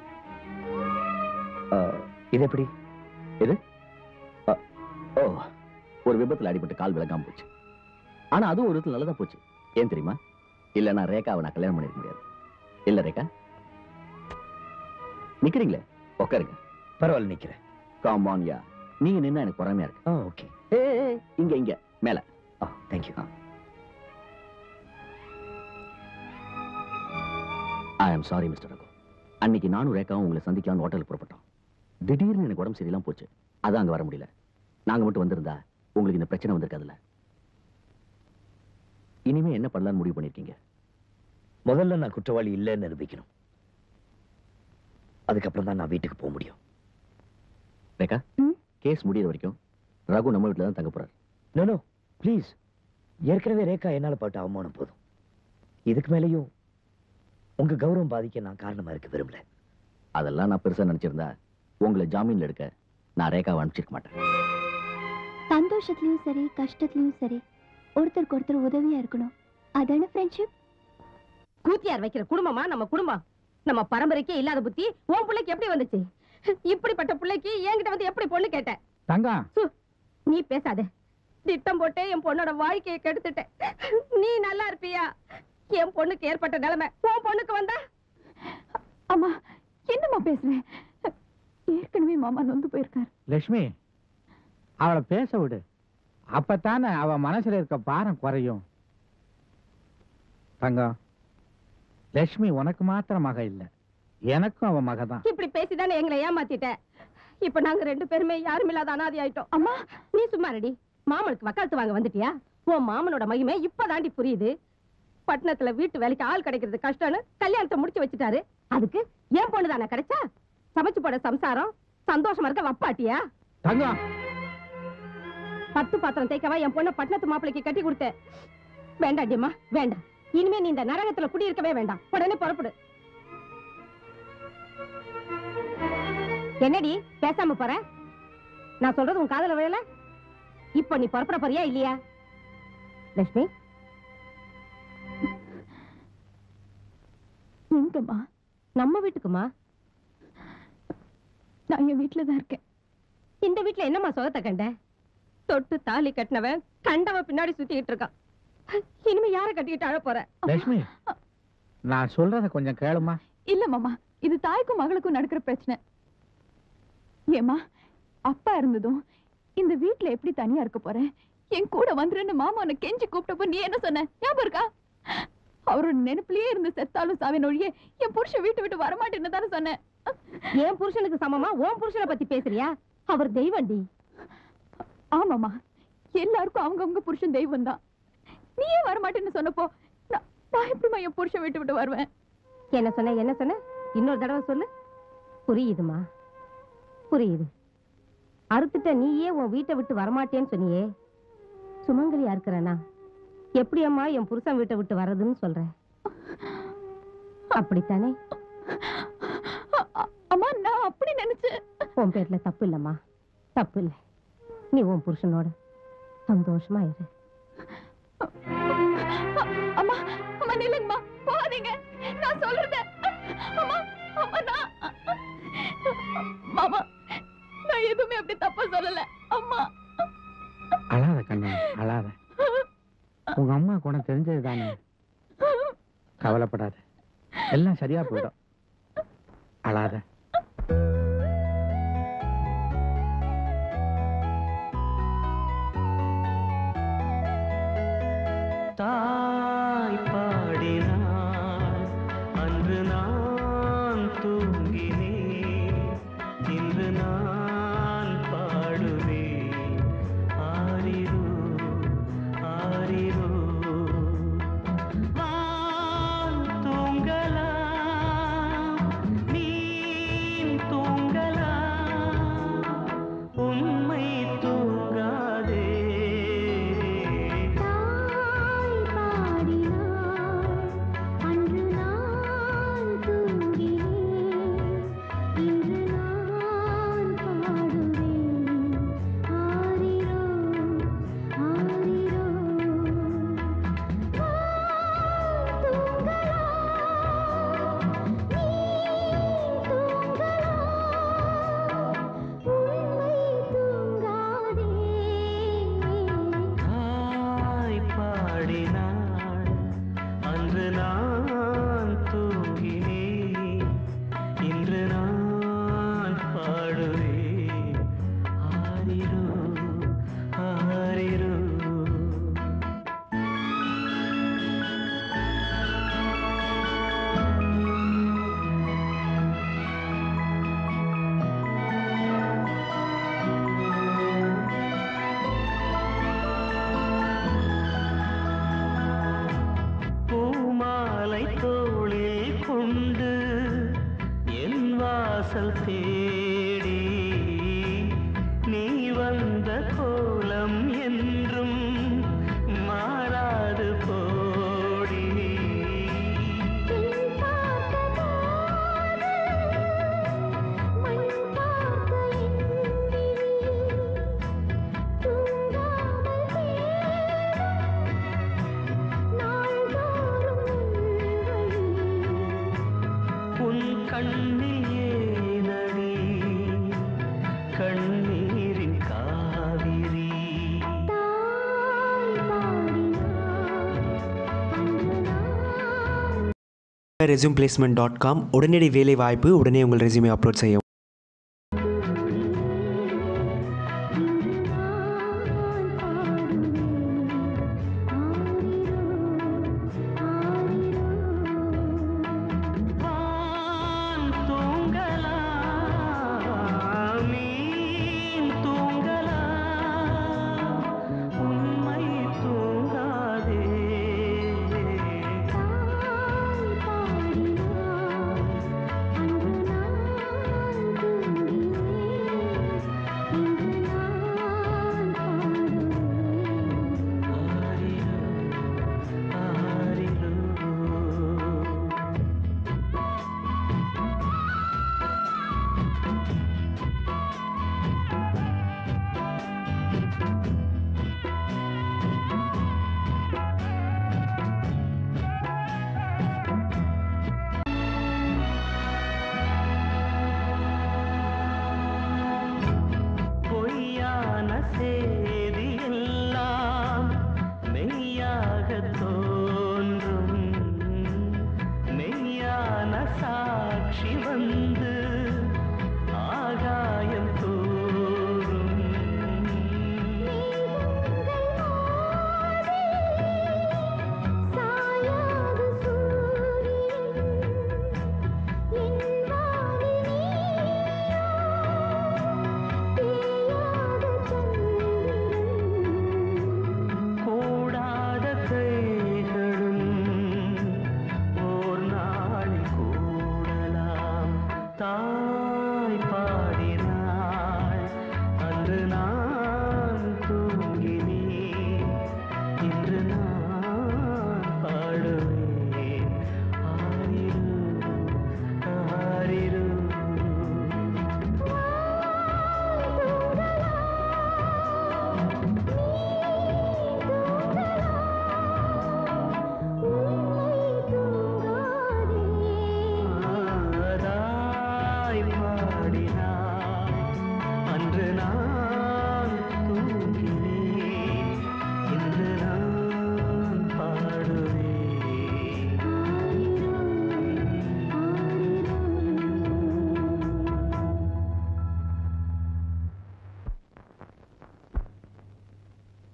ஆ, இது எப்படி எது அ, ஓ ஒரு விபத்துல அடிபட்டு கால் விளங்காம போச்சு ஆனா அதுவும் ஒரு விதத்துல நல்லதா போச்சு ஏன் தெரியுமா இல்லைன்னா ரேகாவை நான் கல்யாணம் பண்ணிருக்க முடியாது இல்ல ரேகா நிக்கிறீங்களே உட்காருங்க பரவாயில்ல நிக்கிறேன் காமான் யா நீங்க நின்னா எனக்கு பொறாமையா இருக்கு ஆ ஓகே ஏ இங்க இங்க மேல ஆ thank you I am sorry mister Raghu அன்னைக்கு நானும் ரேகாவும் உங்களை சந்திக்கலாம்னு ஹோட்டலுக்கு புறப்பட்டோம் திடீர்னு எனக்கு உடம்பு சரியில்லாம போச்சு அதான் அங்க வர முடியல நாங்க மட்டும் வந்திருந்தா உங்களுக்கு இந்த பிரச்சனை வந்திருக்காதுல்ல இனிமே என்ன பண்ணலாம்னு முடிவு பண்ணிருக்கீங்க முதல்ல நான் குற்றவாளி இல்லைன்னு நிரூபிக்கணும் அதுக்கப்புறம் தான் நான் வீட்டுக்கு போக முடியும் ரேகா கேஸ் முடியிற வரைக்கும் ரகு நம்ம வீட்டுல தான் தங்க போறாரு நோ நோ ப்ளீஸ் ஏற்கனவே ரேகா என்னால பட்ட அவமானம் போதும் இதுக்கு மேலேயும் உங்க கௌரவம் பாதிக்க நான் காரணமா இருக்க விரும்பல அதெல்லாம் நான் பெருசா நினைச்சிருந்தா உங்களை ஜாமீன்ல எடுக்க நான் ரேகாவை அனுப்பிச்சிருக்க மாட்டேன் சந்தோஷத்துலயும் சரி கஷ்டத்துலயும் சரி ஒருத்தருக்கு ஒருத்தர் உதவியா இருக்கணும் அதான ஃப்ரெண்ட்ஷிப் கூத்தியார் வைக்கிற குடும்பமா நம்ம குடும்பம் நம்ம பரம்பரைக்கே இல்லாத புத்தி உன் பிள்ளைக்கு எப்படி வந்துச்சு இப்படிப்பட்ட பிள்ளைக்கு என்கிட்ட வந்து எப்படி பொண்ணு கேட்ட தங்கம் சு, நீ பேசாத திட்டம் போட்டு என் பொண்ணோட வாழ்க்கையை கெடுத்துட்ட நீ நல்லா இருப்பியா என் பொண்ணுக்கு ஏற்பட்ட நிலைமை உன் பொண்ணுக்கு வந்தா அம்மா என்னம்மா பேசுறேன் ஏற்கனவே மாமா நொந்து போயிருக்காரு லட்சுமி அவளை பேச விடு அப்பத்தானே அவ மனசுல இருக்க பாரம் குறையும் தங்கம் லட்சுமி உனக்கு மாத்திரம் மக இல்ல எனக்கும் அவ மக தான் இப்படி பேசிதானே எங்களை ஏமாத்திட்ட இப்ப நாங்க ரெண்டு பேருமே யாரும் இல்லாத அனாதி ஆயிட்டோம் அம்மா நீ சும்மா ரெடி மாமனுக்கு வக்காலத்து வாங்க வந்துட்டியா உன் மாமனோட மகிமை இப்பதாண்டி புரியுது பட்டணத்துல வீட்டு வேலைக்கு ஆள் கிடைக்கிறது கஷ்டம்னு கல்யாணத்தை முடிச்சு வச்சுட்டாரு அதுக்கு ஏன் பொண்ணு தானே கிடைச்சா சமைச்சு போட சம்சாரம் சந்தோஷமா இருக்க வப்பாட்டியா தங்கம் பத்து பாத்திரம் தேய்க்கவா என் பொண்ணை பட்டணத்து மாப்பிளைக்கு கட்டி கொடுத்த வேண்டாண்டியம்மா வேண்டாம் இனிமே நீ இந்த நரகத்துல குடியிருக்கவே வேண்டாம் உடனே புறப்படு என்னடி பேசாம போற நான் சொல்றது உன் காதல விழல இப்ப நீ புறப்பட போறியா இல்லையா லட்சுமி எங்கம்மா நம்ம வீட்டுக்குமா நான் என் வீட்டுல தான் இருக்கேன் இந்த வீட்டுல என்னம்மா சுகத்தை கண்ட தொட்டு தாலி கட்டினவன் கண்டவன் பின்னாடி சுத்திக்கிட்டு இருக்கான் இனிமே யார கட்டிக்கிட்டு அழ போற லட்சுமி நான் சொல்றத கொஞ்சம் கேளுமா இல்ல மாமா இது தாய்க்கும் மகளுக்கும் நடக்கிற பிரச்சனை ஏமா அப்பா இருந்ததும் இந்த வீட்ல எப்படி தனியா இருக்க போறேன் என் கூட வந்துருன்னு மாமா உன்னை கெஞ்சி கூப்பிட்டப்போ நீ என்ன சொன்ன ஞாபகம் இருக்கா அவரோட நினைப்புலயே இருந்து செத்தாலும் சாவின் ஒழிய என் புருஷன் வீட்டு விட்டு வரமாட்டேன்னு தானே சொன்னேன் என் புருஷனுக்கு சமமா உன் புருஷனை பத்தி பேசுறியா அவர் தெய்வண்டி ஆமாமா எல்லாருக்கும் அவங்கவங்க புருஷன் தெய்வம் தான் நீயே வரமாட்டேன்னு சொன்னப்போ நான் நான் எப்படிம்மா என் புருஷன் விட்டு விட்டு வருவேன் என்ன சொன்ன என்ன சொன்ன இன்னொரு தடவை சொல்லு புரியுதுமா புரியுது அறுத்துட்ட நீயே உன் வீட்டை விட்டு வரமாட்டேன்னு சொன்னியே சுமங்கலியா இருக்கிறனா எப்படி அம்மா என் புருஷன் வீட்டை விட்டு வர்றதுன்னு சொல்ற அப்படித்தானே அம்மா நான் அப்படி நினைச்சேன் உன் பேர்ல தப்பு இல்லம்மா தப்பு இல்லை நீ உன் புருஷனோட சந்தோஷமா இரு அம்மா அம்மா நில்லுங்கம்மா போகாதீங்க நான் சொல்றத அம்மா அம்மா நான் மாமா நான் எதுவுமே அப்படி தப்பா சொல்லல அம்மா அழாத கண்ணு அழாத உங்க அம்மா குணம் தெரிஞ்சது தானே கவலைப்படாத எல்லாம் சரியா போயிடும் அழாத தாய் பாடினாள் அன்று நான் தூங்கினேன் இன்று நான் பாடுவேன் ஆரிரோ ஆரிரோ வான் தூங்கலாம் மீன் தூங்கலாம் உண்மை தூங்காதே அன்று நான் தூங்கினேன் இன்று நான் பாடுவேன் ஆரிரோ ஆரிரோ தாய் பாடினாள் அன்று நான் தூங்கினேன் இன்று நான் பாடுவேன் ஆரிரோ ஆரிரோ பூமாலை தோளில் கொண்டு என் வாசல் தேடி நீ வந்த கோலம் என்றும் மாறாது போடி உன் கண்ணில் ஏனடி கண்ணீரின் Kaveri resume placement dot com உடனடி வேலை வாய்ப்பு உடனே உங்கள் ரெஸ்யூமே அப்லோட் செய்யவும் வான் தூங்கலாம் மீன் தூங்கலாம் உண்மை தூங்காதே அன்று நான்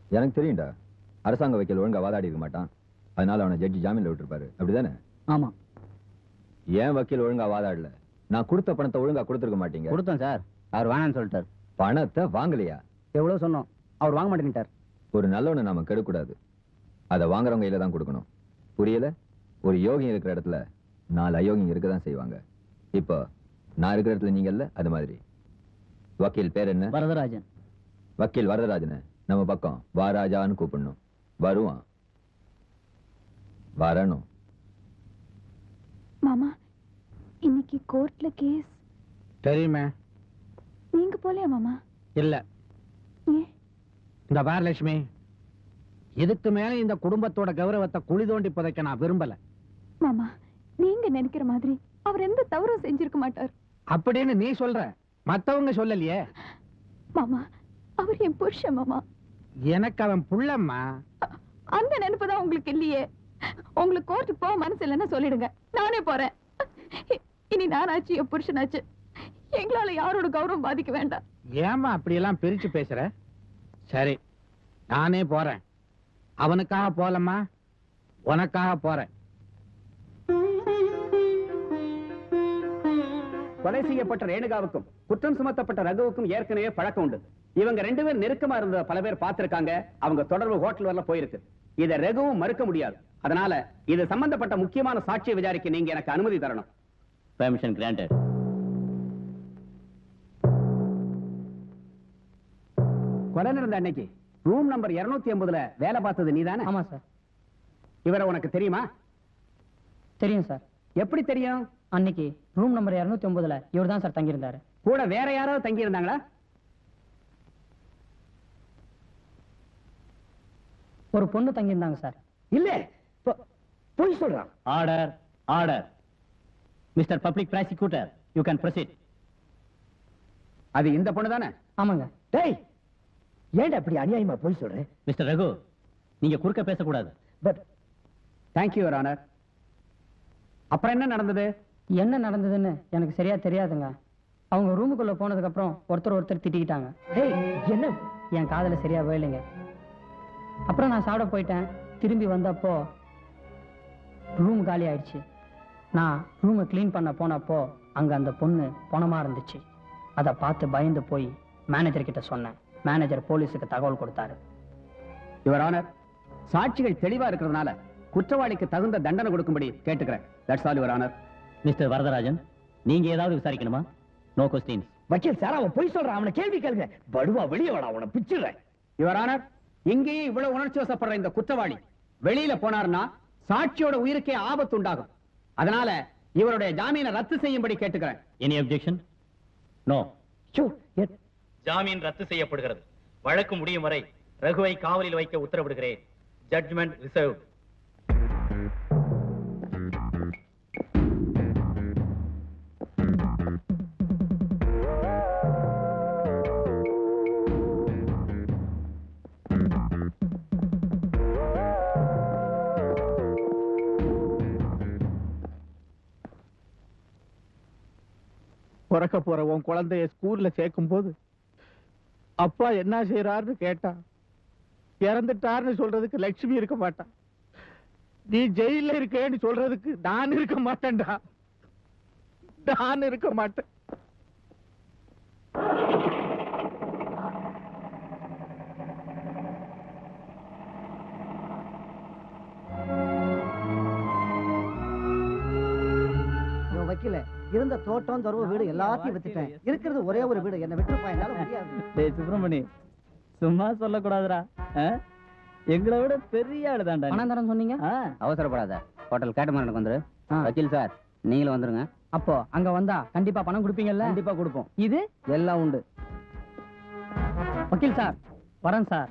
எனக்கு தெரியும்டா அரசாங்க வக்கீல் ஒழுங்கா வாதாடி இருக்க மாட்டான் அதனால அவனை ஜட்ஜி ஜாமீன்ல விட்டுருப்பாரு அப்படிதானே ஆமா ஏன் வக்கீல் ஒழுங்கா வாதாடல நான் கொடுத்த பணத்தை ஒழுங்கா கொடுத்துருக்க மாட்டீங்க கொடுத்தோம் சார் அவர் வேணாம்னு சொல்லிட்டார் பணத்தை வாங்கலையா எவ்வளவு சொன்னோம் அவர் வாங்க மாட்டேங்கிட்டார் ஒரு நல்லவனை நாம கெடுக்கூடாது அதை வாங்குறவங்க கையில தான் கொடுக்கணும் புரியல ஒரு யோகி இருக்கிற இடத்துல நாலு அயோகிங்க இருக்க தான் செய்வாங்க இப்போ நான் இருக்கிற இடத்துல நீங்க இல்ல அது மாதிரி வக்கீல் பேர் என்ன வரதராஜன் வக்கீல் வரதராஜனை நம்ம பக்கம் வாராஜான்னு கூப்பிடணும் வருவான் வரணும் மாமா இன்னைக்கு கோர்ட்ல கேஸ் தெரியுமே நீங்க போலையா மாமா இல்ல ஏன் இந்த பார் லட்சுமி இதுக்கு மேல இந்த குடும்பத்தோட கௌரவத்தை குழி தோண்டி புதைக்க நான் விரும்பல மாமா நீங்க நினைக்கிற மாதிரி அவர் எந்த தவறும் செஞ்சிருக்க மாட்டார் அப்படின்னு நீ சொல்ற மத்தவங்க சொல்லலையே மாமா அவர் என் புருஷன் மாமா எனக்கு அவன் புள்ளம்மா அந்த நினைப்பு தான் உங்களுக்கு இல்லையே உங்களுக்கு கோர்ட்டுக்கு போக மனசு இல்லைன்னா சொல்லிடுங்க நானே போறேன் இ- இனி நானாச்சு என் புருஷனாச்சு எங்களால யாரோட கௌரவம் பாதிக்க வேண்டாம் ஏமா அப்படியெல்லாம் பிரிச்சு பேசுற சரி நானே போறேன் அவனுக்காக போலம்மா உனக்காக போறேன் கொலை செய்யப்பட்ட ரேணுகாவுக்கும் குற்றம் சுமத்தப்பட்ட ரகுவுக்கும் ஏற்கனவே பழக்கம் உண்டு இவங்க ரெண்டு பேரும் நெருக்கமா இருந்த பல பேர் பார்த்திருக்காங்க அவங்க தொடர்பு ஹோட்டல் வரல போயிருக்கு இத ரகுவும் மறுக்க முடியாது அதனால இது சம்பந்தப்பட்ட முக்கியமான சாட்சியை விசாரிக்க நீங்க எனக்கு அனுமதி தரணும் பெர்மிஷன் கிராண்டட் கொலை நடந்த அன்னைக்கு ரூம் நம்பர் 280 ஐம்பதுல வேலை பார்த்தது நீதானே ஆமா சார் இவரை உனக்கு தெரியுமா தெரியும் சார் எப்படி தெரியும் அன்னைக்கு ரூம் நம்பர் இரநூத்தி ஒன்பதுல இவர் தான் சார் தங்கியிருந்தாரு கூட வேற யாராவது தங்கி இருந்தாங்களா ஒரு பொண்ணு தங்கியிருந்தாங்க சார் இல்ல போய் சொல்றான் order order mister public prosecutor you can proceed அது இந்த பொண்ணு தானே ஆமாங்க டேய் ஏன்டா இப்படி அநியாயமா போய் சொல்றேன் மிஸ்டர் ரகு நீங்க குறுக்க பேசக்கூடாது பட் தேங்க்யூ யுவர் ஆனர் அப்புறம் என்ன நடந்தது என்ன நடந்ததுன்னு எனக்கு சரியா தெரியாதுங்க அவங்க ரூமுக்குள்ள போனதுக்கு அப்புறம் ஒருத்தர் ஒருத்தர் திட்டிக்கிட்டாங்க டேய் என்ன என் காதுல சரியா வேலைங்க அப்புறம் நான் சாப்பிட போயிட்டேன் திரும்பி வந்தப்போ ரூம் காலி ஆயிடுச்சு நான் ரூமை க்ளீன் பண்ண போனப்போ அங்க அந்த பொண்ணு பணமா இருந்துச்சு அதை பார்த்து பயந்து போய் மேனேஜர் கிட்ட சொன்னேன் மேனேஜர் போலீஸுக்கு தகவல் கொடுத்தாரு யுவர் ஆனர் சாட்சிகள் தெளிவா இருக்கிறதுனால குற்றவாளிக்கு தகுந்த தண்டனை கொடுக்கும்படி கேட்டுக்கிறேன் that's all your honour mister Varadarajan நீங்க ஏதாவது விசாரிக்கணுமா நோ கொஸ்டின்ஸ் வக்கீல் சார் அவன் போய் சொல்றான் அவனை கேள்வி கேளுங்க படுவா வெளியே வாடா அவனை பிச்சிடுறேன் யுவர் ஆனர் இங்கேயே இவ்வளவு உணர்ச்சி வசப்படுற இந்த குற்றவாளி வெளியில போனார்னா சாட்சியோட உயிருக்கே ஆபத்து உண்டாகும் அதனால இவருடைய ஜாமீனை ரத்து செய்யும்படி கேட்டுக்கிறேன் எனி அப்ஜெக்ஷன் நோ எ- ஜாமீன் ரத்து செய்யப்படுகிறது வழக்கு முடியும் வரை ரகுவை காவலில் வைக்க உத்தரவிடுகிறேன் ஜட்ஜ்மெண்ட் ரிசர்வ் பிறக்க போற உன் குழந்தைய ஸ்கூல்ல சேர்க்கும் போது அப்பா என்ன செய்யறாருன்னு கேட்டா இறந்துட்டாருன்னு சொல்றதுக்கு லட்சுமி இருக்க மாட்டான் நீ ஜெயில இருக்கேன்னு சொல்றதுக்கு நான் இருக்க மாட்டேன்டா நான் இருக்க மாட்டேன் இவன் வைக்கல இருந்த தோட்டம் துறவு வீடு எல்லாத்தையும் வித்துட்டேன் இருக்கிறது ஒரே ஒரு வீடு என்ன விட்டுருப்பா என்னால முடியாது டேய் சுப்பிரமணி சும்மா சொல்லக்கூடாதுடா ஆ? எங்களை விட பெரிய ஆளு தான்டா பணம் தரேன்னு சொன்னீங்க அவசரப்படாத ஹோட்டல் கேட்டமரனுக்கு வந்துரு வக்கீல் சார் நீங்களும் வந்துருங்க அப்போ அங்க வந்தா கண்டிப்பா பணம் கொடுப்பீங்கல்ல கண்டிப்பா கொடுப்போம் இது எல்லாம் உண்டு வக்கீல் சார் வரேன் சார்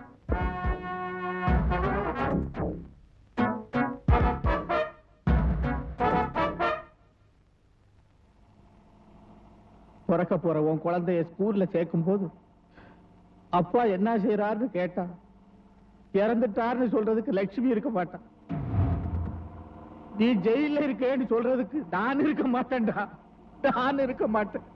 பிறக்க போற உன் குழந்தைய ஸ்கூல்ல சேர்க்கும் போது அப்பா என்ன செய்யறாருன்னு கேட்டா இறந்துட்டாருன்னு சொல்றதுக்கு லட்சுமி இருக்க மாட்டான் நீ ஜெயில இருக்கேன்னு சொல்றதுக்கு நான் இருக்க மாட்டேன்டா நான் இருக்க மாட்டேன்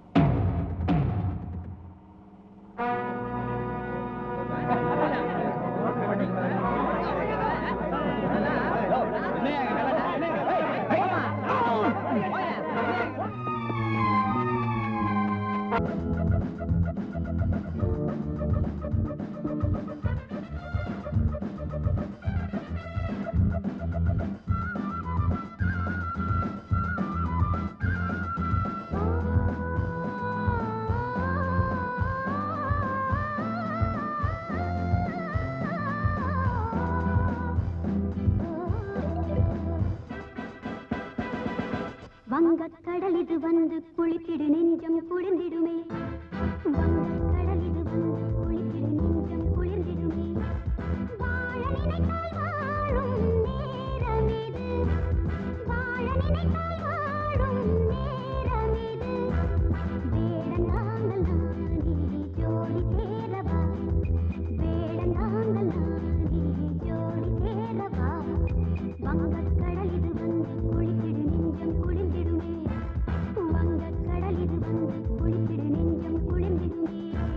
வங்கக் கடல் இது வந்து குளித்திடு நெஞ்சம் குளிர்ந்திடுமே வங்கக் கடல் இது வந்து குளித்திடு நெஞ்சம் குளிர்ந்திடுமே வாழ நினைத்தால் வாழும் நேரம் இது வாழ நினைத்தால் வாழும் நேரம் இது வேடங்காங்கள் நானே ஜோடி சேரவா வேடங்காங்கள் நானே ஜோடி சேரவா வங்கக் கடல் இது வந்து குளித்திடு நெஞ்சம் குளிர்ந்திடுமே வங்கக் கடல் இது வந்து குளித்திடு நெஞ்சம் குளிர்ந்திடுமே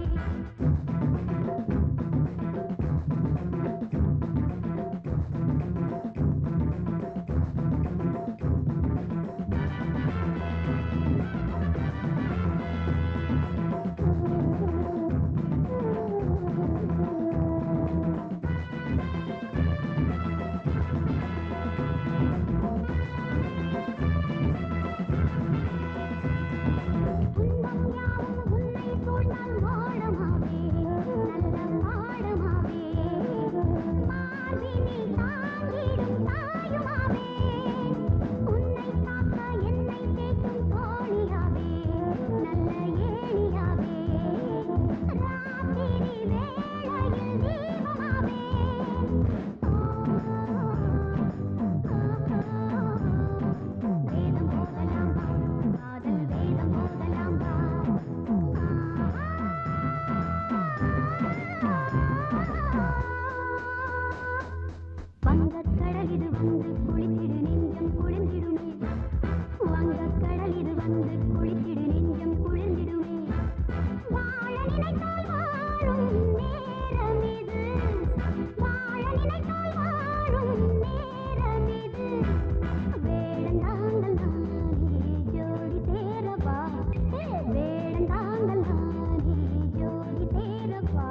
வங்கக் கடல் இது வந்து குளித்திடு நெஞ்சம் குளிர்ந்திடுமே வங்கக் கடல் இது வந்து குளித்திடு நெஞ்சம் குளிர்ந்திடுமே வாழ நினைத்தால் வாழும் நேரம் இது வாழ நினைத்தால் வாழும் நேரம் இது வேடந்தாங்கள் நானே ஜோடி சேரவா வேடந்தாங்கள் நானே ஜோடி சேரவா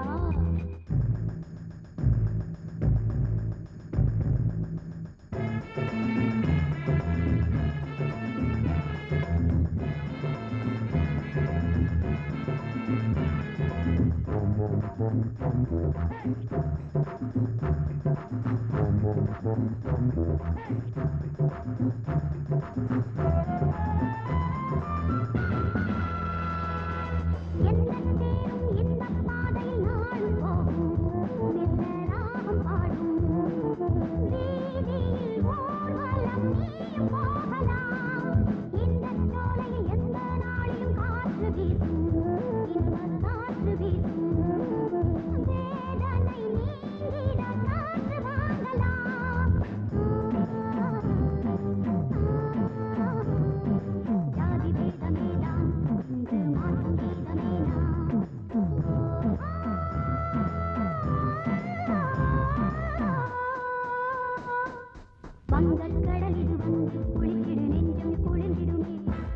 வங்கக் கடல் இது வந்து குளித்திடு நெஞ்சம் குளிர்ந்திடுமே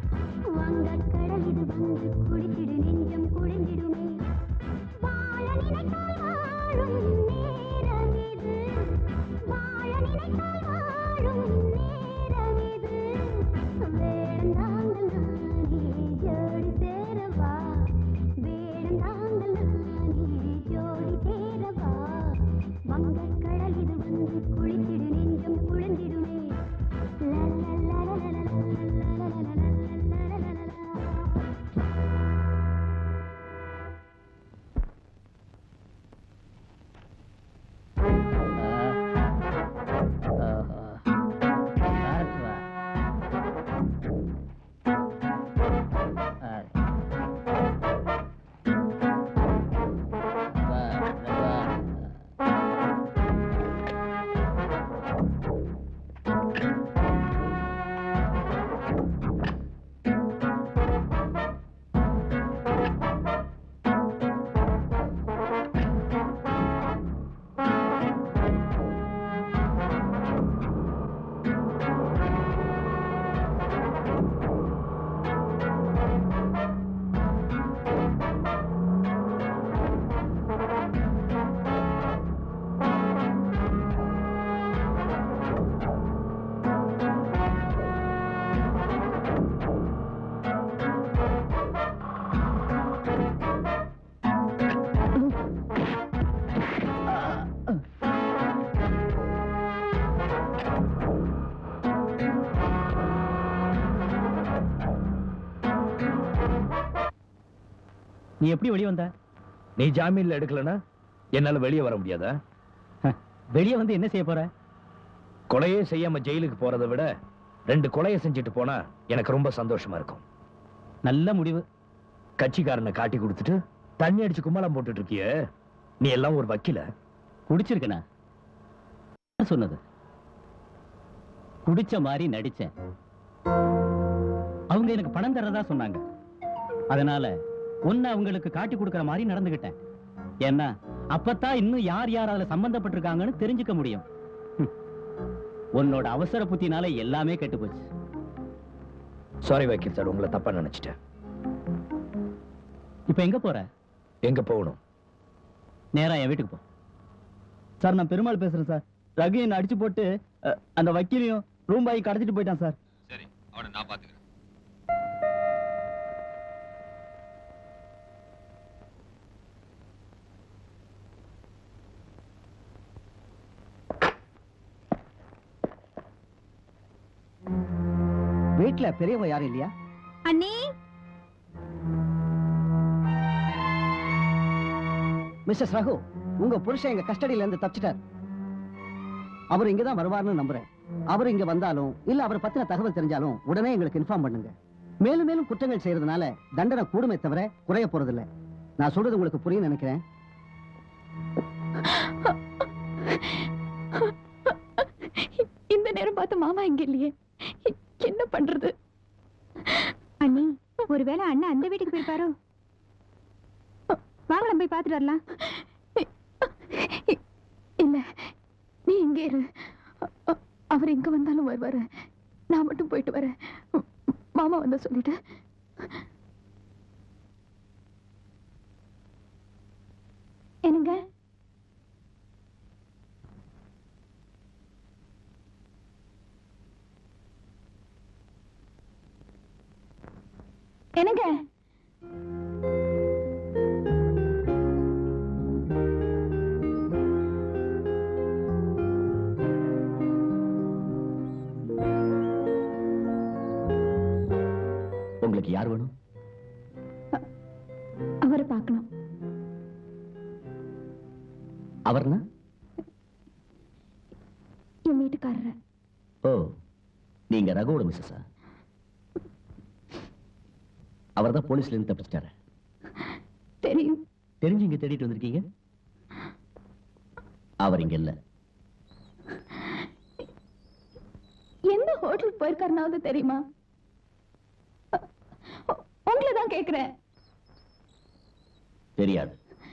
வங்கக் கடல் இது வந்து குளித்திடு நெஞ்சம் குளிர்ந்திடுமே வாழ நினைத்தால் வாழும் நேரம் இது வாழ நினைத்தால் வாழும் நேரம் இது வேடந்தாங்கள் நானே ஜோடி சேரவா வேடந்தாங்கள் நானே ஜோடி சேரவா வங்கக் கடல் இது வந்து குளித்திடு நெஞ்சம் குளிர்ந்திடுமே ஆ நீ எப்படி வெளியே வந்த நீ ஜாமீன்ல எடுக்கலனா என்னால வெளியே வர முடியாதா வெளியே வந்து என்ன செய்ய போற கொலையே செய்யாம ஜெயிலுக்கு போறதை விட ரெண்டு கொலையை செஞ்சுட்டு போனா எனக்கு ரொம்ப சந்தோஷமா இருக்கும் நல்ல முடிவு கட்சிக்காரனை காட்டி கொடுத்துட்டு தண்ணி அடிச்சு கும்மலம் போட்டுட்டு இருக்கியே நீ எல்லாம் ஒரு வக்கீல குடிச்சிருக்கனா யார் சொன்னது குடிச்ச மாதிரி நடிச்சேன் அவங்க எனக்கு பணம் தரதா சொன்னாங்க அதனால உன்னை அவங்களுக்கு காட்டி கொடுக்கிற மாதிரி நடந்துகிட்டேன் ஏன்னா அப்பத்தான் இன்னும் யார் யார் அதுல சம்பந்தப்பட்டிருக்காங்கன்னு தெரிஞ்சுக்க முடியும் ஹம். உன்னோட அவசர புத்தினால எல்லாமே கெட்டு போச்சு சாரி வக்கீல் சார் உங்களை தப்பா நினைச்சிட்டேன் இப்ப எங்க போற எங்க போகணும் நேரா என் வீட்டுக்கு போ சார் நான் பெருமாள் பேசுறேன் சார் ரகு என்ன அடிச்சு போட்டு அஹ், அந்த வக்கீலையும் ரூம் பாய் கடத்திட்டு போயிட்டான் சார் சரி அவனை நான் பாத்துக்கிறேன் வீட்டுல பெரியவங்க யாரும் இல்லையா அண்ணி மிஸ்டர் ரகு உங்க புருஷன் எங்க கஸ்டடியில இருந்து தப்பிச்சிட்டார் அவர் இங்க தான் வருவார்னு நம்புறேன் அவர் இங்க வந்தாலும் இல்ல அவர் பத்தின தகவல் தெரிஞ்சாலும் உடனே எங்களுக்கு இன்ஃபார்ம் பண்ணுங்க மேலும் மேலும் குற்றங்கள் செய்யறதுனால தண்டனை கூடுமே தவிர குறைய போறதில்ல நான் சொல்றது உங்களுக்கு புரியும் நினைக்கிறேன் இந்த நேரம் பார்த்து மாமா இங்க இல்லையே என்ன பண்றது அண்ணி ஒருவேளை அண்ணன் அந்த வீட்டுக்கு போயிருப்பாரோ வாங்கலாம் போய் பார்த்துட்டு வரலாம் இல்ல நீ இங்கே இரு அ- அ- அவர் எங்க வந்தாலும் வருவாரு நான் மட்டும் போயிட்டு வரேன் மாமா வந்து சொல்லிட்டு என்னங்க என்னங்க உங்களுக்கு யார் வேணும் அவரை பார்க்கணும் அவர்னா என் வீட்டுக்காரரை ஓ நீங்க ரகுவோட மிஸ்ஸஸா அவர் தான் போலீஸ்ல இருந்து தப்பிச்சிட்டாரு தெரியும் தெரிஞ்சு இங்க தேடிட்டு வந்திருக்கீங்க அவர் இங்க இல்ல எந்த ஹோட்டலுக்கு போயிருக்காருனாவது தெரியுமா உங்களை தான் கேக்குறேன் தெரியாது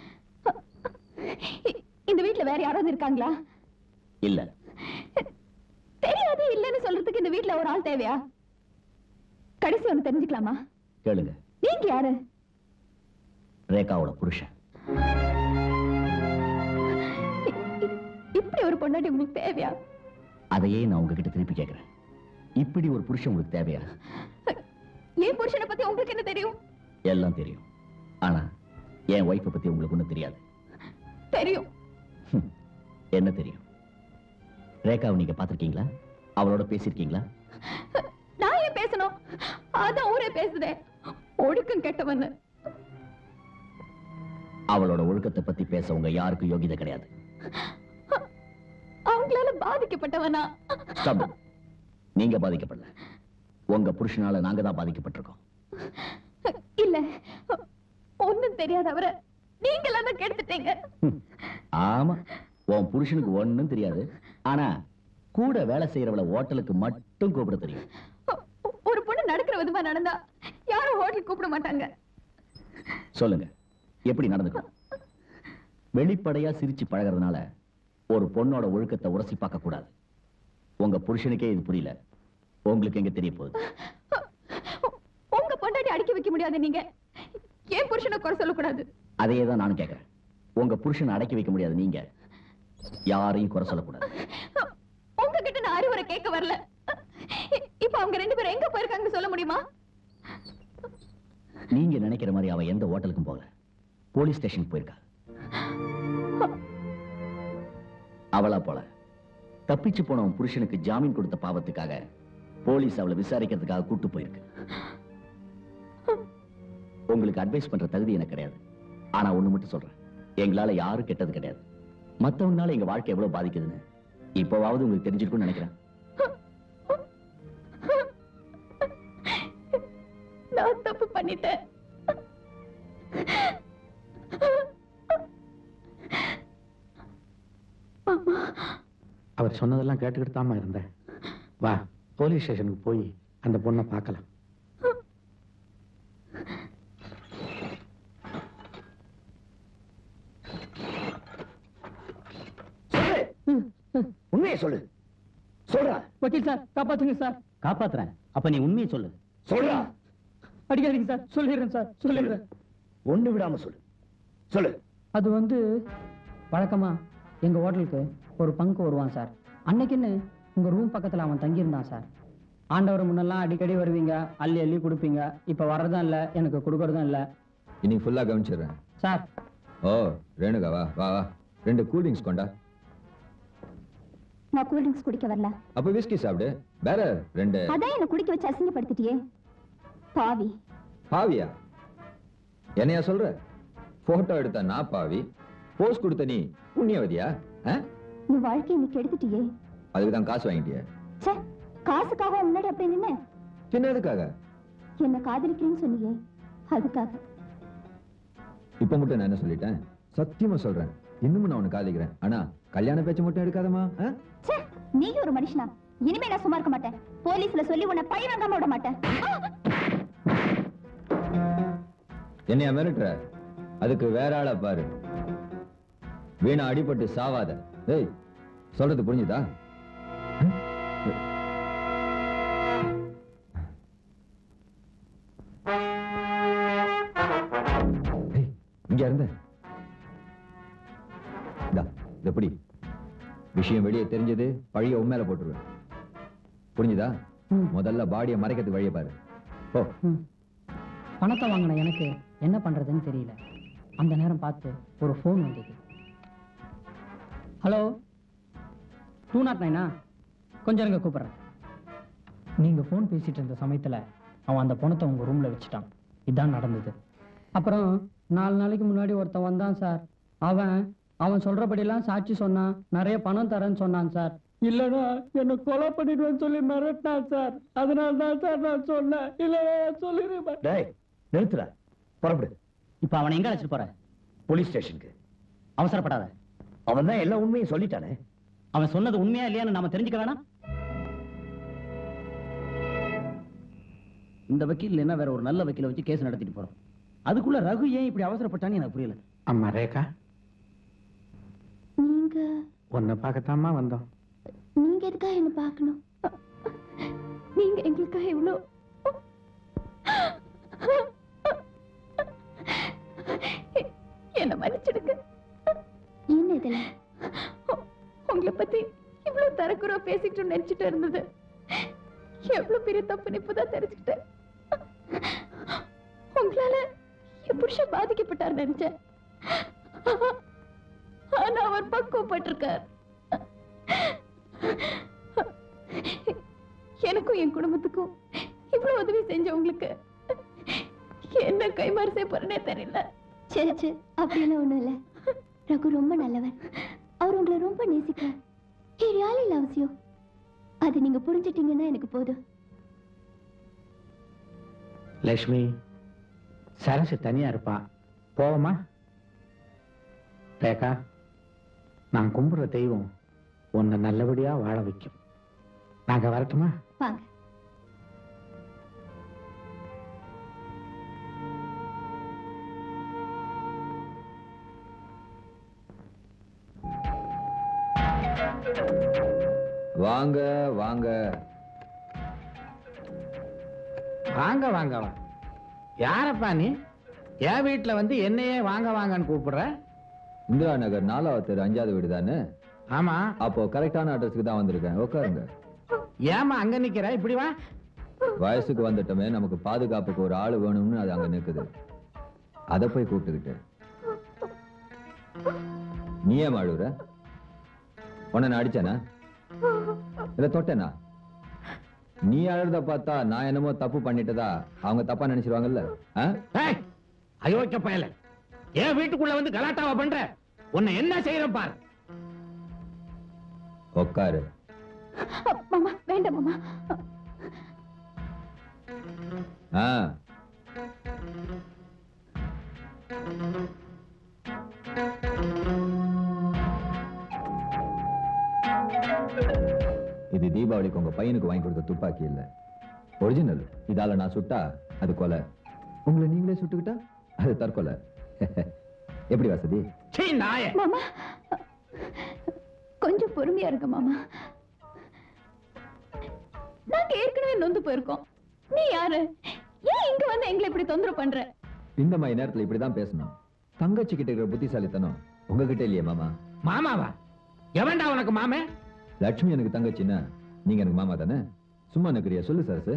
இ- இந்த வீட்ல வேற யாராவது இருக்காங்களா இல்ல தெரியாது இல்லைன்னு சொல்றதுக்கு இந்த வீட்ல ஒரு ஆள் தேவையா கடைசி ஒண்ணு தெரிஞ்சுக்கலாமா கேளுங்க நீங்க யாரு ரேகாவோட புருஷன் இப்படி ஒரு பொண்டாட்டி உங்களுக்கு தேவையா அதையே நான் உங்ககிட்ட திருப்பி கேட்கிறேன் இப்படி ஒரு புருஷன் உங்களுக்கு தேவையா என் புருஷனை பத்தி உங்களுக்கு என்ன தெரியும் எல்லாம் தெரியும் ஆனா என் ஒய்ஃபை பத்தி உங்களுக்கு ஒண்ணும் தெரியாது தெரியும் என்ன தெரியும் ரேகாவை நீங்க பாத்திருக்கீங்களா அவளோட பேசியிருக்கீங்களா நான் ஏன் பேசணும் அதான் ஊரே பேசுதே ஒடுக்கம் கெட்டவன்னு அவளோட ஒழுக்கத்தை பத்தி பேச உங்க யாருக்கும் யோகிதை கிடையாது அவங்களால பாதிக்கப்பட்டவனா Stop it. நீங்க பாதிக்கப்படல உங்க புருஷனால நாங்க தான் பாதிக்கப்பட்டிருக்கோம் இல்ல ஒண்ணும் தெரியாத அவரை நீங்களாம் தான் கெடுத்துட்டீங்க ஆமா உன் புருஷனுக்கு ஒண்ணும் தெரியாது ஆனா கூட வேலை செய்யறவள ஹோட்டலுக்கு மட்டும் கூப்பிட தெரியும் ஒரு பொண்ணு நடக்கிற விதமா நடந்தா யாரும் ஹோட்டல் கூப்பிட மாட்டாங்க சொல்லுங்க எப்படி நடந்துக்கணும் வெளிப்படையா சிரிச்சு பழகுறதுனால ஒரு பொண்ணோட ஒழுக்கத்தை உரசி பார்க்க கூடாது உங்க புருஷனுக்கே இது புரியல உங்களுக்கு எங்க தெரிய போகுது உங்க பொண்டாட்டி அடிக்க வைக்க முடியாது நீங்க ஏன் புருஷனை குறை சொல்லக்கூடாது அதையே தான் நானும் கேட்கறேன் உங்க புருஷனை அடக்கி வைக்க முடியாது நீங்க யாரையும் குறை சொல்லக்கூடாது உங்ககிட்ட நான் அறிவுரை கேட்க வரல இப்ப அவங்க ரெண்டு பேரும் எங்க போயிருக்காங்கன்னு சொல்ல முடியுமா நீங்க நினைக்கிற மாதிரி அவ எந்த ஹோட்டலுக்கும் போகல போலீஸ் ஸ்டேஷன் போயிருக்கா அவளா போல தப்பிச்சு போன உன் புருஷனுக்கு ஜாமீன் கொடுத்த பாவத்துக்காக போலீஸ் அவளை விசாரிக்கிறதுக்காக கூட்டு போயிருக்கு உங்களுக்கு அட்வைஸ் பண்ற தகுதி எனக்கு கிடையாது ஆனா ஒண்ணு மட்டும் சொல்றேன் எங்களால யாரும் கெட்டது கிடையாது மத்தவங்களால எங்க வாழ்க்கை எவ்வளவு பாதிக்குதுன்னு இப்போவாவது உங்களுக்கு தெரிஞ்சிருக்கும்னு நினைக்கிறேன் நான் தப்பு பண்ணிட்டேன் அவர் சொன்னதெல்லாம் கேட்டுக்கிட்டு தாமா இருந்தேன் வா போலீஸ் ஸ்டேஷனுக்கு போய் அந்த பொண்ணை பார்க்கலாம் உண்மையை சொல்லு சொல்றா வக்கீல் சார் காப்பாத்துங்க சார் காப்பாத்துறேன் அப்ப நீ உண்மையை சொல்லு சொல்றா அடிக்காதீங்க சார் சொல்லிடுறேன் சார் சொல்லிடுறேன் ஒண்ணு விடாம சொல்லு சொல்லு அது வந்து வழக்கமா எங்க ஹோட்டலுக்கு ஒரு பங்கு வருவான் சார் அன்னைக்குன்னு உங்க ரூம் பக்கத்துல அவன் தங்கியிருந்தான் சார் ஆண்டவர் முன்னெல்லாம் அடிக்கடி வருவீங்க அள்ளி அள்ளி கொடுப்பீங்க இப்ப வர்றதும் இல்ல எனக்கு கொடுக்கறதும் இல்ல இன்னைக்கு ஃபுல்லா கவனிச்சிடுறேன் சார் ஓ ரேணுகா வா வா வா ரெண்டு கூல் ட்ரிங்க்ஸ் கொண்டா நான் கூல் ட்ரிங்க்ஸ் குடிக்க வரல அப்ப விஸ்கி சாப்பிடு வேற ரெண்டு அதான் என்ன குடிக்க வச்சு அசிங்கப்படுத்திட்டியே பாவி பாவியா என்னையா சொல்ற போட்டோ எடுத்த நான் பாவி போஸ் கொடுத்த நீ புண்ணியவதியா ஆ? நீ வாழ்க்கையை நீ கெடுத்துட்டியே அதுக்கு தான் காசு வாங்கிட்டிய ச்சே காசுக்காக உன் முன்னாடி அப்படி நின்ன பின்ன எதுக்காக என்ன காதலிக்கிறேன்னு சொன்னியே அதுக்காக இப்ப மட்டும் நான் என்ன சொல்லிட்டேன் சத்தியமா சொல்றேன் இன்னமும் நான் உனக்கு காதலிக்கிறேன் ஆனா கல்யாண பேச்சு மட்டும் எடுக்காதமா ச்சே நீ ஒரு மனுஷனா இனிமே நான் சும்மா இருக்க மாட்டேன் போலீஸ்ல சொல்லி உன்னை பழி வாங்காம விட மாட்டேன் என்னைய மிரட்டுற அதுக்கு வேற ஆளா பாரு வீணா அடிபட்டு சாவாத ஏய் சொல்றது புரிஞ்சுதா ஏய், இங்க இருந்த இந்தா, இத பிடி விஷயம் வெளியே தெரிஞ்சது பழிய உண்மையில போட்டுருவேன் புரிஞ்சுதா முதல்ல பாடியை மறைக்கிறதுக்கு வழியை பாரு ஓ பணத்தை வாங்கின எனக்கு என்ன பண்றதுன்னு தெரியல அந்த நேரம் பார்த்து ஒரு ஃபோன் வந்தது ஹலோ டூ நாட் நைனா கொஞ்சம் இருங்க கூப்பிட்றேன் நீங்க ஃபோன் பேசிட்டு இருந்த சமயத்துல அவன் அந்த பணத்தை உங்க ரூம்ல வச்சுட்டான் இதான் நடந்தது அப்புறம் நாலு நாளைக்கு முன்னாடி ஒருத்தன் வந்தான் சார் அவன் அவன் சொல்றபடியெல்லாம் சாட்சி சொன்னான் நிறைய பணம் தரேன்னு சொன்னான் சார் இல்லைன்னா என்ன கொலை பண்ணிடுவேன்னு சொல்லி மிரட்டினான் சார் அதனால தான் சார் நான் சொன்னேன் இல்லைன்னா சொல்லிடுவேன் டேய் நிறுத்துடா புறப்படு இப்ப அவனை எங்க அழைச்சிட்டு போற போலீஸ் ஸ்டேஷனுக்கு அவசரப்படாத அவன் தான் எல்லா உண்மையும் சொல்லிட்டானே அவன் சொன்னது உண்மையா இல்லையான்னு நாம தெரிஞ்சுக்க வேணாம் இந்த வக்கீல் இல்லைன்னா வேற ஒரு நல்ல வக்கீலை வச்சு கேஸ் நடத்திட்டு போறோம் அதுக்குள்ள ரகு ஏன் இப்படி அவசரப்பட்டான்னு எனக்கு புரியல அம்மா ரேகா நீங்க உன்னை பார்க்கத்தாம்மா வந்தோம் நீங்க எதுக்காக என்ன பார்க்கணும் நீங்க எங்களுக்காக இவ்வளோ என்ன மன்னிச்சிடுங்க என்ன இதுல உங்களை பத்தி இவ்வளவு தரக்குறவா பேசிக்கிட்டு நினைச்சிட்டு இருந்தது எவ்வளவு பெரிய தப்புன்னு இப்பதான் தெரிஞ்சுக்கிட்டேன் உங்களால என் புருஷன் பாதிக்கப்பட்டார் நினைச்சேன் ஆனா அவர் பக்குவப்பட்டிருக்கார் எனக்கும் என் குடும்பத்துக்கும் இவ்வளவு உதவி செஞ்ச உங்களுக்கு என்ன கைமாறு செய்ய போறேனே தெரியல சரி சரி அப்படியெல்லாம் ஒண்ணும் இல்ல ரகு ரொம்ப நல்லவர் அவர் உங்களை ரொம்ப நேசிக்கிறார் he really loves you அது நீங்க புரிஞ்சிட்டீங்கன்னா எனக்கு போதும் லட்சுமி சரசு தனியா இருப்பான் போவோமா ரேகா நான் கும்பிடுற தெய்வம் உன்னை நல்லபடியா வாழ வைக்கும் நாங்க வரட்டுமா வாங்க வாங்க வாங்க வாங்க வாங்க வா யாரப்பா நீ என் வீட்டுல வந்து என்னையே வாங்க வாங்கன்னு கூப்பிடுற இந்திரா நகர் நாலாவது தெரு அஞ்சாவது வீடு தானே ஆமா அப்போ கரெக்டான அட்ரஸ்க்கு தான் வந்திருக்கேன் உட்காருங்க ஏமா அங்க நிக்கிற இப்படி வா வயசுக்கு வந்துட்டோமே நமக்கு பாதுகாப்புக்கு ஒரு ஆள் வேணும்னு அது அங்க நிக்குது அத போய் கூப்பிட்டுக்கிட்டு நீ ஏன் அழுகுற உன்னை நான் அடிச்சேனா இல்ல தொட்டேனா நீ அழுறத பார்த்தா நான் என்னமோ தப்பு பண்ணிட்டதா அவங்க தப்பா நினைச்சிருவாங்கல்ல ஆ? ஏய், அயோக்கிய பயல ஏன் வீட்டுக்குள்ள வந்து கலாட்டாவா பண்ற உன்னை என்ன செய்யறேன் பாரு உட்காரு மாமா வேண்டாம் மாமா ஆ இது தீபாவளிக்கு உங்க பையனுக்கு வாங்கி கொடுத்த துப்பாக்கி இல்ல ஒரிஜினல் இதால நான் சுட்டா அது கொலை உங்களை நீங்களே சுட்டுக்கிட்டா அது தற்கொலை எப்படி வசதி சீ நாய மாமா கொஞ்சம் பொறுமையா இருங்க மாமா நாங்க ஏற்கனவே நொந்து போயிருக்கோம் நீ யாரு ஏன் இங்க வந்து எங்களை இப்படி தொந்தரவு பண்ற இந்த மாதிரி நேரத்துல இப்படிதான் பேசணும் தங்கச்சி கிட்ட இருக்கிற புத்திசாலித்தனம் உங்ககிட்ட இல்லையே மாமா மாமாவா எவன்டா உனக்கு மாமே லட்சுமி எனக்கு தங்கச்சின்னா நீங்க எனக்கு மாமா தானே சும்மா நக்கிறியா சொல்லு சரசு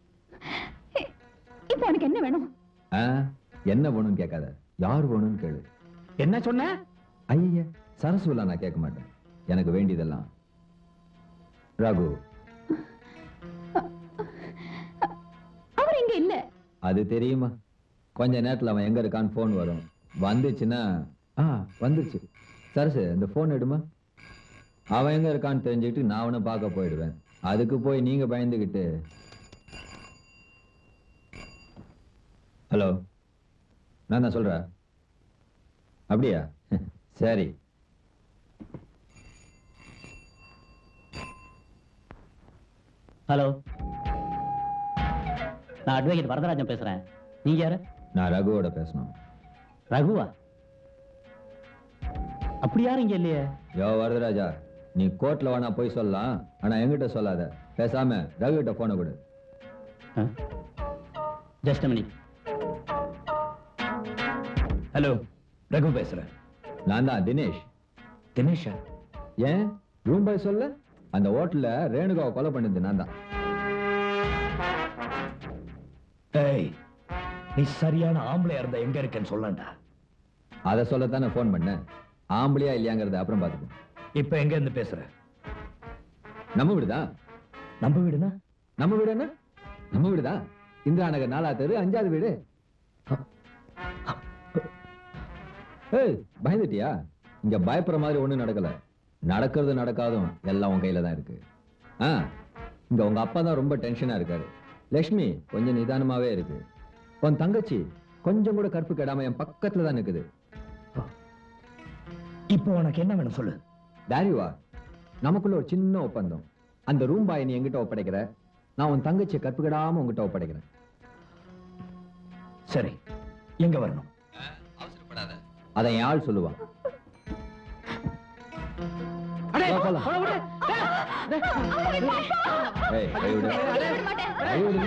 இப்ப உனக்கு என்ன வேணும் ஆ, என்ன வேணும்னு கேட்காத யார் வேணும்னு கேளு என்ன சொன்ன ஐய சரசுலாம் நான் கேட்க மாட்டேன் எனக்கு வேண்டியதெல்லாம் ரகு அவர் இங்க இல்ல அது தெரியுமா கொஞ்ச நேரத்துல அவன் எங்க இருக்கான்னு போன் வரும் வந்துச்சுன்னா ஆ வந்துருச்சு சரசு இந்த போன் எடுமா அவன் எங்க இருக்கான்னு தெரிஞ்சுக்கிட்டு நான் அவனை பார்க்க போயிடுவேன் அதுக்கு போய் நீங்க பயந்துகிட்டு ஹலோ நான் தான் சொல்றேன் அப்படியா சரி ஹலோ நான் அட்வொகேட் வரதராஜன் பேசுறேன் நீங்க யாரு நான் ரகுவோட பேசணும் ரகுவா அப்படி யாரும் இங்க இல்லையே யோ வரதராஜா நீ கோர்ட்ல வேணா போய் சொல்லலாம் ஆனா என்கிட்ட சொல்லாத பேசாம ரகு கிட்ட போன கொடு ஜஸ்ட் மினிட் ஹலோ ரகு பேசுறேன் நான் தான் தினேஷ் தினேஷா ஏன் ரூம் பாய் சொல்ல அந்த ஹோட்டல்ல ரேணுகாவை கொலை பண்ணது நான் தான் ஏய் நீ சரியான ஆம்பளையா இருந்தா எங்க இருக்கேன்னு சொல்லண்டா அதை சொல்லத்தானே ஃபோன் பண்ணேன் ஆம்பளையா இல்லையாங்கிறத அப்புறம் பார்த்துக்கோ இப்ப எங்க இருந்து பேசுற நம்ம வீடுதான் நம்ம வீடுனா நம்ம வீடு என்ன நம்ம வீடுதான் இந்திரா நகர் நாலா தெரு அஞ்சாவது வீடு ஏய் பயந்துட்டியா இங்க பயப்படுற மாதிரி ஒண்ணும் நடக்கல நடக்கிறது நடக்காதும் எல்லாம் உன் கையில தான் இருக்கு ஆ இங்க உங்க அப்பா தான் ரொம்ப டென்ஷனா இருக்காரு லக்ஷ்மி கொஞ்சம் நிதானமாவே இருக்கு உன் தங்கச்சி கொஞ்சம் கூட கற்பு கெடாம என் பக்கத்துல தான் நிக்குது இப்போ உனக்கு என்ன வேணும் சொல்லு டாரிவா நமக்குள்ள ஒரு சின்ன ஒப்பந்தம் அந்த ரூம் பாய் நீ எங்கிட்ட ஒப்படைக்கிற நான் உன் தங்கச்சியை கற்பு கெடாம உங்ககிட்ட ஒப்படைக்கிறேன் சரி எங்க வரணும் அதை என் ஆள் சொல்லுவான் வா, போலாம். ஏய், கை விடு. கை விடுங்க.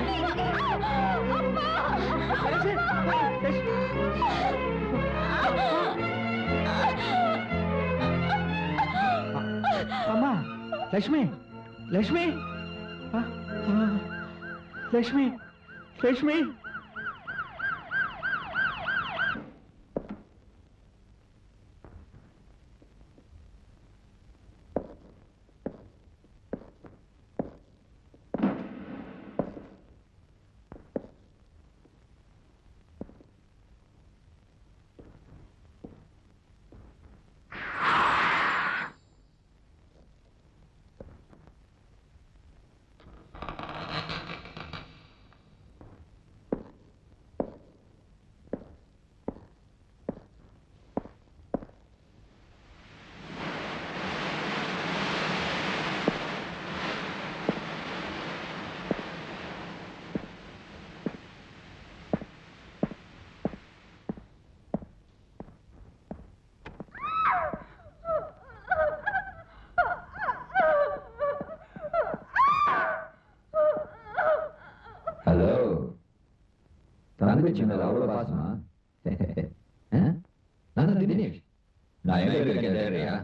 அம்மா லட்சுமி லட்சுமி ஆ, ஆ, லட்சுமி லட்சுமி ஹலோ தங்கச்சி மேல அவ்வளவு பாசமா ஆ? நான் தான் தினேஷ் நான் எங்க இருக்கேன் தெரியா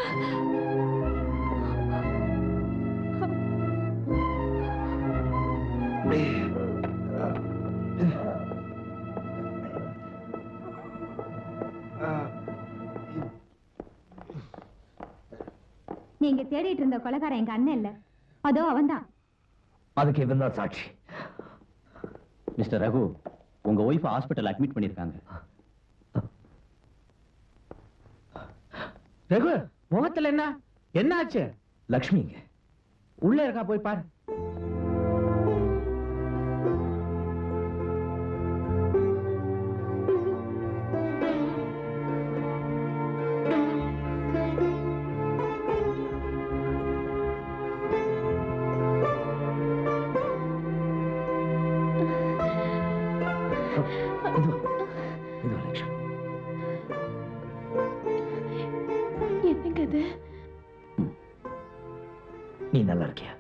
நீங்க தேடிட்டு இருந்த கொலைகாரன் எங்க அண்ணன் இல்ல அதோ அவன்தான் அதுக்கு இவன் தான் சாட்சி மிஸ்டர் ரகு உங்க ஒய்ஃப் ஹாஸ்பிட்டல் அட்மிட் பண்ணிருக்காங்க ரகு முகத்துல என்ன என்னாச்சு லக்ஷ்மிங்க உள்ள இருக்கா போய் பாரு என்னங்க இது நீ நல்லா இருக்கியா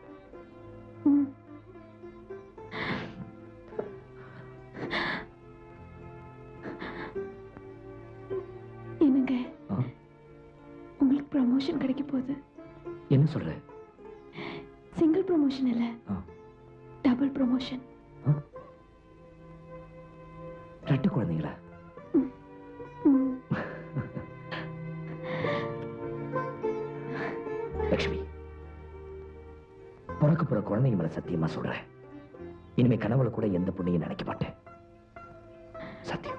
என்னங்க உங்களுக்கு ப்ரமோஷன் கிடைக்க போகுது என்ன சொல்ற சிங்கிள் ப்ரமோஷன் இல்ல ஆ. டபுள் ப்ரமோஷன் ரெட்டு குழந்தைங்களா லக்ஷ்மி பிறக்க போற குழந்தைங்க மேல சத்தியமா சொல்றேன் இனிமே கனவுல கூட எந்த பொண்ணையும் நினைக்க மாட்டேன் சத்தியம்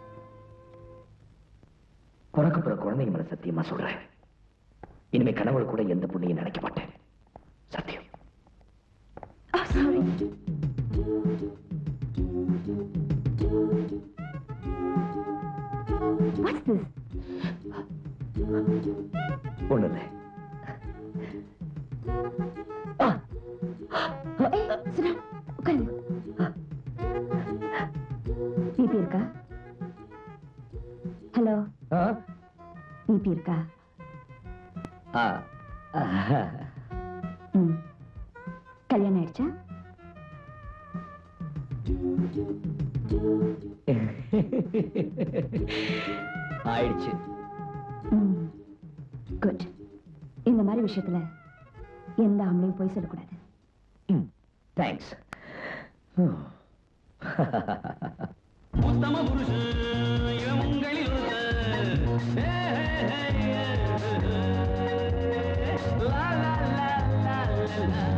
பிறக்க போற குழந்தைங்க மேல சத்தியமா சொல்றேன் இனிமே கனவுல கூட எந்த பொண்ணையும் நினைக்க மாட்டேன் சத்தியம் சாரி வாட்ஸ் திஸ் ஒண்ணு இல்லை உட்காருங்க பிபி இருக்கா ஹலோ பிபி இருக்கா ம் கல்யாணம் ஆயிடுச்சா ஆயிடுச்சு ம் குட் இந்த மாதிரி விஷயத்துல எந்த ஆம்பளையும் போய் சொல்லக்கூடாது தேங்க்ஸ் உத்தம புருஷன் இவன் உங்களில் ஒருத்தன். ஏ, ஏ, ஏ, ஏ, ஏ. லா, லா, லா, லா, லா, லா.